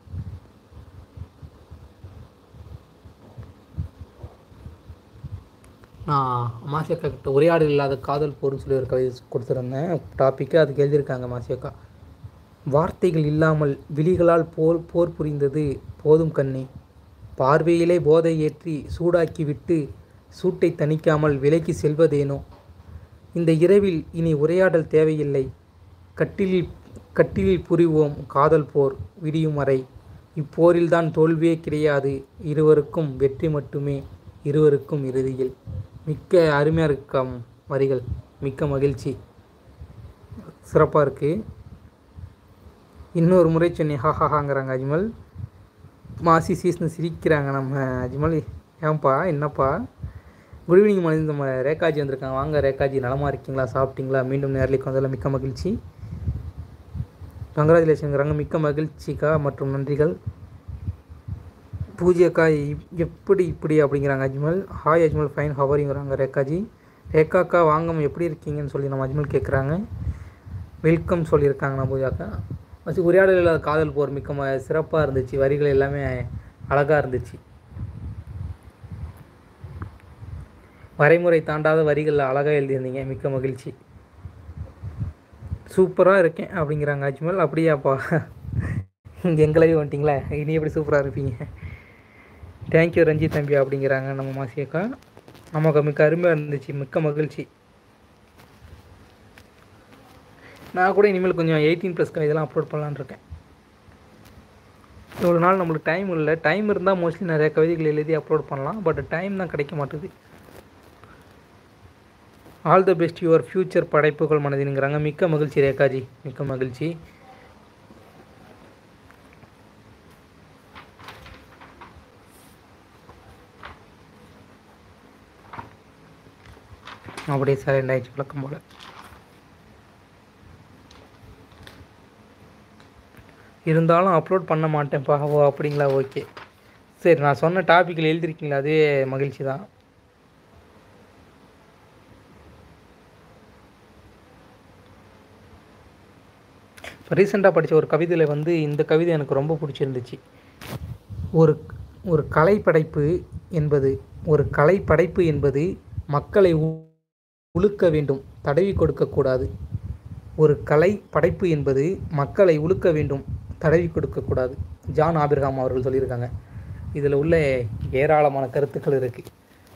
நான் மாசியக்கா கிட்ட உரையாடல் இல்லாத காதல் போர்னு சொல்லி ஒரு கவிதை கொடுத்துருந்தேன் டாப்பிக்கு அதுக்கு எழுதியிருக்காங்க மாசியக்கா வார்த்தைகள் இல்லாமல் விழிகளால் போர் போர் புரிந்தது போதும் கண்ணே பார்வையிலே போதை ஏற்றி சூடாக்கி விட்டு சூட்டை தணிக்காமல் விலைக்கு செல்வதேனோ இந்த இரவில் இனி உரையாடல் தேவையில்லை கட்டிலில் கட்டிலில் புரிவோம் காதல் போர் விடியும் வரை இப்போரில்தான் தோல்வியே கிடையாது இருவருக்கும் வெற்றி மட்டுமே இருவருக்கும் இறுதியில் மிக்க அருமையாக இருக்காம் வரிகள் மிக்க மகிழ்ச்சி சிறப்பாக இருக்குது இன்னொரு முறை சொன்னேன் ஹாஹாங்கிறாங்க அஜ்மல் மாசி சீஸ்னு சிரிக்கிறாங்க நம்ம அஜ்மல் ஏன்பா என்னப்பா குட் ஈவினிங் மணி நம்ம ரேகாஜி வந்திருக்காங்க வாங்க ரேகாஜி நலமாக இருக்கீங்களா சாப்பிட்டீங்களா மீண்டும் நேரலைக்கு வந்ததில் மிக்க மகிழ்ச்சி கங்க்ராச்சுலேஷனுங்கிறாங்க மிக்க மகிழ்ச்சிக்கா மற்றும் நன்றிகள் பூஜ்யக்கா எப்படி இப்படி அப்படிங்கிறாங்க அஜ்மல் ஹாய் அஜ்மல் ஃபைன் ஹவரிங்கிறாங்க ரேகாஜி ரேகாக்கா வாங்கம் எப்படி இருக்கீங்கன்னு சொல்லி நம்ம அஜ்மல் கேட்குறாங்க வெல்கம் சொல்லியிருக்காங்க நம்ம பூஜாக்கா வச்சு உரையாடல் இல்லாத காதல் போர் மிக்க ம சிறப்பாக இருந்துச்சு வரிகள் எல்லாமே அழகாக இருந்துச்சு வரைமுறை தாண்டாத வரிகள் அழகாக எழுதியிருந்தீங்க மிக்க மகிழ்ச்சி சூப்பராக இருக்கேன் அப்படிங்கிறாங்க அஜ்மல் அப்படியாப்பா எங்களையும் வந்துட்டிங்களா இனி எப்படி சூப்பராக இருப்பீங்க தேங்க்யூ ரஞ்சித் தம்பி அப்படிங்கிறாங்க நம்ம மாசியக்கா ஆமாக்கா மிக்க அருமையாக இருந்துச்சு மிக்க மகிழ்ச்சி நான் கூட இனிமேல் கொஞ்சம் எயிட்டீன் ப்ளஸ் இதெல்லாம் அப்லோட் பண்ணலான்னு இருக்கேன் இவ்வளோ நாள் நம்மளுக்கு டைம் இல்லை டைம் இருந்தால் மோஸ்ட்லி நிறைய கவிதைகள் எழுதி அப்லோட் பண்ணலாம் பட் டைம் தான் கிடைக்க மாட்டுது all the best your future படைப்புகள் மனதினுங்கிறாங்க மிக்க மகிழ்ச்சி ரேகாஜி மிக்க மகிழ்ச்சி அப்படியே சைலண்ட் ஆயிடுச்சு வழக்கம் போல் இருந்தாலும் அப்லோட் பண்ண மாட்டேன்ப்பா ஓ அப்படிங்களா ஓகே சரி நான் சொன்ன டாப்பிக்கில் எழுதிருக்கீங்களா அதே மகிழ்ச்சி தான் இப்போ ரீசெண்டாக படித்த ஒரு கவிதையில் வந்து இந்த கவிதை எனக்கு ரொம்ப பிடிச்சிருந்துச்சு ஒரு ஒரு கலைப்படைப்பு என்பது ஒரு கலைப்படைப்பு என்பது மக்களை உ- உழுக்க வேண்டும் தடவி கொடுக்கக்கூடாது ஒரு கலை படைப்பு என்பது மக்களை உழுக்க வேண்டும் தடவி கொடுக்கக்கூடாது ஜான் ஆபிரகாம் அவர்கள் சொல்லியிருக்காங்க இதில் உள்ள ஏராளமான கருத்துக்கள் இருக்குது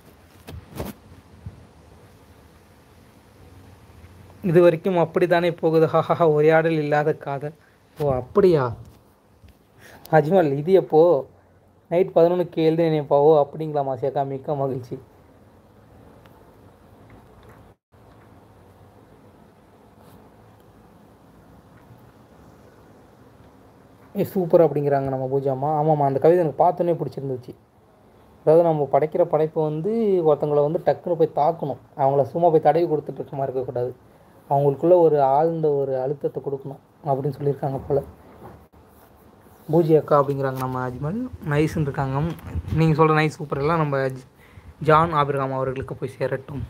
இது வரைக்கும் அப்படித்தானே போகுது ஹஹா உரையாடல் இல்லாத காதல் ஓ அப்படியா அஜ்மல் இது எப்போ நைட் பதினொன்றுக்கு எழுதினேப்பா ஓ அப்படிங்களா மாசியாக்கா மிக்க மகிழ்ச்சி ஏ சூப்பர் அப்படிங்கிறாங்க நம்ம பூஜாமா ஆமாம்மா அந்த கவிதை எனக்கு பார்த்தோன்னே பிடிச்சிருந்துச்சு அதாவது நம்ம படைக்கிற படைப்பு வந்து ஒருத்தவங்கள வந்து டக்குன்னு போய் தாக்கணும் அவங்கள சும்மா போய் தடவி கொடுத்துட்டு இருக்க மாதிரி இருக்கக்கூடாது அவங்களுக்குள்ள ஒரு ஆழ்ந்த ஒரு அழுத்தத்தை கொடுக்கணும் அப்படின்னு சொல்லியிருக்காங்க போல் பூஜி அக்கா அப்படிங்கிறாங்க நம்ம அஜ்மல் நைஸ்ன்னு இருக்காங்க நீங்கள் சொல்கிற நைஸ் சூப்பர் எல்லாம் நம்ம ஜ- ஜான் ஆபிரகாம் அவர்களுக்கு போய் சேரட்டும்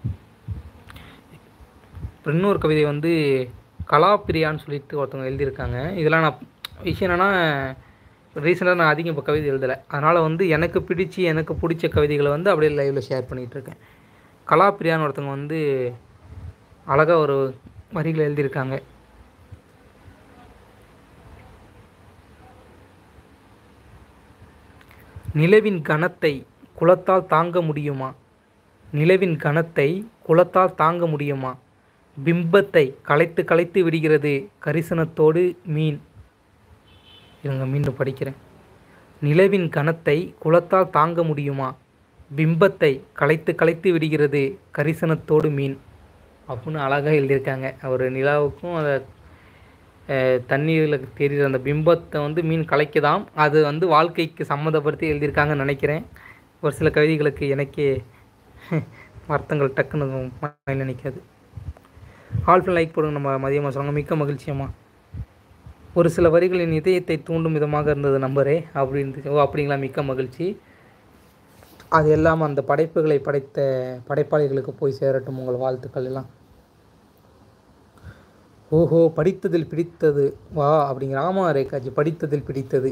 அப்புறம் இன்னொரு கவிதை வந்து கலாப்பிரியான்னு சொல்லிட்டு ஒருத்தவங்க எழுதியிருக்காங்க இதெல்லாம் நான் விஷயம் என்னென்னா ரீசெண்டாக நான் அதிகம் இப்போ கவிதை எழுதலை அதனால் வந்து எனக்கு பிடிச்சி எனக்கு பிடிச்ச கவிதைகளை வந்து அப்படியே லைவில் ஷேர் பண்ணிகிட்டு இருக்கேன் கலாப்பிரியான்னு ஒருத்தவங்க வந்து அழகாக ஒரு வரிகள் எழுதியிருக்காங்க நிலவின் கனத்தை குலத்தால் தாங்க முடியுமா நிலவின் கனத்தை குலத்தால் தாங்க முடியுமா பிம்பத்தை கலைத்து கலைத்து விடுகிறது கரிசனத்தோடு மீன் இருங்க மீண்டும் படிக்கிறேன் நிலவின் கனத்தை குலத்தால் தாங்க முடியுமா பிம்பத்தை கலைத்து கலைத்து விடுகிறது கரிசனத்தோடு மீன் அப்படின்னு அழகாக எழுதியிருக்காங்க ஒரு நிலாவுக்கும் அதை தண்ணீரில் தெரிகிற அந்த பிம்பத்தை வந்து மீன் கலைக்குதாம் அது வந்து வாழ்க்கைக்கு சம்மந்தப்படுத்தி எழுதியிருக்காங்கன்னு நினைக்கிறேன் ஒரு சில கவிதைகளுக்கு எனக்கே அர்த்தங்கள் டக்குன்னு மைண்டில் நிற்காது ஆல் லைக் போடுங்க நம்ம மதியமாக சொல்லுவாங்க மிக்க மகிழ்ச்சியம்மா ஒரு சில வரிகளின் இதயத்தை தூண்டும் விதமாக இருந்தது நம்பரே அப்படின்னு ஓ அப்படிங்களா மிக்க மகிழ்ச்சி அது எல்லாம் அந்த படைப்புகளை படைத்த படைப்பாளிகளுக்கு போய் சேரட்டும் உங்கள் வாழ்த்துக்கள் எல்லாம் ஓஹோ படித்ததில் பிடித்தது வா அப்படிங்கிற ஆமாம் ரேகாஜி படித்ததில் பிடித்தது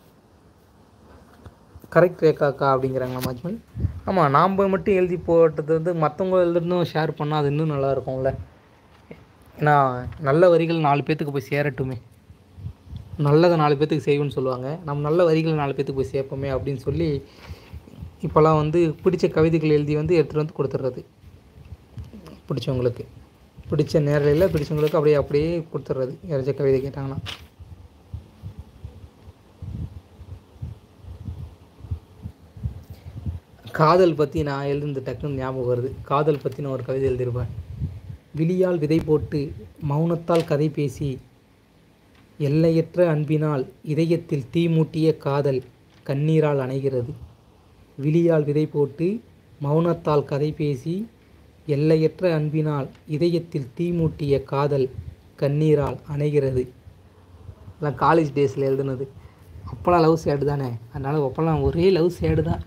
கரெக்ட் ரேகாக்கா அப்படிங்கிறாங்களா மஜ்மல் ஆமாம் நாம் மட்டும் எழுதி போட்டது வந்து மற்றவங்க எழுதுறதும் ஷேர் பண்ணால் அது இன்னும் நல்லா இருக்கும்ல ஏன்னா நல்ல வரிகள் நாலு பேர்த்துக்கு போய் சேரட்டுமே நல்லதை நாலு பேர்த்துக்கு செய்வோன்னு சொல்லுவாங்க நம்ம நல்ல வரிகள் நாலு பேர்த்துக்கு போய் சேர்ப்போமே அப்படின்னு சொல்லி இப்போல்லாம் வந்து பிடிச்ச கவிதைகள் எழுதி வந்து எடுத்துகிட்டு வந்து கொடுத்துட்றது பிடிச்சவங்களுக்கு பிடிச்ச நேரலையில் பிடிச்சவங்களுக்கு அப்படியே அப்படியே கொடுத்துட்றது யாராச்சும் கவிதை கேட்டாங்கன்னா காதல் பற்றி நான் எழுதுந்து டக்குன்னு ஞாபகம் வருது காதல் பற்றி நான் ஒரு கவிதை எழுதியிருப்பேன் விழியால் விதை போட்டு மௌனத்தால் கதை பேசி எல்லையற்ற அன்பினால் இதயத்தில் தீ மூட்டிய காதல் கண்ணீரால் அணைகிறது விழியால் விதை போட்டு மௌனத்தால் கதை பேசி எல்லையற்ற அன்பினால் இதயத்தில் தீ மூட்டிய காதல் கண்ணீரால் அணைகிறது எல்லாம் காலேஜ் டேஸில் எழுதுனது அப்போல்லாம் லவ் சேடு தானே அதனால் அப்போல்லாம் ஒரே லவ் சேடு தான்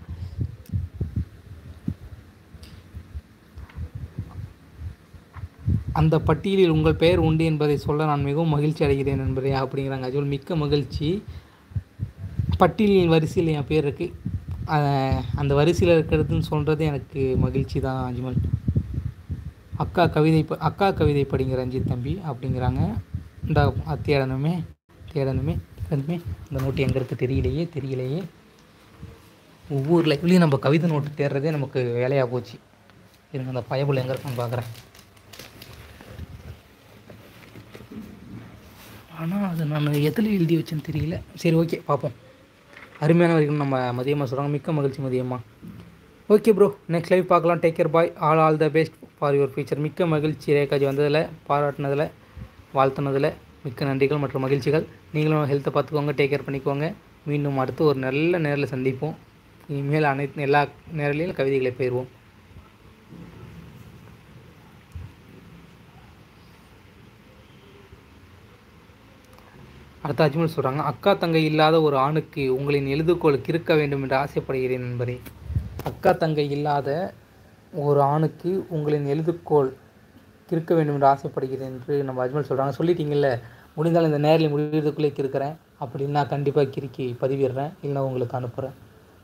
அந்த பட்டியலில் உங்கள் பெயர் உண்டு என்பதை சொல்ல நான் மிகவும் மகிழ்ச்சி அடைகிறேன் நண்பரே அப்படிங்கிறாங்க அஜுவல் மிக்க மகிழ்ச்சி பட்டியலின் வரிசையில் என் பேர் இருக்குது அந்த வரிசையில் இருக்கிறதுன்னு சொல்கிறது எனக்கு மகிழ்ச்சி தான் அஜ்மல் அக்கா கவிதை ப அக்கா கவிதை படிங்க ரஞ்சித் தம்பி அப்படிங்கிறாங்க இந்த அது தேடணுமே தேடணுமே தேடணுமே இந்த நோட்டு எங்கே இருக்குது தெரியலையே தெரியலையே ஒவ்வொரு லைஃப்லேயும் நம்ம கவிதை நோட்டு தேடுறதே நமக்கு வேலையாக போச்சு இருங்க அந்த பயபுல் எங்கே இருக்கான்னு பார்க்குறேன் ஆனால் அது நான் எதில் எழுதி வச்சேன்னு தெரியல சரி ஓகே பார்ப்போம் அருமையான வரைக்கும் நம்ம மதியமாக சொல்கிறாங்க மிக்க மகிழ்ச்சி மதியம்மா ஓகே ப்ரோ நெக்ஸ்ட் லைவ் பார்க்கலாம் take care bye all all the best for your future மிக்க மகிழ்ச்சி ரேகாஜி வந்ததில் பாராட்டினதில் வாழ்த்துனதில் மிக்க நன்றிகள் மற்றும் மகிழ்ச்சிகள் நீங்களும் ஹெல்த்தை பார்த்துக்கோங்க டேக் கேர் பண்ணிக்கோங்க மீண்டும் அடுத்து ஒரு நல்ல நேரில் சந்திப்போம் இனிமேல் அனைத்து எல்லா நேரிலையும் கவிதைகளை பெறுவோம் அடுத்த அஜ்மல் சொல்கிறாங்க அக்கா தங்கை இல்லாத ஒரு ஆணுக்கு உங்களின் எழுதுகோள் கிறுக்க வேண்டும் என்று ஆசைப்படுகிறேன் நண்பரே அக்கா தங்கை இல்லாத ஒரு ஆணுக்கு உங்களின் எழுதுகோள் கிறுக்க வேண்டும் என்று ஆசைப்படுகிறேன் என்று நம்ம அஜ்மல் சொல்கிறாங்க சொல்லிட்டீங்கல்ல முடிந்தால் இந்த நேரில் முடிவதற்குள்ளே கிறுக்கிறேன் அப்படின்னு நான் கண்டிப்பாக கிறுக்கி பதிவிடுறேன் இல்லைனா உங்களுக்கு அனுப்புகிறேன்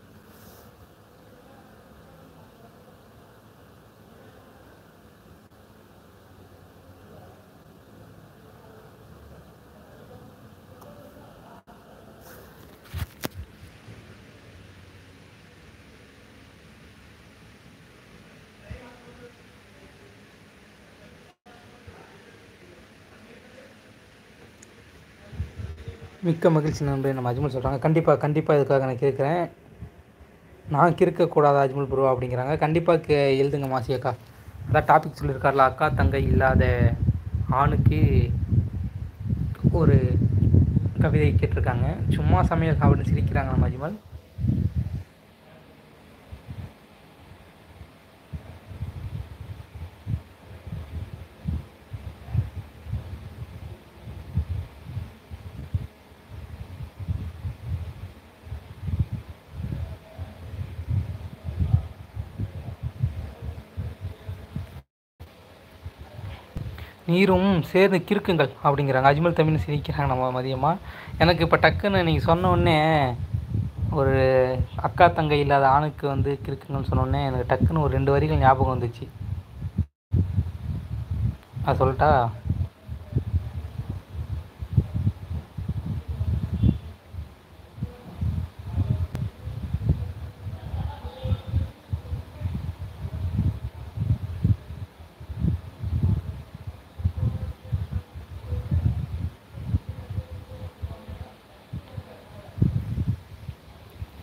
மிக்க மகிழ்ச்சி நண்பரே நம்ம அஜ்மல் சொல்கிறாங்க கண்டிப்பாக கண்டிப்பாக இதுக்காக நான் கேட்குறேன் நான் கிறுக்கக்கூடாது அஜ்மல் ப்ரோ அப்படிங்கிறாங்க கண்டிப்பாக கே எழுதுங்க மாசியக்கா அதான் டாபிக் சொல்லியிருக்கார்ல அக்கா தங்கை இல்லாத ஆணுக்கு ஒரு கவிதை கேட்டிருக்காங்க சும்மா சமையல் அப்படின்னு சிரிக்கிறாங்க நம்ம அஜ்மல் நீரும் சேர்ந்து கிறுக்குங்கள் அப்படிங்கிறாங்க அஜ்மல் தமிழ்னு சிரிக்கிறாங்க நம்ம மதியமாக எனக்கு இப்போ டக்குன்னு நீங்கள் சொன்ன உடனே ஒரு அக்கா தங்கை இல்லாத ஆணுக்கு வந்து கிறுக்குங்கன்னு சொன்ன உடனே எனக்கு டக்குன்னு ஒரு ரெண்டு வரிகள் ஞாபகம் வந்துச்சு அது சொல்லட்டா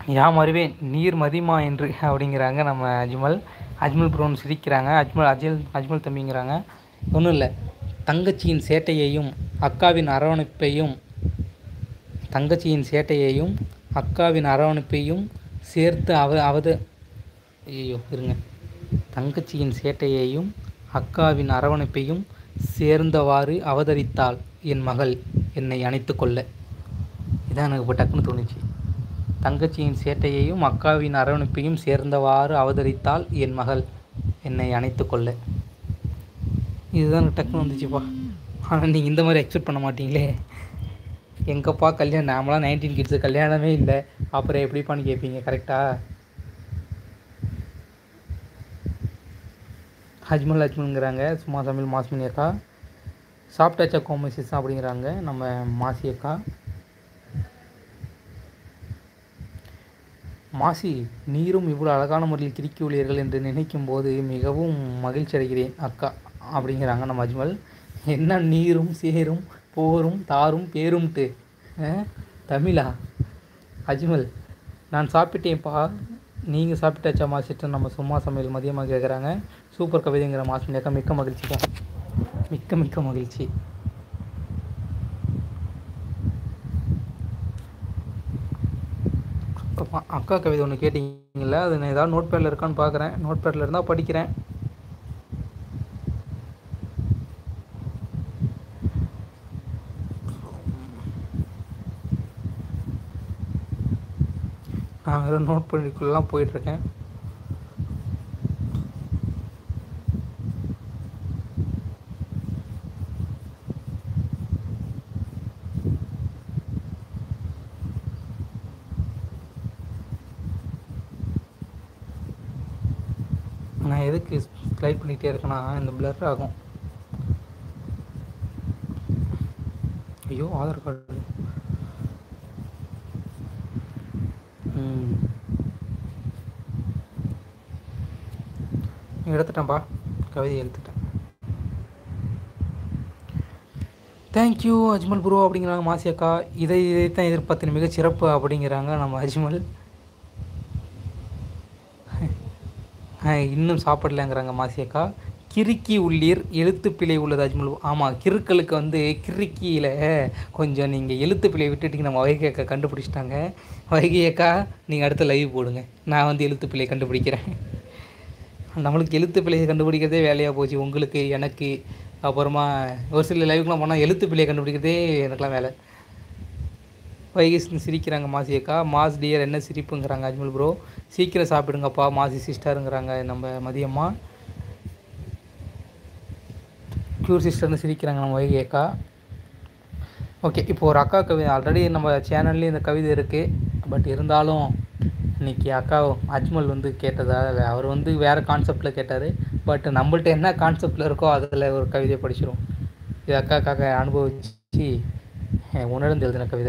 யாம் அறிவேன் நீர் மதிமா என்று அப்படிங்கிறாங்க நம்ம அஜ்மல் அஜ்மல் ப்ரோன்னு சிரிக்கிறாங்க அஜ்மல் அஜல் அஜ்மல் தம்பிங்கிறாங்க ஒன்றும் இல்லை தங்கச்சியின் சேட்டையையும் அக்காவின் அரவணைப்பையும் தங்கச்சியின் சேட்டையையும் அக்காவின் அரவணைப்பையும் சேர்த்து அவ அவது ஐயோ இருங்க தங்கச்சியின் சேட்டையையும் அக்காவின் அரவணைப்பையும் சேர்ந்தவாறு அவதரித்தாள் என் மகள் என்னை அணைத்து கொள்ள இதான் எனக்கு இப்போ டக்குன்னு தோணுச்சு தங்கச்சியின் சேட்டையையும் அக்காவின் அரவணைப்பையும் சேர்ந்தவாறு அவதரித்தால் என் மகள் என்னை அணைத்து கொள்ள இதுதான் எனக்கு டக்குன்னு வந்துச்சுப்பா ஆனால் நீங்கள் இந்த மாதிரி எக்ஸ்பெக்ட் பண்ண மாட்டீங்களே எங்கப்பா கல்யாணம் நாமளாம் நைன்டீன் கிட்ஸு கல்யாணமே இல்லை அப்புறம் எப்படிப்பான்னு கேட்பீங்க கரெக்டா அஜ்மல் அஜ்மல்ங்கிறாங்க சும்மா தமிழ் மாஸ்மினி அக்கா சாப்பிட்டாச்சா கோமசிஸ் அப்படிங்கிறாங்க நம்ம மாசி அக்கா மாசி நீரும் இவ்வளோ அழகான முறையில் கிறுக்கி உள்ளீர்கள் என்று நினைக்கும் போது மிகவும் மகிழ்ச்சி அடைகிறேன் அக்கா அப்படிங்கிறாங்க நம்ம அஜ்மல் என்ன நீரும் சேரும் போரும் தாரும் பேரும்ட்டு ஆ? தமிழா அஜ்மல் நான் சாப்பிட்டேன்ப்பா நீங்கள் சாப்பிட்டாச்சா மாசிட்டு நம்ம சும்மா சமையல் மதியமாக கேட்குறாங்க சூப்பர் கவிதைங்கிற மாசம் அக்கா மிக்க மகிழ்ச்சிக்கா மிக்க மிக்க மகிழ்ச்சி அக்கா அக்கா கவிதை ஒன்று கேட்டிங்கல்ல அது நான் ஏதாவது நோட் பேடில் இருக்கான்னு பார்க்குறேன் நோட் பேடில் இருந்தால் படிக்கிறேன் நான் வெறும் நோட் பண்ணிக்குள்ளலாம் போயிட்டுருக்கேன் நான் எதுக்கு ஸ்லைட் பண்ணிகிட்டே இருக்கேன்னா இந்த பிளர் ஆகும் ஐயோ ஆதார் கார்டு ம் எடுத்துட்டேன்ப்பா கவிதை எடுத்துட்டேன் தேங்க்யூ அஜ்மல் ப்ரோ அப்படிங்கிறாங்க மாசி அக்கா இதை இதைத்தான் எதிர்பார்த்தேன் மிகச் சிறப்பு அப்படிங்கிறாங்க நம்ம அஜ்மல் ஆஹ், இன்னும் சாப்பிடலங்கிறாங்க மாசி அக்கா கிறுக்கி உள்ளீர் எழுத்து பிழை உள்ளது அஜ்மல் ஆமாம் கிறுக்களுக்கு வந்து கிறுக்கியில் கொஞ்சம் நீங்கள் எழுத்து பிழை விட்டுட்டீங்க நம்ம வைகை அக்கா கண்டுபிடிச்சிட்டாங்க வைகை அக்கா நீங்கள் அடுத்த லைவ் போடுங்க நான் வந்து எழுத்து பிழை கண்டுபிடிக்கிறேன் நம்மளுக்கு எழுத்து பிழையை கண்டுபிடிக்கிறதே வேலையாக போச்சு உங்களுக்கு எனக்கு அப்புறமா ஒரு சில லைவுக்குலாம் போனால் எழுத்து பிழையை கண்டுபிடிக்கிறதே எனக்குலாம் வேலை வைகேஷன் சிரிக்கிறாங்க மாசி அக்கா மாஸ் டியர் என்ன சிரிப்புங்கிறாங்க அஜ்மல் ப்ரோ சீக்கிரம் சாப்பிடுங்கப்பா மாசி சிஸ்டருங்கிறாங்க நம்ம மதியம்மா க்யூர் சிஸ்டர்னு சிரிக்கிறாங்க நம்ம வைகை அக்கா ஓகே இப்போ ஒரு அக்கா கவிதை ஆல்ரெடி நம்ம சேனல்லேயும் இந்த கவிதை இருக்குது பட் இருந்தாலும் இன்னைக்கு அக்கா அஜ்மல் வந்து கேட்டதால் அவர் வந்து வேறு கான்செப்டில் கேட்டார் பட் நம்மள்ட்ட என்ன கான்செப்டில் இருக்கோ அதில் ஒரு கவிதையை படிச்சிரும் இது அக்காக்காக அனுபவிச்சு அஹ், உணர்ந்து எழுதின கவிதை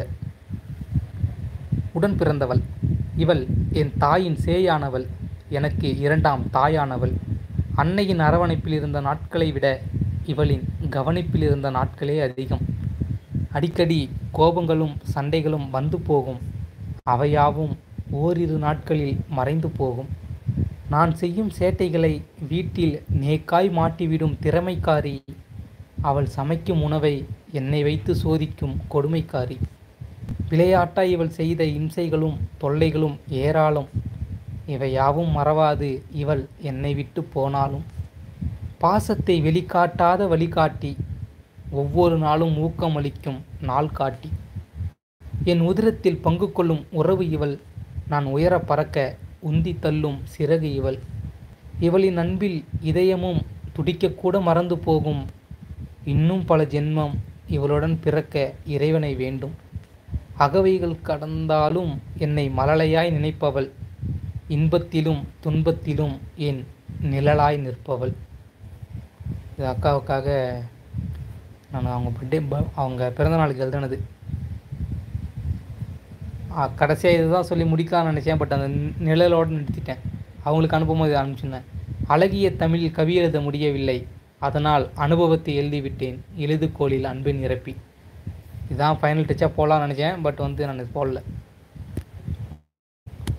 உடன் பிறந்தவள் இவள் என் தாயின் சேயானவள் எனக்கு இரண்டாம் தாயானவள் அன்னையின் அரவணைப்பில் இருந்த நாட்களை விட இவளின் கவனிப்பில் இருந்த நாட்களே அதிகம் அடிக்கடி கோபங்களும் சண்டைகளும் வந்து போகும் அவையாவும் ஓரிரு நாட்களில் மறைந்து போகும் நான் செய்யும் சேட்டைகளை வீட்டில் நேக்காய் மாட்டிவிடும் திறமைக்காரி அவள் சமைக்கும் உணவை என்னை வைத்து சோதிக்கும் கொடுமைக்காரி விளையாட்டாய் இவள் செய்த இம்சைகளும் தொல்லைகளும் ஏராளம் இவை யாவும் மறவாது இவள் என்னை விட்டு போனாலும் பாசத்தை வெளிக்காட்டாத வழிகாட்டி ஒவ்வொரு நாளும் ஊக்கமளிக்கும் நாள் காட்டி என் உதிரத்தில் பங்கு கொள்ளும் உறவு இவள் நான் உயர பறக்க உந்தி தள்ளும் சிறகு இவள் இவளின் அன்பில் இதயமும் துடிக்கக்கூட மறந்து போகும் இன்னும் பல ஜென்மம் இவளுடன் பிறக்க இறைவனை வேண்டும் அகவைகள் கடந்தாலும் என்னை மழலையாய் நினைப்பவள் இன்பத்திலும் துன்பத்திலும் என் நிழலாய் நிற்பவள் இது அக்காவுக்காக நான் அவங்க பர்த்டே அவங்க பிறந்த நாளுக்கு எழுதுனது கடைசியாக இதுதான் சொல்லி முடிக்கலாம்னு நினச்சேன் பட் அந்த நி- நிழலோடு நிறுத்திட்டேன் அவங்களுக்கு அனுப்பும்போது இதை அனுப்பிச்சிருந்தேன் அழகிய தமிழில் கவி எழுத முடியவில்லை அதனால் அனுபவத்தை எழுதிவிட்டேன் எழுதுகோலில் அன்பின் நிரப்பி இதுதான் ஃபைனல் டச்சாக போடலாம்னு நினச்சேன் பட் வந்து நான் இது போடல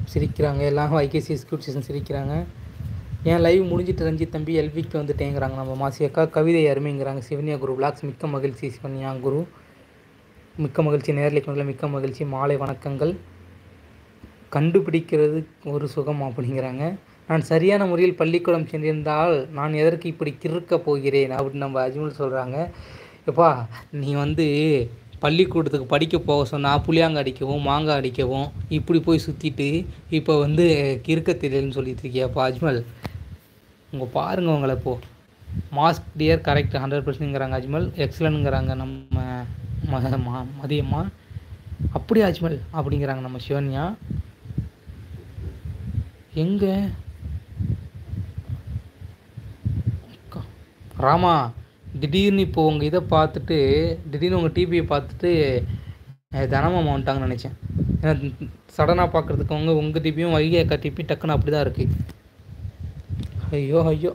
சிரிக்கிறாங்க எல்லாம் வைகேசி ஸ்கூட் சிரிக்கிறாங்க என் லைவ் முடிஞ்சிட்டு ரஞ்சித் தம்பி எல்விக்கு வந்துட்டேங்கிறாங்க நம்ம மாசி அக்கா கவிதை அருமைங்கிறாங்க சிவன்யா குரு பிளாக்ஸ் மிக்க மகிழ்ச்சி சிவன்யா குரு மிக்க மகிழ்ச்சி நேரில் கொண்டதில் மிக்க மகிழ்ச்சி மாலை வணக்கங்கள் கண்டுபிடிக்கிறது ஒரு சுகம் அப்படிங்கிறாங்க நான் சரியான முறையில் பள்ளிக்கூடம் சென்றிருந்தால் நான் எதற்கு இப்படி கிறுக்க போகிறேன் அப்படின்னு நம்ம அஜ்மல் சொல்கிறாங்க எப்பா நீ வந்து பள்ளிக்கூடத்துக்கு படிக்க போக சொன்னால் புளியாங்க அடிக்கவும் மாங்காய் அடிக்கவும் இப்படி போய் சுற்றிட்டு இப்போ வந்து கிறுக்க தெரியலன்னு சொல்லிட்டு இருக்கியாப்பா அஜ்மல் உங்கள் பாருங்கள் உங்களை இப்போ மாஸ்க் டியர் கரெக்ட் ஹண்ட்ரட் பர்சன்ட்ங்கிறாங்க அஜ்மல் எக்ஸலன்ட்ங்கிறாங்க நம்ம ம- ம- மதியம்மா அப்படியா அஜ்மல் அப்படிங்கிறாங்க நம்ம சிவன்யா எங்கே ராமா திடீர்னு இப்போ உங்கள் இதை பார்த்துட்டு திடீர்னு உங்கள் டிவியை பார்த்துட்டு அஹ், தனமாமா வந்துட்டாங்கன்னு நினச்சேன் ஏன்னா சடனாக பார்க்குறதுக்கு அவங்க உங்கள் டிவியும் வைகை அக்கா டிவி டக்குன்னு அப்படி தான் இருக்குது ஐயோ ஐயோ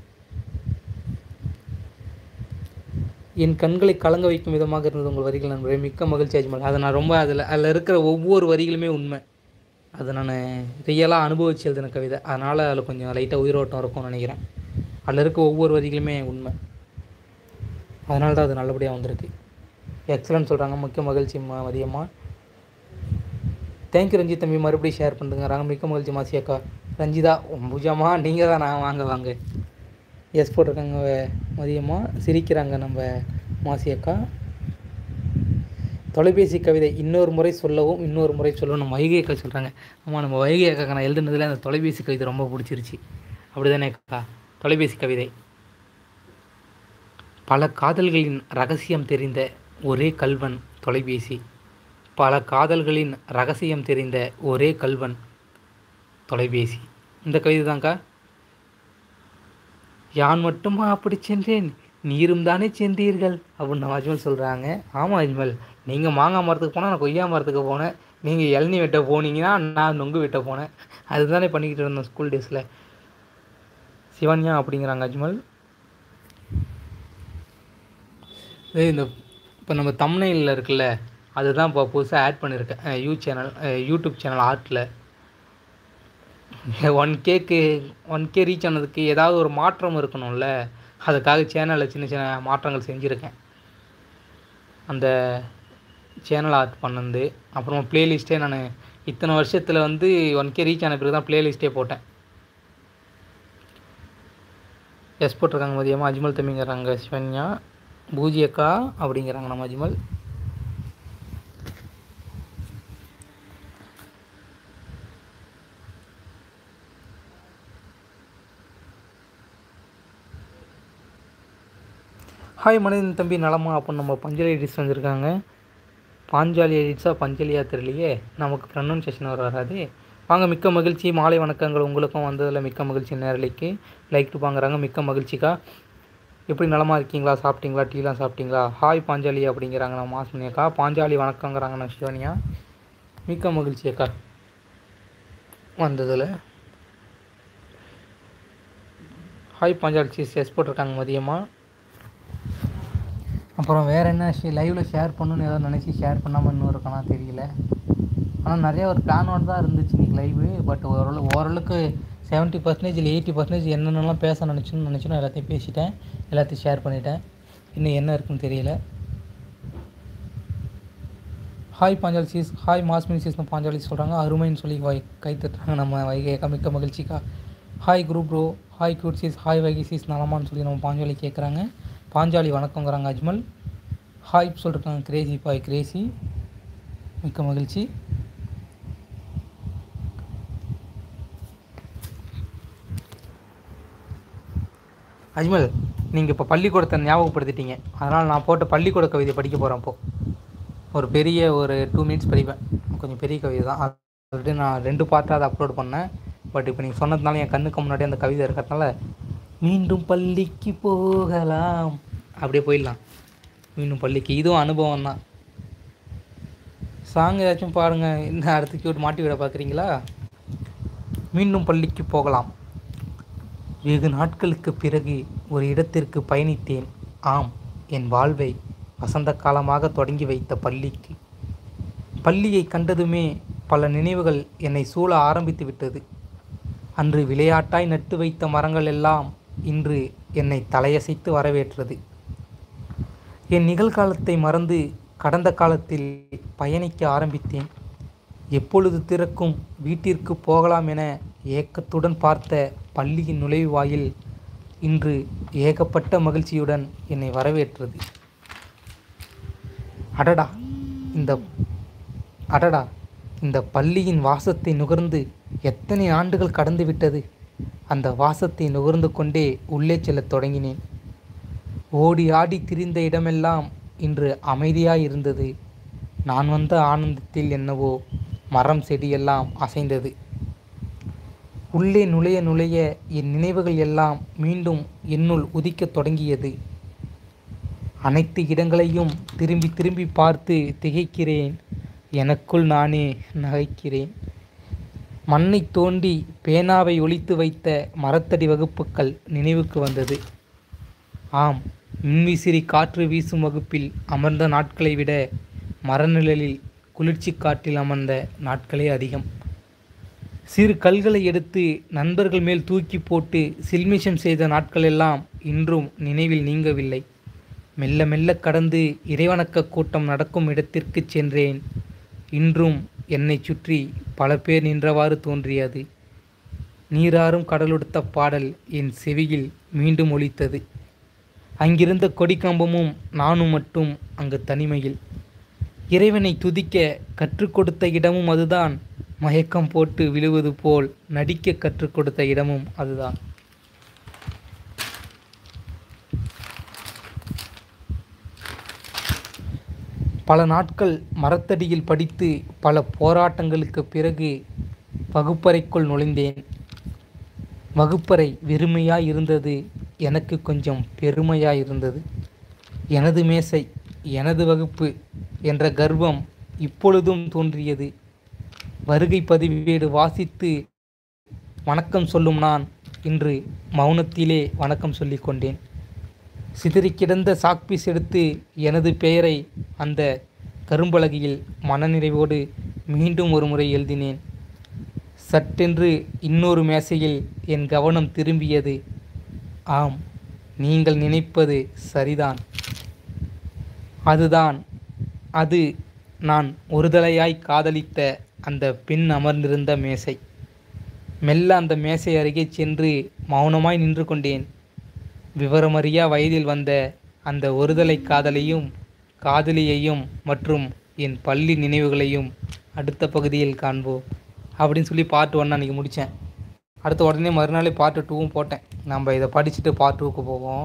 என் கண்களை கலங்க வைக்கும் விதமாக இருந்தது உங்கள் வரிகள் நண்பரே மிக்க மகிழ்ச்சி அஜ்மல் அதை நான் ரொம்ப அதில் அதில் இருக்கிற ஒவ்வொரு வரிகளுமே உண்மை அதை நான் ரியலாக அனுபவிச்சு எழுதின கவிதை அதனால் அதில் கொஞ்சம் லைட்டாக உயிரோட்டம் இருக்கும்னு நினைக்கிறேன் அதில் இருக்க ஒவ்வொரு வரிகளுமே உண்மை அதனால தான் அது நல்லபடியாக வந்திருக்கு எக்ஸலன்ட் சொல்கிறாங்க மிக்க மகிழ்ச்சி ம- மதியம்மா தேங்க்யூ ரஞ்சித் தம்பி மறுபடியும் ஷேர் பண்ணுங்கிறாங்க மிக்க மகிழ்ச்சி மாசி அக்கா ரஞ்சிதா பூஜாமா நீங்கள் தான் நான் வாங்க வாங்க எஸ் போட்டிருக்காங்க மதியம்மா சிரிக்கிறாங்க நம்ம மாசி அக்கா தொலைபேசி கவிதை இன்னொரு முறை சொல்லவும் இன்னொரு முறை சொல்லவும் நம்ம வைகை அக்கா சொல்கிறாங்க ஆமாம் நம்ம வைகை அக்கா நான் எழுதுனதுல அந்த தொலைபேசி கவிதை ரொம்ப பிடிச்சிருச்சு அப்படிதானே அக்கா தொலைபேசி கவிதை பல காதல்களின் ரகசியம் தெரிந்த ஒரே கல்வன் தொலைபேசி பல காதல்களின் ரகசியம் தெரிந்த ஒரே கல்வன் தொலைபேசி இந்த கவிதை தான்க்கா யான் மட்டுமா அப்படி சென்றேன் நீரும் தானே சென்றீர்கள் அப்படின்னு நம்ம அஜ்மல் சொல்கிறாங்க ஆமாம் அஜ்மல் நீங்கள் மாங்காய் மரத்துக்கு போனால் நான் கொய்யா மரத்துக்கு போனேன் நீங்கள் இளநீ வெட்ட போனீங்கன்னா நான் நொங்கு வெட்ட போனேன் அதுதானே பண்ணிக்கிட்டு இருந்தோம் ஸ்கூல் டேஸில் சிவன்யா அப்படிங்கிறாங்க அஜ்மல் இது இந்த இப்போ நம்ம தம்னையில் இருக்குல்ல அதுதான் இப்போ புதுசாக ஆட் பண்ணியிருக்கேன் ah you channel ah YouTube channel ஆர்ட்டில் ஒன் கேக்கு ஒன் கே ரீச் ஆனதுக்கு ஏதாவது ஒரு மாற்றம் இருக்கணும்ல அதுக்காக சேனலில் சின்ன சின்ன மாற்றங்கள் செஞ்சுருக்கேன் அந்த சேனல் ஆர்ட் பண்ணது அப்புறமா ப்ளேலிஸ்ட்டே நான் இத்தனை வருஷத்தில் வந்து ஒன் கே ரீச் ஆன பிறகு தான் ப்ளேலிஸ்ட்டே போட்டேன் எஸ் போட்டிருக்காங்க மதியமாக அஜ்மல் தம்பிங்கிறாங்க சிவன்யா பூஜி அக்கா அப்படிங்கிறாங்க நம்ம அஜ்மல் ஹாய் மனிதன் தம்பி நலமா அப்படின்னு நம்ம பஞ்சலி எடிட்ஸ் வந்திருக்காங்க பாஞ்சாலி எடிட்ஸாக பஞ்சலியா தெரியலையே நமக்கு ப்ரொனன்சியேஷன் வர வராது வாங்க மிக்க மகிழ்ச்சி மாலை வணக்கங்கள் உங்களுக்கும் வந்ததில் மிக்க மகிழ்ச்சி நேரலைக்கு லைக் வாங்குறாங்க மிக்க மகிழ்ச்சிக்கா எப்படி நலமா இருக்கீங்களா சாப்பிட்டீங்களா டீலாம் சாப்பிட்டீங்களா ஹாய் பாஞ்சாலி அப்படிங்கிறாங்க நம்ம மாஸ்மணி அக்கா பாஞ்சாலி வணக்கங்கிறாங்க நம்ம சிவனியா மிக்க மகிழ்ச்சி அக்கா வந்ததில் ஹாய் பாஞ்சாலி சீஸ் எஸ் போட்டிருக்காங்க மதியமாக அப்புறம் வேறு என்ன லைவில் ஷேர் பண்ணணும்னு ஏதோ நினச்சி ஷேர் பண்ணாமல் இன்னும் இருக்கானா தெரியல ஆனால் நிறைய ஒரு பிளானோடு தான் இருந்துச்சு இன்னைக்கு லைவு பட் ஓரளவு ஓரளவுக்கு செவன்ட்டி பர்சன்டேஜ் இல்லை எயிட்டி பர்சன்டேஜ் என்னென்னலாம் பேச நினச்சுன்னு நினச்சினோ எல்லாத்தையும் பேசிட்டேன் எல்லாத்தையும் ஷேர் பண்ணிட்டேன் இன்னும் என்ன இருக்குன்னு தெரியல ஹாய் பாஞ்சாலி சீஸ் ஹாய் மாஸ்மினி சீஸ்னு பாஞ்சாலி சொல்கிறாங்க அருமைன்னு சொல்லி வை கை தட்டுறாங்க நம்ம வைகை மிக்க மகிழ்ச்சிக்கா hi group bro hi cute sis hi Vaigai sis நலமான்னு சொல்லி நம்ம பாஞ்சாலி கேட்குறாங்க பாஞ்சாலி வணக்கங்கிறாங்க அஜ்மல் ஹாய் சொல்லிருக்காங்க கிரேசி பாய் கிரேசி மிக்க மகிழ்ச்சி அஜ்மல் நீங்கள் இப்போ பள்ளிக்கூடத்தை ஞாபகப்படுத்திட்டீங்க அதனால் நான் போட்ட பள்ளிக்கூட கவிதை படிக்க போகிறேன் இப்போ ஒரு பெரிய ஒரு டூ மினிட்ஸ் படிப்பேன் கொஞ்சம் பெரிய கவிதை தான் ஆல்ரெடி நான் ரெண்டு பார்ட்டாக அதை அப்லோட் பண்ணேன் பட் இப்போ நீங்கள் சொன்னதுனால என் கண்ணுக்கு முன்னாடி அந்த கவிதை இருக்கிறதுனால மீண்டும் பள்ளிக்கு போகலாம் அப்படியே போயிடலாம் மீண்டும் பள்ளிக்கு இதுவும் அனுபவம் தான் சாங் ஏதாச்சும் பாருங்கள் என்ன அடுத்து கியூட் மாட்டி விட பார்க்குறீங்களா மீண்டும் பள்ளிக்கு போகலாம் வெகு நாட்களுக்கு பிறகு ஒரு இடத்திற்கு பயணித்தேன் ஆம் என் வாழ்வை வசந்த காலமாக தொடங்கி வைத்த பள்ளிக்கு பள்ளியை கண்டதுமே பல நினைவுகள் என்னை சூழ ஆரம்பித்து விட்டது அன்று விளையாட்டாய் நட்டு வைத்த மரங்கள் எல்லாம் இன்று என்னை தலையசைத்து வரவேற்றது என் நிகழ்காலத்தை மறந்து கடந்த காலத்தில் பயணிக்க ஆரம்பித்தேன் எப்பொழுது திறக்கும் வீட்டிற்கு போகலாம் என ஏக்கத்துடன் பார்த்த பள்ளியின் நுழைவாயில் இன்று ஏகப்பட்ட மகிழ்ச்சியுடன் என்னை வரவேற்றது அடடா இந்த அடடா இந்த பள்ளியின் வாசத்தை நுகர்ந்து எத்தனை ஆண்டுகள் கடந்து விட்டது அந்த வாசத்தை நுகர்ந்து கொண்டே உள்ளே செல்லத் தொடங்கினேன் ஓடி ஆடி திரிந்த இடமெல்லாம் இன்று அமைதியாய் இருந்தது நான் வந்த ஆனந்தத்தில் என்னவோ மரம் செடியெல்லாம் அசைந்தது உள்ளே நுழைய நுழைய என் நினைவுகள் எல்லாம் மீண்டும் என்னுள் உதிக்கத் தொடங்கியது அனைத்து இடங்களையும் திரும்பி திரும்பி பார்த்து திகைக்கிறேன் எனக்குள் நானே நகைக்கிறேன் மண்ணை தோண்டி பேனாவை ஒளித்து வைத்த மரத்தடி வகுப்புகள் நினைவுக்கு வந்தது ஆம் மின்விசிறி காற்று வீசும் வகுப்பில் அமர்ந்த நாட்களை விட மரநிழலில் குளிர்ச்சி காற்றில் அமர்ந்த நாட்களே அதிகம் சிறு கல்களை எடுத்து நண்பர்கள் மேல் தூக்கி போட்டு சில்மிஷம் செய்த நாட்களெல்லாம் இன்றும் நினைவில் நீங்கவில்லை மெல்ல மெல்ல கடந்து இறைவணக்க கூட்டம் நடக்கும் இடத்திற்கு சென்றேன் இன்றும் என்னை சுற்றி பல பேர் நின்றவாறு தோன்றியது நீராறும் கடலொடுத்த பாடல் என் செவியில் மீண்டும் ஒலித்தது அங்கிருந்த கொடிக்கம்பமும் நானும் மட்டும் அங்கு தனிமையில் இறைவனை துதிக்க கற்றுக் கொடுத்த இடமும் அதுதான் மயக்கம் போட்டு விழுவது போல் நடிக்க கற்றுக் கொடுத்த இடமும் அதுதான் பல நாட்கள் மரத்தடியில் படித்து பல போராட்டங்களுக்கு பிறகு வகுப்பறைக்குள் நுழைந்தேன் வகுப்பறை வெறுமையாய் இருந்தது எனக்கு கொஞ்சம் பெருமையாய் இருந்தது எனது மேசை எனது வகுப்பு என்ற கர்வம் இப்பொழுதும் தோன்றியது வருகை பதிவேடு வாசித்து வணக்கம் சொல்லும் நான் இன்று மௌனத்திலே வணக்கம் சொல்லிக் கொண்டேன் சிதறி கிடந்த சாக்பீஸ் எடுத்து எனது பெயரை அந்த கரும்பலகையில் மனநிறைவோடு மீண்டும் ஒரு முறை எழுதினேன் சட்டென்று இன்னொரு மேசையில் என் கவனம் திரும்பியது ஆம் நீங்கள் நினைப்பது சரிதான் அதுதான் அது நான் ஒருதலையாய் காதலித்த அந்த பெண் அமர்ந்திருந்த மேசை மெல்ல அந்த மேசை அருகே சென்று மௌனமாய் நின்று கொண்டேன் விவரமறியா வயதில் வந்த அந்த ஒருதலை காதலையும் காதலியையும் மற்றும் என் பள்ளி நினைவுகளையும் அடுத்த பகுதியில் காண்போம் அப்படின்னு சொல்லி பார்ட் ஒன் அன்றைக்கி முடித்தேன் அடுத்த உடனே மறுநாளே பார்ட்டு டூவும் போட்டேன் நம்ம இதை படிச்சுட்டு பார்ட் டூக்கு போவோம்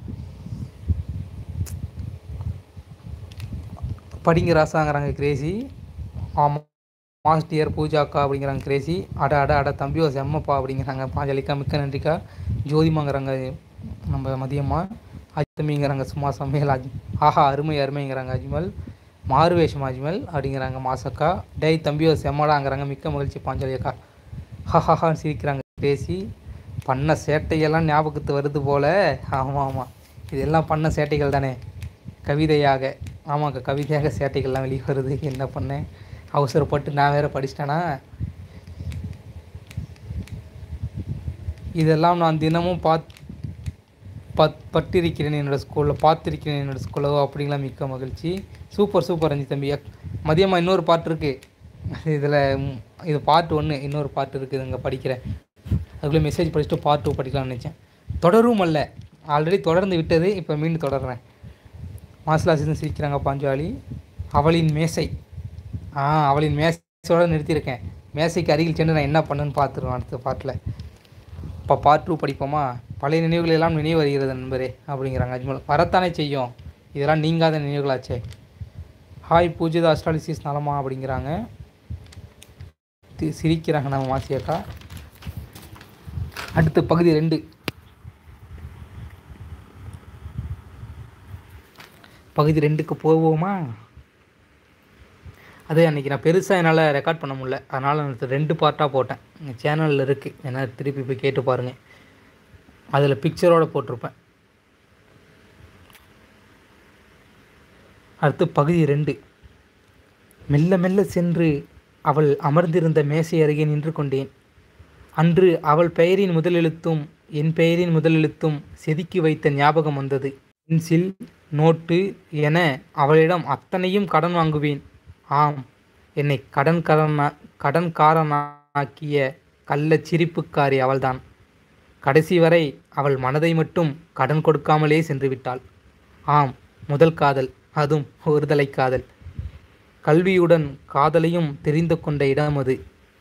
படிங்க ராசாங்கிறாங்க கிரேசி ஆமாம் மாஸ்டியர் பூஜாக்கா அப்படிங்கிறாங்க கிரேசி அட அட அட தம்பியோ செம்மப்பா அப்படிங்கிறாங்க பாஞ்சலிக்கா மிக்க நன்றிக்கா ஜோதிமாங்கிறாங்க நம்ம மதியம்மா அஜ்தமிங்கிறாங்க சும்மா சமையல் அஜ் ஆஹா அருமை அருமைங்கிறாங்க அஜ்மல் மாறுவேஷம் அஜ்மல் அப்படிங்கிறாங்க மாசக்கா டேய் தம்பியோ செம்மடாங்கிறாங்க மிக்க மகிழ்ச்சி பாஞ்சலி அக்கா ஹஹான்னு சிரிக்கிறாங்க பேசி பண்ண சேட்டையெல்லாம் ஞாபகத்து வருது போல ஆமாம் ஆமாம் இதெல்லாம் பண்ண சேட்டைகள் தானே கவிதையாக ஆமாங்க கவிதையாக சேட்டைகள்லாம் வெளியே வருது என்ன பண்ணேன் அவசரப்பட்டு நான் வேற படிச்சிட்டேனா இதெல்லாம் நான் தினமும் பாத் பத் பட்டிருக்கிறேன் என்னோடய ஸ்கூலில் பார்த்துருக்கிறேன் என்னோடய ஸ்கூலில் அப்படிங்களா மிக்க மகிழ்ச்சி சூப்பர் சூப்பர் ரஞ்சி தம்பி மதியமாக இன்னொரு பாட்டு இருக்குது இதில் இது பார்ட் ஒன்று இன்னொரு பாட்டு இருக்குது இங்கே படிக்கிறேன் அதுக்குள்ளே மெசேஜ் படிச்சுட்டு பார்ட் டூ படிக்கலாம்னு நினச்சேன் தொடரும் அல்ல ஆல்ரெடி தொடர்ந்து விட்டது இப்போ மீண்டும் தொடர்றேன் மாசிலாசின்னு சிரிக்கிறாங்க பாஞ்சாலி அவளின் மேசை ஆ அவளின் மேசையோட நிறுத்தியிருக்கேன் மேசைக்கு அருகில் சென்று நான் என்ன பண்ணுன்னு பார்த்துருவேன் அடுத்த பாட்டில் இப்போ பார்ட் டூ படிப்போமா பழைய நினைவுகள் எல்லாம் நினைவு வருகிறது நண்பரே அப்படிங்கிறாங்க அஜ்மல் வரத்தானே செய்யும் இதெல்லாம் நீங்காத நினைவுகளாச்சே ஹாய் பூஜிதா அஸ்ட்ராலிசிஸ் நலமா அப்படிங்கிறாங்க தி- சிரிக்கிறாங்க நம்ம மாசியக்கா அடுத்து பகுதி ரெண்டு பகுதி ரெண்டுக்கு போவோமா அது அன்றைக்கி நான் பெருசாக என்னால் ரெக்கார்ட் பண்ண முடியல அதனால் நான் ரெண்டு பார்ட்டாக போட்டேன் எங்கள் சேனலில் இருக்குது ஏன்னா திருப்பி போய் கேட்டு பாருங்கள் அதில் பிக்சரோடு போட்டிருப்பேன் அடுத்து பகுதி ரெண்டு மெல்ல மெல்ல சென்று அவள் அமர்ந்திருந்த மேசை அருகே நின்று கொண்டேன் அன்று அவள் பெயரின் முதலெழுத்தும் என் பெயரின் முதலெழுத்தும் செதுக்கி வைத்த ஞாபகம் வந்தது பென்சில் நோட்டு என அவளிடம் அத்தனையும் கடன் வாங்குவேன் ஆம் என்னை கடன்காரனா கடன்காரனாக்கிய கள்ளச் சிரிப்புக்காரி அவள்தான் கடைசி வரை அவள் மனதை மட்டும் கடன் கொடுக்காமலே சென்று விட்டாள் ஆம் முதல் காதல் அதுவும் ஒருதலை காதல் கல்வியுடன் காதலையும் தெரிந்து கொண்ட இடம் அது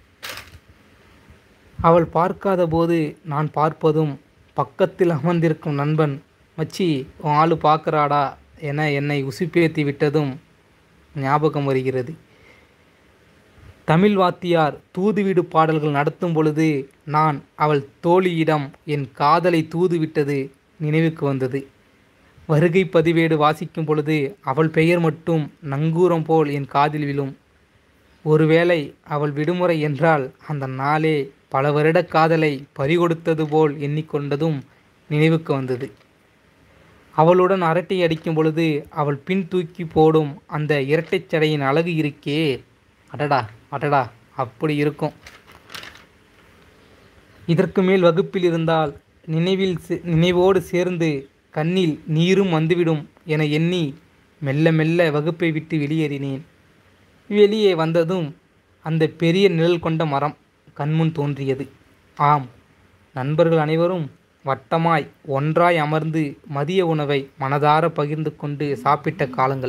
அவள் பார்க்காத போது நான் பார்ப்பதும் பக்கத்தில் அமர்ந்திருக்கும் நண்பன் மச்சி உன் ஆளு பார்க்கறாடா என என்னை உசுப்பேத்தி விட்டதும் ஞாபகம் வருகிறது தமிழ் வாத்தியார் தூதுவிடு பாடல்கள் நடத்தும் பொழுது நான் அவள் தோழியிடம் என் காதலை தூதுவிட்டது நினைவுக்கு வந்தது வருகை பதிவேடு வாசிக்கும் பொழுது அவள் பெயர் மட்டும் நங்கூரம் போல் என் காதில் விழும் ஒருவேளை அவள் விடுமுறை என்றால் அந்த நாளே பல வருட காதலை பறிகொடுத்தது போல் எண்ணிக்கொண்டதும் நினைவுக்கு வந்தது அவளுடன் அரட்டை அடிக்கும் பொழுது அவள் பின் தூக்கி போடும் அந்த இரட்டைச் சடையின் அழகு இருக்கே அடடா அடடா அப்படி இருக்கும் இதற்கு மேல் வகுப்பில் இருந்தால் நினைவில் சே- நினைவோடு சேர்ந்து கண்ணில் நீரும் வந்துவிடும் என எண்ணி மெல்ல மெல்ல வகுப்பை விட்டு வெளியேறினேன் வெளியே வந்ததும் அந்த பெரிய நிழல் கொண்ட மரம் கண்முன் தோன்றியது ஆம் நண்பர்கள் அனைவரும் வட்டமாய் ஒன்றாய் அமர்ந்து மதிய உணவை மனதார பகிர்ந்து கொண்டு சாப்பிட்ட காலங்கள்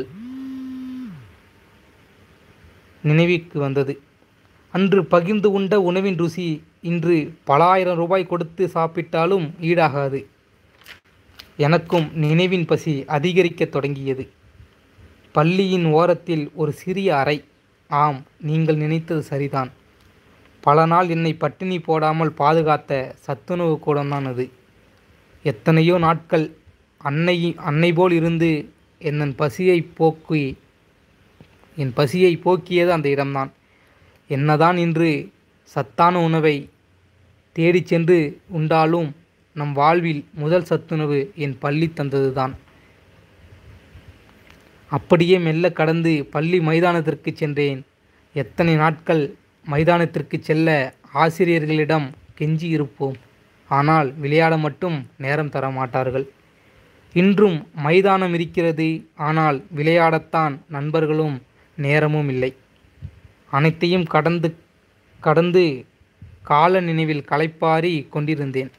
நினைவிற்கு வந்தது அன்று பகிர்ந்து உண்ட உணவின் ருசி இன்று பல ஆயிரம் ரூபாய் கொடுத்து சாப்பிட்டாலும் ஈடாகாது எனக்கும் நினைவின் பசி அதிகரிக்கத் தொடங்கியது பள்ளியின் ஓரத்தில் ஒரு சிறிய அறை ஆம் நீங்கள் நினைத்தது சரிதான் பல நாள் என்னை பட்டினி போடாமல் பாதுகாத்த சத்துணவு கூடம்தான் அது எத்தனையோ நாட்கள் அன்னை அன்னை போல் இருந்து என் பசியை போக்கி என் பசியை போக்கியது அந்த இடம்தான் என்னதான் இன்று சத்தான உணவை தேடிச் சென்று உண்டாலும் நம் வாழ்வில் முதல் சத்துணவு என் பள்ளி தந்ததுதான் அப்படியே மெல்ல கடந்து பள்ளி மைதானத்திற்கு சென்றேன் எத்தனை நாட்கள் மைதானத்திற்கு செல்ல ஆசிரியர்களிடம் கெஞ்சி இருப்போம் ஆனால் விளையாட மட்டும் நேரம் தர மாட்டார்கள் இன்றும் மைதானம் இருக்கிறது ஆனால் விளையாடத்தான் நண்பர்களும் நேரமும் இல்லை அனைத்தையும் கடந்து கடந்து கால நினைவில் களைப்பாரி கொண்டிருந்தேன்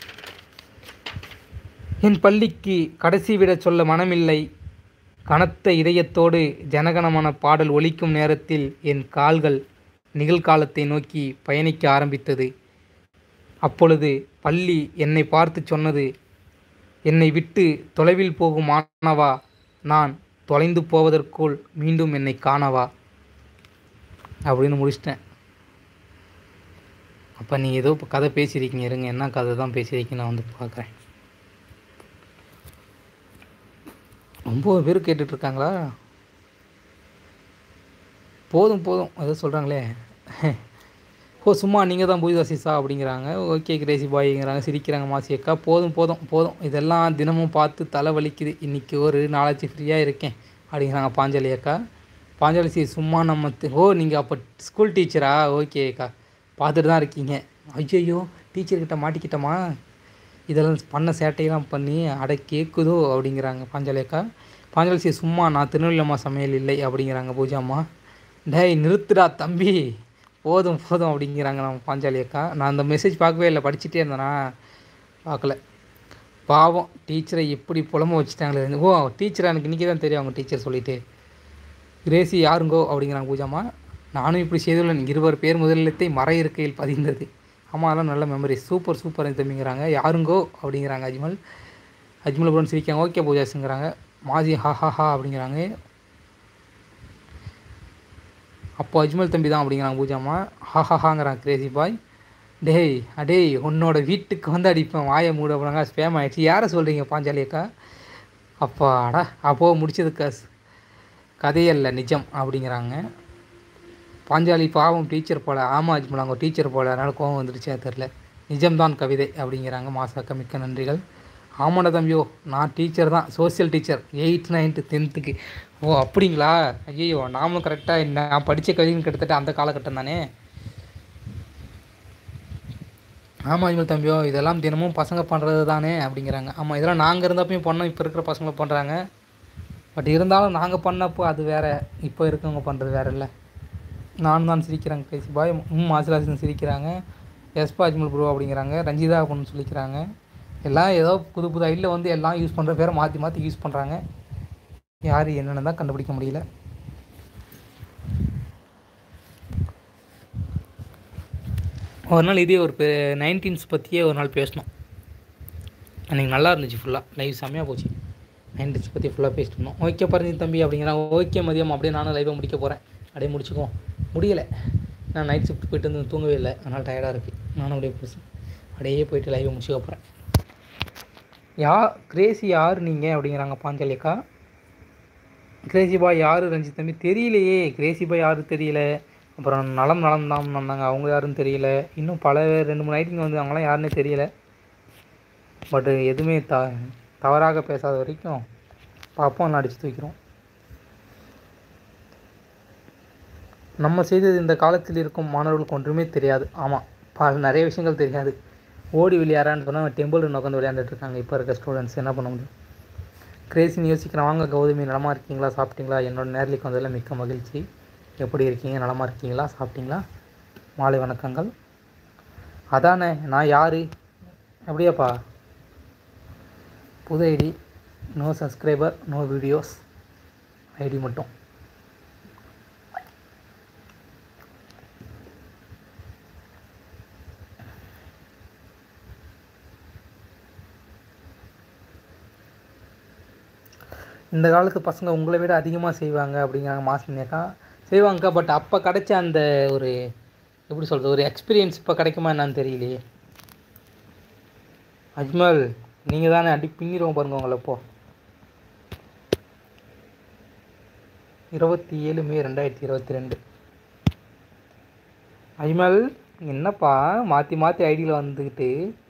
என் பள்ளிக்கு கடைசி விட சொல்ல மனமில்லை கனத்த இதயத்தோடு ஜனகணமன பாடல் ஒலிக்கும் நேரத்தில் என் கால்கள் நிகழ்காலத்தை நோக்கி பயணிக்க ஆரம்பித்தது அப்பொழுது பள்ளி என்னை பார்த்து சொன்னது என்னை விட்டு தொலைவில் போகும் மாணவா நான் தொலைந்து போவதற்குள் மீண்டும் என்னை காணவா அப்படின்னு முடிச்சிட்டேன் அப்போ நீ ஏதோ இப்போ கதை பேசியிருக்கீங்க இருங்க என்ன கதை தான் பேசியிருக்கீங்க நான் வந்து பார்க்குறேன் ஒம்பது பேர் கேட்டுட்டு இருக்காங்களா போதும் போதும் ஏதோ சொல்கிறாங்களே ஓ சும்மா நீங்கள் தான் பூஜாசிசா அப்படிங்கிறாங்க ஓகே கிரேசி பாய்ங்கிறாங்க சிரிக்கிறாங்க மாசி அக்கா போதும் போதும் போதும் இதெல்லாம் தினமும் பார்த்து தலை வலிக்குது இன்றைக்கி ஒரு நாளாச்சு ஃப்ரீயாக இருக்கேன் அப்படிங்கிறாங்க பாஞ்சாலி அக்கா பாஞ்சாலி சி சும்மா நம்ம தி- ஓ நீங்கள் அப்போ ஸ்கூல் டீச்சரா ஓகே அக்கா பார்த்துட்டு தான் இருக்கீங்க ஐயோ டீச்சர்கிட்ட மாட்டிக்கிட்டோமா இதெல்லாம் பண்ண சேட்டையெல்லாம் பண்ணி அட கேட்குதோ அப்படிங்கிறாங்க பாஞ்சாலி அக்கா பாஞ்சாலி சி சும்மா நான் திருநெல்வேலியம்மா சமையல் இல்லை அப்படிங்கிறாங்க பூஜாம்மா டேய் நிறுத்துடா தம்பி போதும் போதும் அப்படிங்கிறாங்க நம்ம பாஞ்சாலி அக்கா நான் அந்த மெசேஜ் பார்க்கவே இல்லை படிச்சுட்டே இருந்தேனா பார்க்கல பாவம் டீச்சரை எப்படி புலம்ப வச்சுட்டாங்களே ஓ டீச்சர் எனக்கு இன்றைக்கி தான் தெரியும் அவங்க டீச்சர் சொல்லிட்டு கிரேசி யாருங்கோ அப்படிங்கிறாங்க பூஜாம்மா நானும் இப்படி செய்துள்ளேன் இருவர் பேர் முதலிடத்தை மர இருக்கையில் பதிந்தது ஆமாம் அதெல்லாம் நல்ல மெமரி சூப்பர் சூப்பர் தம்பிங்கிறாங்க யாருங்கோ அப்படிங்கிறாங்க அஜ்மல் அஜ்மல் அப்புறம் சிரிக்காங்க ஓகே பூஜாஸுங்கிறாங்க மாஜி ஹா ஹா ஹா அப்படிங்கிறாங்க அப்போ அஜ்மல் தம்பி தான் அப்படிங்கிறாங்க பூஜாம்மா ஹா ஹா ஹாங்கிறாங்க கிரேசி பாய் டேய் அடேய் உன்னோட வீட்டுக்கு வந்து அடிப்பேன் வாயை மூட போனாங்க ஸ்பேம் ஆயிடுச்சு யாரை சொல்கிறீங்க பாஞ்சாலி அக்கா அப்பாடா அப்போ முடிச்சது கஸ் கதையல்ல நிஜம் அப்படிங்கிறாங்க பாஞ்சாலி பாவம் டீச்சர் போல ஆமாம் அஜ்மல் அவங்க டீச்சர் போல அதனால் கோவம் வந்துருச்சா தெரில நிஜம்தான் கவிதை அப்படிங்கிறாங்க மாசாக்க மிக்க நன்றிகள் ஆமாண்டா தம்பியோ நான் டீச்சர் தான் சோஷியல் டீச்சர் எயித் நைன்த்து டென்த்துக்கு ஓ அப்படிங்களா ஐயோ நாமளும் கரெக்டாக நான் படித்த கல்வின்னு கிட்டத்தட்ட அந்த காலகட்டம் தானே ஆமாம் அஜ்மல் தம்பியோ இதெல்லாம் தினமும் பசங்க பண்ணுறது தானே அப்படிங்கிறாங்க ஆமாம் இதெல்லாம் நாங்கள் இருந்தப்பையும் பண்ணோம் இப்போ இருக்கிற பசங்க பண்ணுறாங்க பட் இருந்தாலும் நாங்கள் பண்ணப்போ அது வேறு இப்போ இருக்கவங்க பண்ணுறது வேற இல்லை நானும் தான் சிரிக்கிறாங்க பேசி பாய் ம் ஆசிலாசன் சிரிக்கிறாங்க எஸ்பா அஜ்மல் ப்ரோ அப்படிங்கிறாங்க ரஞ்சிதா அப்படின்னு சொல்லிக்கிறாங்க எல்லாம் ஏதோ புது புது ஐடியில் வந்து எல்லாம் யூஸ் பண்ணுற பேரை மாற்றி மாற்றி யூஸ் பண்ணுறாங்க யார் என்னென்னு தான் கண்டுபிடிக்க முடியல ஒரு நாள் இதே ஒரு நைன்டீன்ஸ் பற்றியே ஒரு நாள் பேசணும் அன்றைக்கி நல்லா இருந்துச்சு ஃபுல்லாக லைவ் செம்மையாக போச்சு நைன்டீன்ஸ் பற்றி ஃபுல்லாக பேசிட்டு இருந்தோம் ஓகே பரஞ்சி தம்பி அப்படிங்கிறாங்க ஓகே மதியம் அப்படியே நானும் லைவை முடிக்க போகிறேன் அப்படியே முடிச்சுக்குவோம் முடியலை நான் நைட் ஷிஃப்ட் போயிட்டு வந்து தூங்கவே இல்லை அதனால் டயர்டாக இருக்குது நானும் அப்படியே பேசு அப்படியே போயிட்டு லைவை முடிச்சுக்க போகிறேன் யா கிரேசி யார் நீங்கள் அப்படிங்கிறாங்க பாஞ்சாலி அக்கா கிரேசி பாய் யார் ரஞ்சித் தம்பி தெரியலையே கிரேசி பாய் யாரு தெரியல அப்புறம் நலம் நலம் தான் வந்தாங்க அவங்க யாருன்னு தெரியல இன்னும் பல பேர் ரெண்டு மூணு ஐட்டிங்க வந்து அவங்களாம் யாருன்னே தெரியல பட்டு எதுவுமே த தவறாக பேசாத வரைக்கும் பார்ப்போம் அடித்து தூக்கிறோம் நம்ம செய்தது இந்த காலத்தில் இருக்கும் மாணவர்களுக்கு ஒன்றுமே தெரியாது ஆமாம் பல நிறைய விஷயங்கள் தெரியாது ஓடி விளையாடான்னு சொன்னால் டெம்பிள் உட்காந்து விளையாண்டுட்டு இருக்காங்க இப்போ இருக்க ஸ்டூடெண்ட்ஸ் என்ன பண்ண முடியும் கிரேசின்னு யோசிக்கிறேன் வாங்க கௌதமி நலமாக இருக்கீங்களா சாப்பிட்டீங்களா என்னோட நேரலுக்கு வந்ததில் மிக்க மகிழ்ச்சி எப்படி இருக்கீங்க நலமாக இருக்கீங்களா சாப்பிட்டீங்களா மாலை வணக்கங்கள் அதானே நான் யார் அப்படியாப்பா புது ID no subscriber no videos ID மட்டும் இந்த காலத்து பசங்க உங்களை விட அதிகமாக செய்வாங்க அப்படிங்கிறாங்க மாசினியக்கா செய்வாங்கக்கா பட் அப்போ கிடைச்ச அந்த ஒரு எப்படி சொல்கிறது ஒரு எக்ஸ்பீரியன்ஸ் இப்போ கிடைக்குமா என்னன்னு தெரியலையே அஜ்மல் நீங்கள் தானே அடி பின்னிடுவோம் பாருங்க உங்களை இப்போ இருபத்தி ஏழு மே ரெண்டாயிரத்தி இருபத்தி ரெண்டு அஜ்மல் என்னப்பா மாற்றி மாற்றி ஐடியில் வந்துக்கிட்டு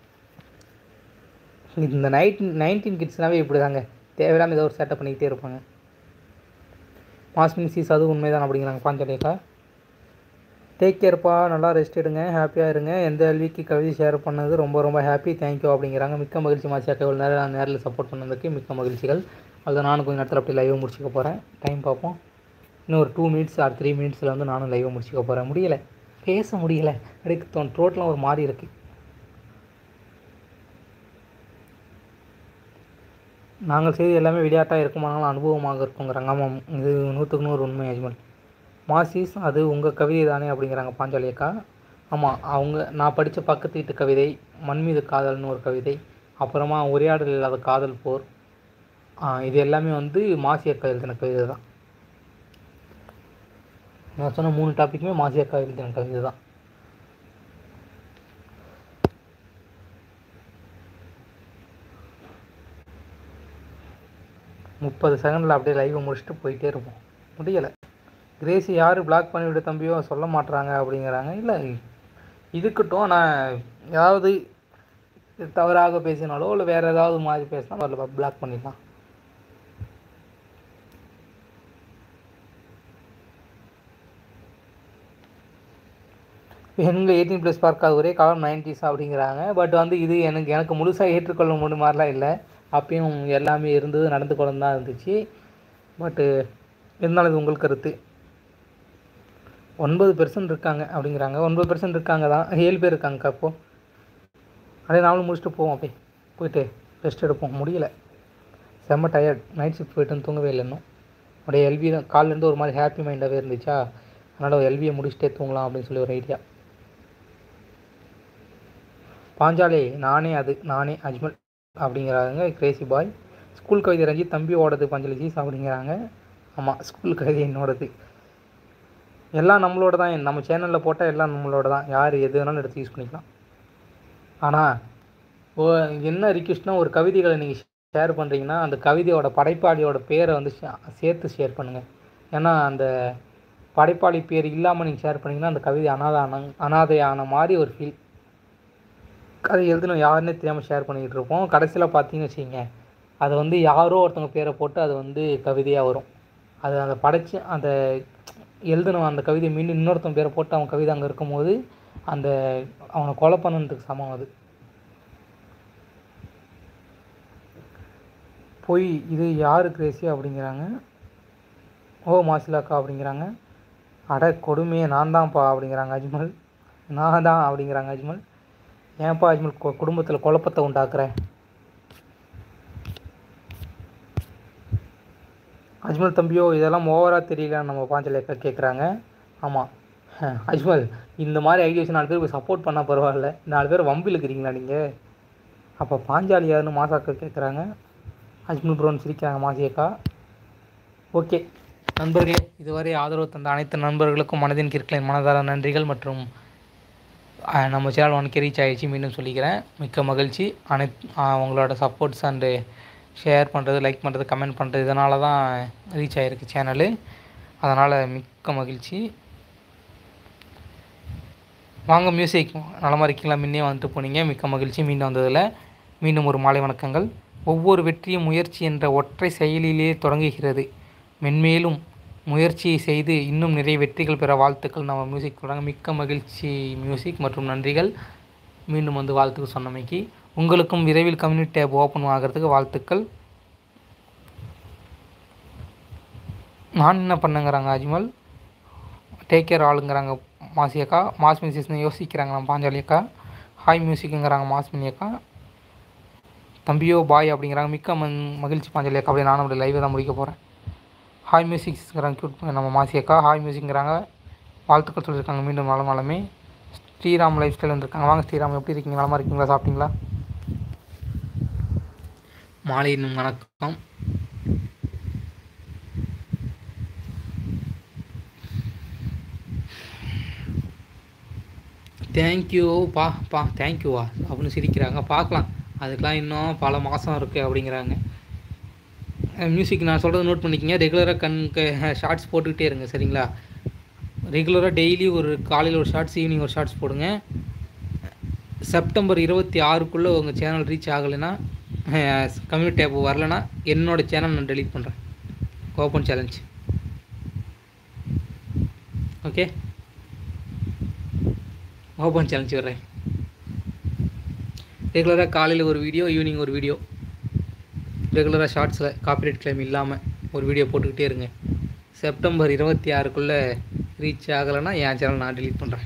இந்த நைட் நைன்டீன் கிட்ஸ்னாவே இப்படி தாங்க தேவையில்லாமல் ஏதோ ஒரு செட்டப் பண்ணிக்கிட்டே இருப்பாங்க மாஸ்மின் சீஸ் அது உண்மைதான் அப்படிங்கிறாங்க பாஞ்சாலியக்கா டேக் கேர்ப்பா நல்லா ரெஸ்ட் எடுங்க ஹாப்பியாக இருங்க எந்த எல்விக்கு கவிதை ஷேர் பண்ணது ரொம்ப ரொம்ப ஹாப்பி தேங்க்யூ அப்படிங்கிறாங்க மிக்க மகிழ்ச்சி மாசியாக்கா இவ்வளோ நேரம் நான் நேரில் சப்போர்ட் பண்ணதுக்கு மிக்க மகிழ்ச்சிகள் அதில் நானும் கொஞ்சம் நேரத்தில் அப்படி லைவை முடிச்சுக்க போகிறேன் டைம் பார்ப்போம் இன்னும் ஒரு டூ மினிட்ஸ் ஆர் த்ரீ மினிட்ஸில் வந்து நானும் லைவை முடிச்சுக்க போகிறேன் முடியலை பேச முடியலை அப்படியே தோன் த்ரோட்லாம் ஒரு மாதிரி இருக்குது நாங்கள் செய்து எல்லாமே விளையாட்டாக இருக்குமானாலும் அனுபவமாக இருக்குங்கிறாங்க ஆமாம் இது நூற்றுக்கு நூறு உண்மை அஜ்மல் மாசிஸ் அது உங்கள் கவிதை தானே அப்படிங்கிறாங்க பாஞ்சாலி அக்கா ஆமாம் அவங்க நான் படித்த பக்கத்து வீட்டு கவிதை மண் மீது காதல்னு ஒரு கவிதை அப்புறமா உரையாடல் இல்லாத காதல் போர் ஆ, இது எல்லாமே வந்து மாசி அக்கா எழுதின கவிதை தான் நான் சொன்ன மூணு டாப்பிக்குமே மாசி அக்கா எழுதின கவிதை தான் முப்பது செகண்டில் அப்படியே லைவை முடிச்சுட்டு போயிட்டே இருப்போம் முடியலை கிரேசி யார் பிளாக் பண்ணிவிட தம்பியோ சொல்ல மாட்றாங்க அப்படிங்கிறாங்க இல்லை இதுக்கட்டும் நான் ஏதாவது தவறாக பேசினாலோ இல்லை வேறு ஏதாவது மாதிரி பேசினா அதில் பிளாக் பண்ணிடலாம் பெண்கள் எயிட்டீன் ப்ளஸ் பார்க்காத ஒரே காலம் நைன்டிஸ் அப்படிங்கிறாங்க பட் வந்து இது எனக்கு எனக்கு முழுசாக ஏற்றுக்கொள்ள முடியும் மாதிரிலாம் இல்லை அப்பயும் எல்லாமே இருந்தது நடந்து கொண்டு தான் இருந்துச்சு பட்டு இருந்தாலும் இது உங்கள் கருத்து ஒன்பது பெர்சன்ட் இருக்காங்க அப்படிங்கிறாங்க ஒன்பது பெர்சன்ட் இருக்காங்க தான் ஏழு பேர் இருக்காங்கக்கா அப்போது அதே நாமளும் முடிச்சுட்டு போவோம் அப்படியே போயிட்டு ரெஸ்ட் எடுப்போம் முடியல செம்ம டயர்ட் நைட் ஷிஃப்ட் போயிட்டு வந்து தூங்கவே இல்லை இன்னும் அப்படியே எல்வி தான் காலிலேருந்து ஒரு மாதிரி ஹாப்பி மைண்டாகவே இருந்துச்சா அதனால் எல்வியை முடிச்சுட்டே தூங்கலாம் அப்படின்னு சொல்லி ஒரு ஐடியா பாஞ்சாலி நானே அது நானே அஜ்மல் அப்படிங்கிறாங்க கிரேசி பாய் ஸ்கூல் கவிதை ரஞ்சித் தம்பியோடது பஞ்சலி சீஸ் அப்படிங்கிறாங்க ஆமாம் ஸ்கூல் கவிதை என்னோடது எல்லாம் நம்மளோட தான் நம்ம சேனலில் போட்டால் எல்லாம் நம்மளோட தான் யார் எது வேணாலும் எடுத்து யூஸ் பண்ணிக்கலாம் ஆனால் ஓ என்ன ரிக்வெஸ்ட்னா ஒரு கவிதைகளை நீங்கள் ஷேர் பண்ணுறீங்கன்னா அந்த கவிதையோட படைப்பாளியோட பேரை வந்து ஷே- சேர்த்து ஷேர் பண்ணுங்கள் ஏன்னா அந்த படைப்பாளி பேர் இல்லாமல் நீங்கள் ஷேர் பண்ணீங்கன்னா அந்த கவிதை அனாதை ஆன அனாதை ஆன மாதிரி ஒரு ஃபீல் கதை எழுதணும் யாருன்னே தெரியாமல் ஷேர் பண்ணிக்கிட்டு இருப்போம் கடைசியில் பார்த்தீங்கன்னு வச்சுக்கோங்க அது வந்து யாரோ ஒருத்தவங்க பேரை போட்டு அது வந்து கவிதையாக வரும் அது அந்த படைச்சு அந்த எழுதணும் அந்த கவிதை மீண்டும் இன்னொருத்தன் பேரை போட்டு அவன் கவிதை அங்கே இருக்கும்போது அந்த அவனை கொலை பண்ணதுக்கு சமம் அது போய் இது யார் கிரேசி அப்படிங்கிறாங்க ஓ மாசிலாக்கா அப்படிங்கிறாங்க அட கொடுமையே நான் தான்ப்பா அப்படிங்கிறாங்க அஜ்மல் நான் தான் அப்படிங்கிறாங்க அஜ்மல் ஏன்ப்பா அஜ்மல் கு குடும்பத்தில் குழப்பத்தை உண்டாக்குறேன் அஜ்மல் தம்பியோ இதெல்லாம் ஓவராக தெரியலன்னு நம்ம பாஞ்சலேக்கா கேட்குறாங்க ஆமாம் அஜ்மல் இந்த மாதிரி ஐடியாஸ் நாலு பேர் சப்போர்ட் பண்ணால் பரவாயில்ல நாலு பேர் வம்பில் இருக்கிறீங்களா நீங்கள் அப்போ பாஞ்சாலி யாருன்னு மாசாக்கா கேட்குறாங்க அஜ்மல் ப்ரோன்னு சிரிக்கிறாங்க மாசியக்கா ஓகே நண்பர்களே இதுவரை ஆதரவு தந்த அனைத்து நண்பர்களுக்கும் மனதின் கிற்களின் மனதார நன்றிகள் மற்றும் அஹ், நம்ம சேனல் ஒன்கே ரீச் ஆகிடுச்சு மீண்டும் சொல்லிக்கிறேன் மிக்க மகிழ்ச்சி அனைத் அஹ், உங்களோட சப்போர்ட்ஸ் அண்டு ஷேர் பண்ணுறது லைக் பண்ணுறது கமெண்ட் பண்ணுறது இதனால தான் ரீச் ஆகிருக்கு சேனலு அதனால் மிக்க மகிழ்ச்சி வாங்க மியூசிக் நலமா இருக்கீங்களா முன்னே வந்துட்டு போனீங்க மிக்க மகிழ்ச்சி மீண்டும் வந்ததில் மீண்டும் ஒரு மாலை வணக்கங்கள் ஒவ்வொரு வெற்றியும் முயற்சி என்ற ஒற்றை செயலிலே தொடங்குகிறது மென்மேலும் முயற்சியை செய்து இன்னும் நிறைய வெற்றிகள் பெற வாழ்த்துக்கள் நம்ம மியூசிக் சொல்கிறாங்க மிக்க மகிழ்ச்சி மியூசிக் மற்றும் நன்றிகள் மீண்டும் வந்து வாழ்த்துக்கள் சொன்னமைக்கு உங்களுக்கும் விரைவில் கம்யூனிட்டி டேப் ஓப்பன் ஆகிறதுக்கு வாழ்த்துக்கள் நான் என்ன பண்ணுங்கிறாங்க அஜ்மல் டேக் கேர் ஆளுங்கிறாங்க மாசி அக்கா மாஸ் மியூசிக்ஸ்னு யோசிக்கிறாங்க நம்ம பாஞ்சாலி அக்கா ஹாய் மியூசிக்குங்கிறாங்க மாஸ் மினி அக்கா தம்பியோ பாய் அப்படிங்கிறாங்க மிக்க மன் மகிழ்ச்சி பாஞ்சாலி அக்கா அப்படி நானும் அப்படி லைவை தான் முடிக்க போகிறேன் ஹாய் மியூசிக்ஸ்ங்கிறாங்க க்யூட் நம்ம மாசி அக்கா ஹாய் மியூசிக்ங்கிறாங்க வாழ்த்துக்கள் சொல்லியிருக்காங்க மீண்டும் நலம் நலமே ஸ்ரீராம் லைஃப் ஸ்டைல் வந்திருக்காங்க வாங்க ஸ்ரீராம் எப்படி இருக்கீங்க நலமா இருக்கீங்களா சாப்பிட்டீங்களா மாலையின் வணக்கம் தேங்க்யூ பா பா தேங்க்யூவா அப்படின்னு சிரிக்கிறாங்க பார்க்கலாம் அதுக்கெலாம் இன்னும் பல மாதம் இருக்குது அப்படிங்கிறாங்க மியூசிக் நான் சொல்கிறத நோட் பண்ணிக்கங்க ரெகுலராக கண் ஷார்ட்ஸ் போட்டுக்கிட்டே இருங்க சரிங்களா ரெகுலராக டெய்லி ஒரு காலையில் ஒரு ஷார்ட்ஸ் ஈவினிங் ஒரு ஷார்ட்ஸ் போடுங்க செப்டம்பர் இருபத்தி ஆறுக்குள்ளே உங்கள் சேனல் ரீச் ஆகலைன்னா கம்யூனிட்டி டேப் வரலைன்னா என்னோட சேனல் நான் டெலீட் பண்ணுறேன் open challenge okay open challenge வர்றேன் ரெகுலராக காலையில் ஒரு வீடியோ ஈவினிங் ஒரு வீடியோ ரெகுலராக ஷார்ட்ஸில் காப்பிரைட் கிளைம் இல்லாமல் ஒரு வீடியோ போட்டுக்கிட்டே இருங்க செப்டம்பர் இருபத்தி ஆறுக்குள்ளே ரீச் ஆகலைன்னா என் சேனல் நான் டெலீட் பண்ணுறேன்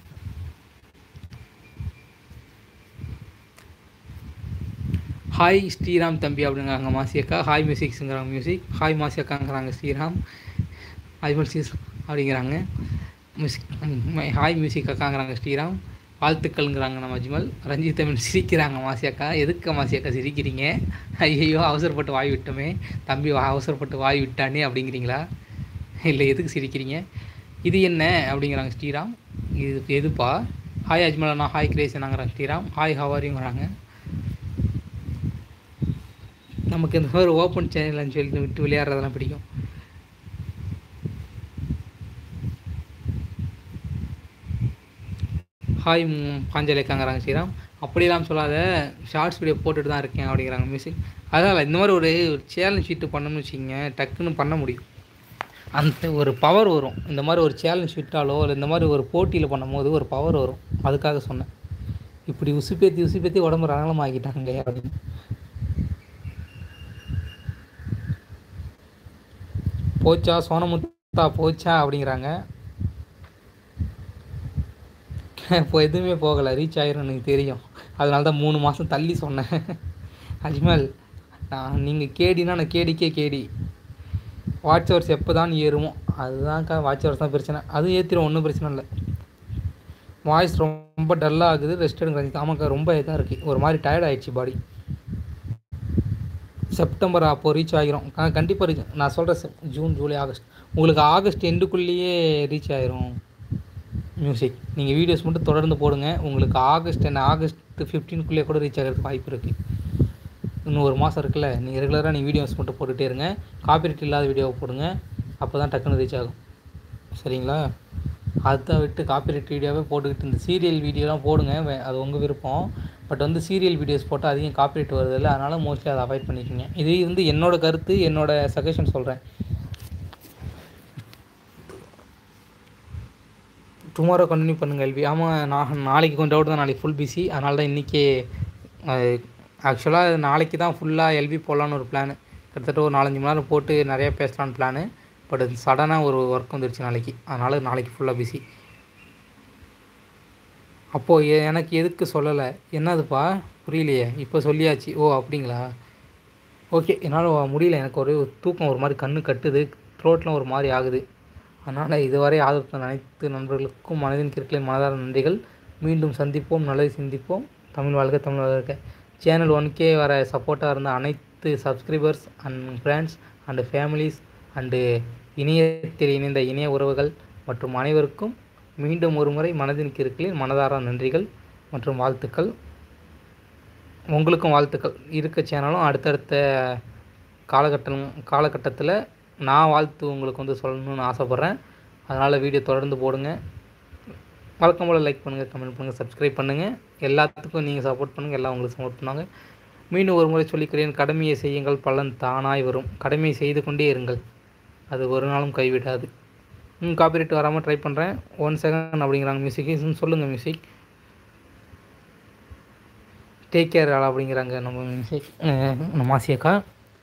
ஹாய் ஸ்ரீராம் தம்பி அப்படிங்கிறாங்க மாசி அக்கா ஹாய் மியூசிக்ஸுங்கிறாங்க மியூசிக் ஹாய் மாசி அக்காங்கிறாங்க ஸ்ரீராம் அஜ்மல் சீஸ் அப்படிங்கிறாங்க மியூசிக் ஹாய் மியூசிக் அக்காங்கிறாங்க ஸ்ரீராம் வாழ்த்துக்கள்ங்கிறாங்க நம்ம அஜ்மல் ரஞ்சித் தமிழ் சிரிக்கிறாங்க மாசி அக்கா எதுக்கு மாசி அக்கா சிரிக்கிறீங்க ஐயோ அவசரப்பட்டு வாய் விட்டோமே தம்பி வா- அவசரப்பட்டு வாய் விட்டானே அப்படிங்கிறீங்களா இல்லை எதுக்கு சிரிக்கிறீங்க இது என்ன அப்படிங்கிறாங்க ஸ்ரீராம் இது எதுப்பா ஹாய் அஜ்மல் அண்ணா ஹாய் கிரேசனாங்கிறாங்க ஸ்ரீராம் ஹாய் ஹவாரிங்கிறாங்க நமக்கு இந்த மாதிரி ஓப்பன் சேனல்னு சொல்லி விட்டு விளையாடுறதெல்லாம் பிடிக்கும் ஹாய் பாஞ்சலேக்காங்கிறாங்க ஸ்ரீராம் அப்படியெல்லாம் சொல்லாத ஷார்ட்ஸ் வீடியோ போட்டுட்டு தான் இருக்கேன் அப்படிங்கிறாங்க மியூசிக் அதனால் இந்த மாதிரி ஒரு சேலஞ்ச் ஷீட்டு பண்ணணும்னு வச்சிங்க டக்குன்னு பண்ண முடியும் அந்த ஒரு பவர் வரும் இந்த மாதிரி ஒரு சேலஞ்ச் விட்டாலோ இல்லை இந்த மாதிரி ஒரு போட்டியில் பண்ணும்போது ஒரு பவர் வரும் அதுக்காக சொன்னேன் இப்படி உசுப்பேத்தி உசுப்பேத்தி உடம்பு ரணலம் ஆக்கிட்டாங்க அப்படின்னு போச்சா சோனமுத்தா போச்சா அப்படிங்கிறாங்க இப்போ எதுவுமே போகலை ரீச் ஆயிரும் எனக்கு தெரியும் அதனால தான் மூணு மாதம் தள்ளி சொன்னேன் அஜ்மல் நான் நீங்கள் கேடினா நான் கேடிக்கே கேடி வாட்ச் ஹவர்ஸ் எப்போ தான் ஏறுமோ அதுதான்க்கா வாட்ச் ஹவர்ஸ் தான் பிரச்சனை அதுவும் ஏற்றிடும் ஒன்றும் பிரச்சனை இல்லை வாய்ஸ் ரொம்ப டல்லாக ஆகுது ரெஸ்ட் எடுங்க ஆமாக்கா ரொம்ப இதாக இருக்குது ஒரு மாதிரி டயர்ட் ஆயிடுச்சு பாடி செப்டம்பர் அப்போ ரீச் ஆகிரும் கண்டிப்பாக ரீச் நான் சொல்கிறேன் ஜூன் ஜூலை ஆகஸ்ட் உங்களுக்கு ஆகஸ்ட் எண்டுக்குள்ளேயே ரீச் ஆயிரும் மியூசிக் நீங்கள் வீடியோஸ் மட்டும் தொடர்ந்து போடுங்க உங்களுக்கு ஆகஸ்ட் என்ன ஆகஸ்ட் ஃபிஃப்டீனுக்குள்ளேயே கூட ரீச் ஆகிறதுக்கு வாய்ப்பு இருக்குது இன்னும் ஒரு மாதம் இருக்குல்ல நீங்கள் ரெகுலராக நீங்கள் வீடியோஸ் மட்டும் போட்டுகிட்டே இருங்க காப்பிரைட் இல்லாத வீடியோவை போடுங்க அப்போ தான் டக்குன்னு ரீச் ஆகும் சரிங்களா அதை விட்டு காப்பிரைட் வீடியோவே போட்டுக்கிட்டு இந்த சீரியல் வீடியோலாம் போடுங்க வே- அது உங்கள் விருப்பம் பட் வந்து சீரியல் வீடியோஸ் போட்டால் அதிகம் காப்பிரைட் வருது இல்லை அதனால் மோஸ்ட்லி அதை அவாய்ட் பண்ணிக்கோங்க இது வந்து என்னோட கருத்து என்னோட சஜஷன் சொல்கிறேன் டுமாரோ கண்டினியூ பண்ணுங்கள் எல்வி ஆமாம் நான் நாளைக்கு கொஞ்சம் டவுட் தான் நாளைக்கு ஃபுல் பிஸி அதனால தான் இன்றைக்கி ஆக்சுவலாக நாளைக்கு தான் ஃபுல்லாக எல்வி போடலான்னு ஒரு பிளான் கிட்டத்தட்ட ஒரு நாலஞ்சு மணி நேரம் போட்டு நிறைய பேசலான்னு பிளானு பட் சடனாக ஒரு ஒர்க் வந்துடுச்சு நாளைக்கு அதனால் நாளைக்கு ஃபுல்லாக பிஸி அப்போது எ- எனக்கு எதுக்கு சொல்லலை என்னதுப்பா புரியலையே இப்போ சொல்லியாச்சு ஓ அப்படிங்களா ஓகே என்னால் முடியல எனக்கு ஒரு தூக்கம் ஒரு மாதிரி கண்ணு கட்டுது த்ரோட்லாம் ஒரு மாதிரி ஆகுது அதனால் இதுவரை ஆதரவு தந்த அனைத்து நண்பர்களுக்கும் மனதின் கிற்களின் மனதார நன்றிகள் மீண்டும் சந்திப்போம் நல்லது சிந்திப்போம் தமிழ் வாழ்க தமிழ் வாழ்க சேனல் ஒன் கே வர சப்போர்ட்டாக இருந்த அனைத்து subscribers and friends and families and இணையத்தில் இணைந்த இணைய உறவுகள் மற்றும் அனைவருக்கும் மீண்டும் ஒரு முறை மனதின் கிற்களின் மனதார நன்றிகள் மற்றும் வாழ்த்துக்கள் உங்களுக்கும் வாழ்த்துக்கள் இருக்க சேனலும் அடுத்தடுத்த காலகட்டம் காலகட்டத்தில் நான் வாழ்த்து உங்களுக்கு வந்து சொல்லணும்னு ஆசைப்பட்றேன் அதனால் வீடியோ தொடர்ந்து போடுங்க வழக்கம் போல் லைக் பண்ணுங்கள் கமெண்ட் பண்ணுங்கள் சப்ஸ்கிரைப் பண்ணுங்கள் எல்லாத்துக்கும் நீங்கள் சப்போர்ட் பண்ணுங்கள் எல்லாம் உங்களுக்கு சப்போர்ட் பண்ணுவாங்க மீண்டும் ஒரு முறை சொல்லிக்கிறேன் கடமையை செய்யுங்கள் பலன் தானாய் வரும் கடமையை செய்து கொண்டே இருங்கள் அது ஒரு நாளும் கைவிடாது ம் காப்பிரைட் வராமல் ட்ரை பண்ணுறேன் ஒன் செகண்ட் அப்படிங்கிறாங்க மியூசிக் சொல்லுங்கள் மியூசிக் டேக் கேர் ஆள் அப்படிங்கிறாங்க நம்ம மியூசிக் நம்ம மாசியக்கா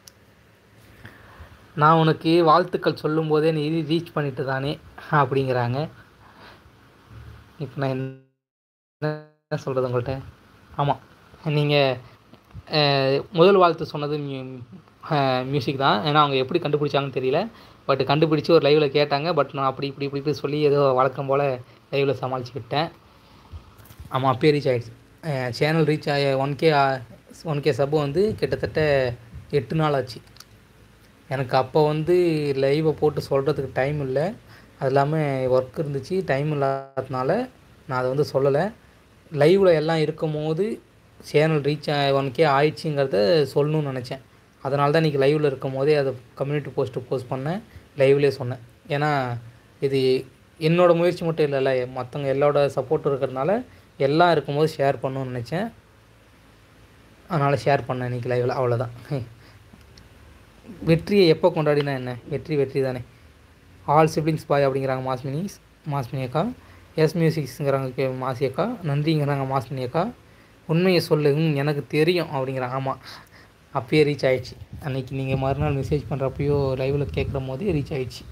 நான் உனக்கு வாழ்த்துக்கள் சொல்லும்போதே நீ ரீச் பண்ணிட்டு தானே அப்படிங்கிறாங்க இப்போ நான் என்ன சொல்கிறது உங்கள்கிட்ட ஆமாம் நீங்கள் முதல் வாழ்த்து சொன்னது மியூசிக் தான் ஏன்னா அவங்க எப்படி கண்டுபிடிச்சாங்கன்னு தெரியல பட் கண்டுபிடிச்சி ஒரு லைவில் கேட்டாங்க பட் நான் அப்படி இப்படி இப்படி இப்படி சொல்லி ஏதோ வழக்கம் போல் லைவில் சமாளிச்சுக்கிட்டேன் ஆமாம் அப்பயே ரீச் ஆகிடுச்சு சேனல் ரீச் ஆகி one K one K sub வந்து கிட்டத்தட்ட எட்டு நாள் ஆச்சு எனக்கு அப்போ வந்து லைவை போட்டு சொல்கிறதுக்கு டைம் இல்லை அது இல்லாமல் ஒர்க் இருந்துச்சு டைம் இல்லாததுனால நான் அதை வந்து சொல்லலை லைவில் எல்லாம் இருக்கும் போது சேனல் ரீச் ஒன் கே ஆயிடுச்சுங்கிறத சொல்லணும்னு நினச்சேன் அதனால தான் இன்றைக்கி லைவில் இருக்கும் போதே அதை கம்யூனிட்டி போஸ்ட்டு போஸ்ட் பண்ணேன் லைவ்லேயே சொன்னேன் ஏன்னா இது என்னோடய முயற்சி மட்டும் இல்லைல்ல மற்றவங்க எல்லாரோட சப்போர்ட்டும் இருக்கிறதுனால எல்லாம் இருக்கும்போது ஷேர் பண்ணணும்னு நினச்சேன் அதனால் ஷேர் பண்ணேன் இன்றைக்கி லைவில் அவ்வளோதான் வெற்றியை எப்போ கொண்டாடினா என்ன வெற்றி வெற்றி தானே ஆல் சிப்ளிங்ஸ் பாய் அப்படிங்கிறாங்க மாஸ்மினிஸ் மாஸ்மினி அக்கா எஸ் மியூசிக்ஸுங்கிறாங்க மாசி அக்கா நன்றிங்கிறாங்க மாஸ்மினி அக்கா உண்மையை சொல்லு ம், எனக்கு தெரியும் அப்படிங்கிறாங்க ஆமாம் அப்பயே ரீச் ஆயிடுச்சு அன்னைக்கு நீங்கள் மறுநாள் மெசேஜ் பண்ணுறப்பையோ லைவில் கேட்குற போதே ரீச் ஆயிடுச்சு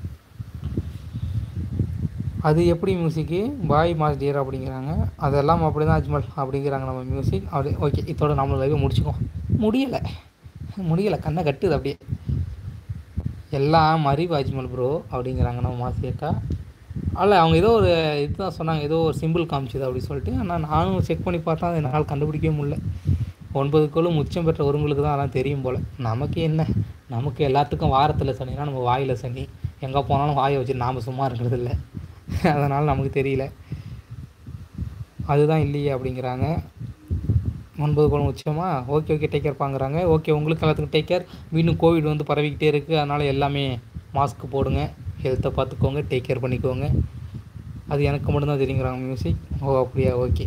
அது எப்படி மியூசிக்கு பாய் மாஸ் டியர் அப்படிங்கிறாங்க அதெல்லாம் அப்படி தான் அஜ்மல் அப்படிங்கிறாங்க நம்ம மியூசிக் அப்படி ஓகே இதோட நம்மள லைவை முடிச்சுக்கோ முடியலை முடியலை கண்ணை கட்டுது அப்படியே எல்லாம் மறிவு அஜ்மல் ப்ரோ அப்படிங்கிறாங்க நம்ம மாசியக்கா அல்ல அவங்க ஏதோ ஒரு இதுதான் சொன்னாங்க ஏதோ ஒரு சிம்பிள் காமிச்சுது அப்படி சொல்லிட்டு ஆனால் நானும் செக் பண்ணி பார்த்தா அதை என்னால் கண்டுபிடிக்கவே முடியல ஒன்பது கோளும் உச்சம் பெற்ற ஒருங்களுக்கு தான் அதெல்லாம் தெரியும் போல் நமக்கு என்ன நமக்கு எல்லாத்துக்கும் வாரத்தில் சனினா நம்ம வாயில் சனி எங்கே போனாலும் வாயை வச்சு நாம் சும்மா இருக்கிறது இல்லை அதனால் நமக்கு தெரியல அதுதான் இல்லையே அப்படிங்கிறாங்க ஒன்பது கோலம் உச்சமா ஓகே ஓகே டேக் கேர் பாங்குறாங்க ஓகே உங்களுக்கு எல்லாத்துக்கும் டேக் கேர் மீண்டும் கோவிட் வந்து பரவிக்கிட்டே இருக்குது அதனால் எல்லாமே மாஸ்க் போடுங்க ஹெல்த்தை பார்த்துக்கோங்க டேக் கேர் பண்ணிக்கோங்க அது எனக்கு மட்டும்தான் தெரியுங்கிறாங்க மியூசிக் ஓ அப்படியா ஓகே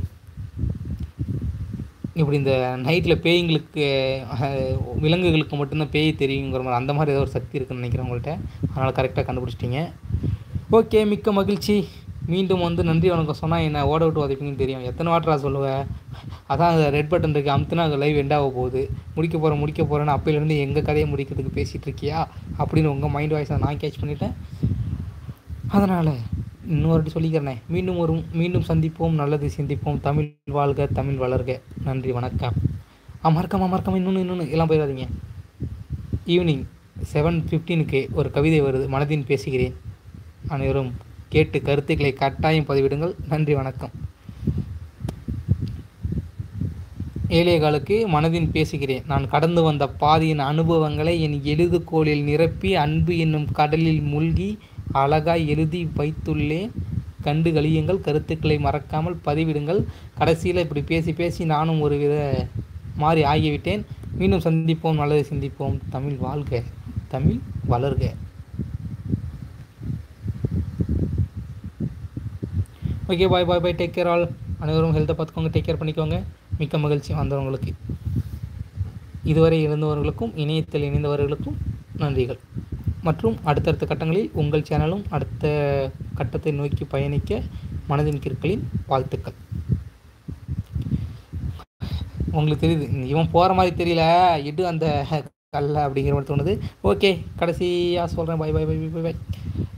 இப்படி இந்த நைட்டில் பேய்ங்களுக்கு அஹ், விலங்குகளுக்கு மட்டும்தான் பேய் தெரியுங்கிற மாதிரி அந்த மாதிரி ஏதோ ஒரு சக்தி இருக்குன்னு நினைக்கிறேன் உங்கள்கிட்ட அதனால் கரெக்டாக கண்டுபிடிச்சிட்டிங்க ஓகே மிக்க மகிழ்ச்சி மீண்டும் வந்து நன்றி வணக்கம் சொன்னால் என்ன ஓட விட்டு உதைப்பீங்கன்னு தெரியும் எத்தனை வாட்டரா சொல்லுவேன் அதான் அந்த ரெட் பட்டன் இருக்குது அமுத்துனா அது லைவ் எண்டாக போகுது முடிக்க போகிறேன் முடிக்க போகிறேன்னு அப்பையிலேருந்து எங்கள் கதையை முடிக்கிறதுக்கு பேசிகிட்டு இருக்கியா அப்படின்னு உங்கள் மைண்ட் வாய்ஸை நான் கேட்ச் பண்ணிட்டேன் அதனால் இன்னொரு வாட்டி சொல்லிக்கிறேனே மீண்டும் ஒரு மீண்டும் சந்திப்போம் நல்லது சிந்திப்போம் தமிழ் வாழ்க தமிழ் வளர்க நன்றி வணக்கம் ஆ மறக்காம மறக்காம இன்னொன்று இன்னொன்று எல்லாம் போயிடாதீங்க ஈவினிங் செவன் ஃபிஃப்டீனுக்கு ஒரு கவிதை வருது மனதின் பேசுகிறேன் அனைவரும் கேட்டு கருத்துக்களை கட்டாயம் பதிவிடுங்கள் நன்றி வணக்கம் ஏழைகளுக்கு மனதின் பேசுகிறேன் நான் கடந்து வந்த பாதியின் அனுபவங்களை என் எழுதுகோலில் நிரப்பி அன்பு என்னும் கடலில் மூழ்கி அழகாய் எழுதி வைத்துள்ளேன் கண்டு கழியுங்கள் கருத்துக்களை மறக்காமல் பதிவிடுங்கள் கடைசியில் இப்படி பேசி பேசி நானும் ஒரு வித மாறி ஆகிவிட்டேன் மீண்டும் சந்திப்போம் நல்லது சிந்திப்போம் தமிழ் வாழ்க தமிழ் வளர்க okay bye bye bye take care all அனைவரும் ஹெல்த்தை பார்த்துக்கோங்க டேக் கேர் பண்ணிக்கோங்க மிக்க மகிழ்ச்சி வந்தவங்களுக்கு இதுவரை இருந்தவர்களுக்கும் இணையத்தில் இணைந்தவர்களுக்கும் நன்றிகள் மற்றும் அடுத்தடுத்த கட்டங்களில் உங்கள் சேனலும் அடுத்த கட்டத்தை நோக்கி பயணிக்க மனதின் கிற்களின் வாழ்த்துக்கள் உங்களுக்கு தெரியுது இவன் போகிற மாதிரி தெரியல இடு அந்த கல்ல அப்படிங்கிற மாதிரி தோணுது ஓகே கடைசியாக சொல்கிறேன் bye bye bye bye by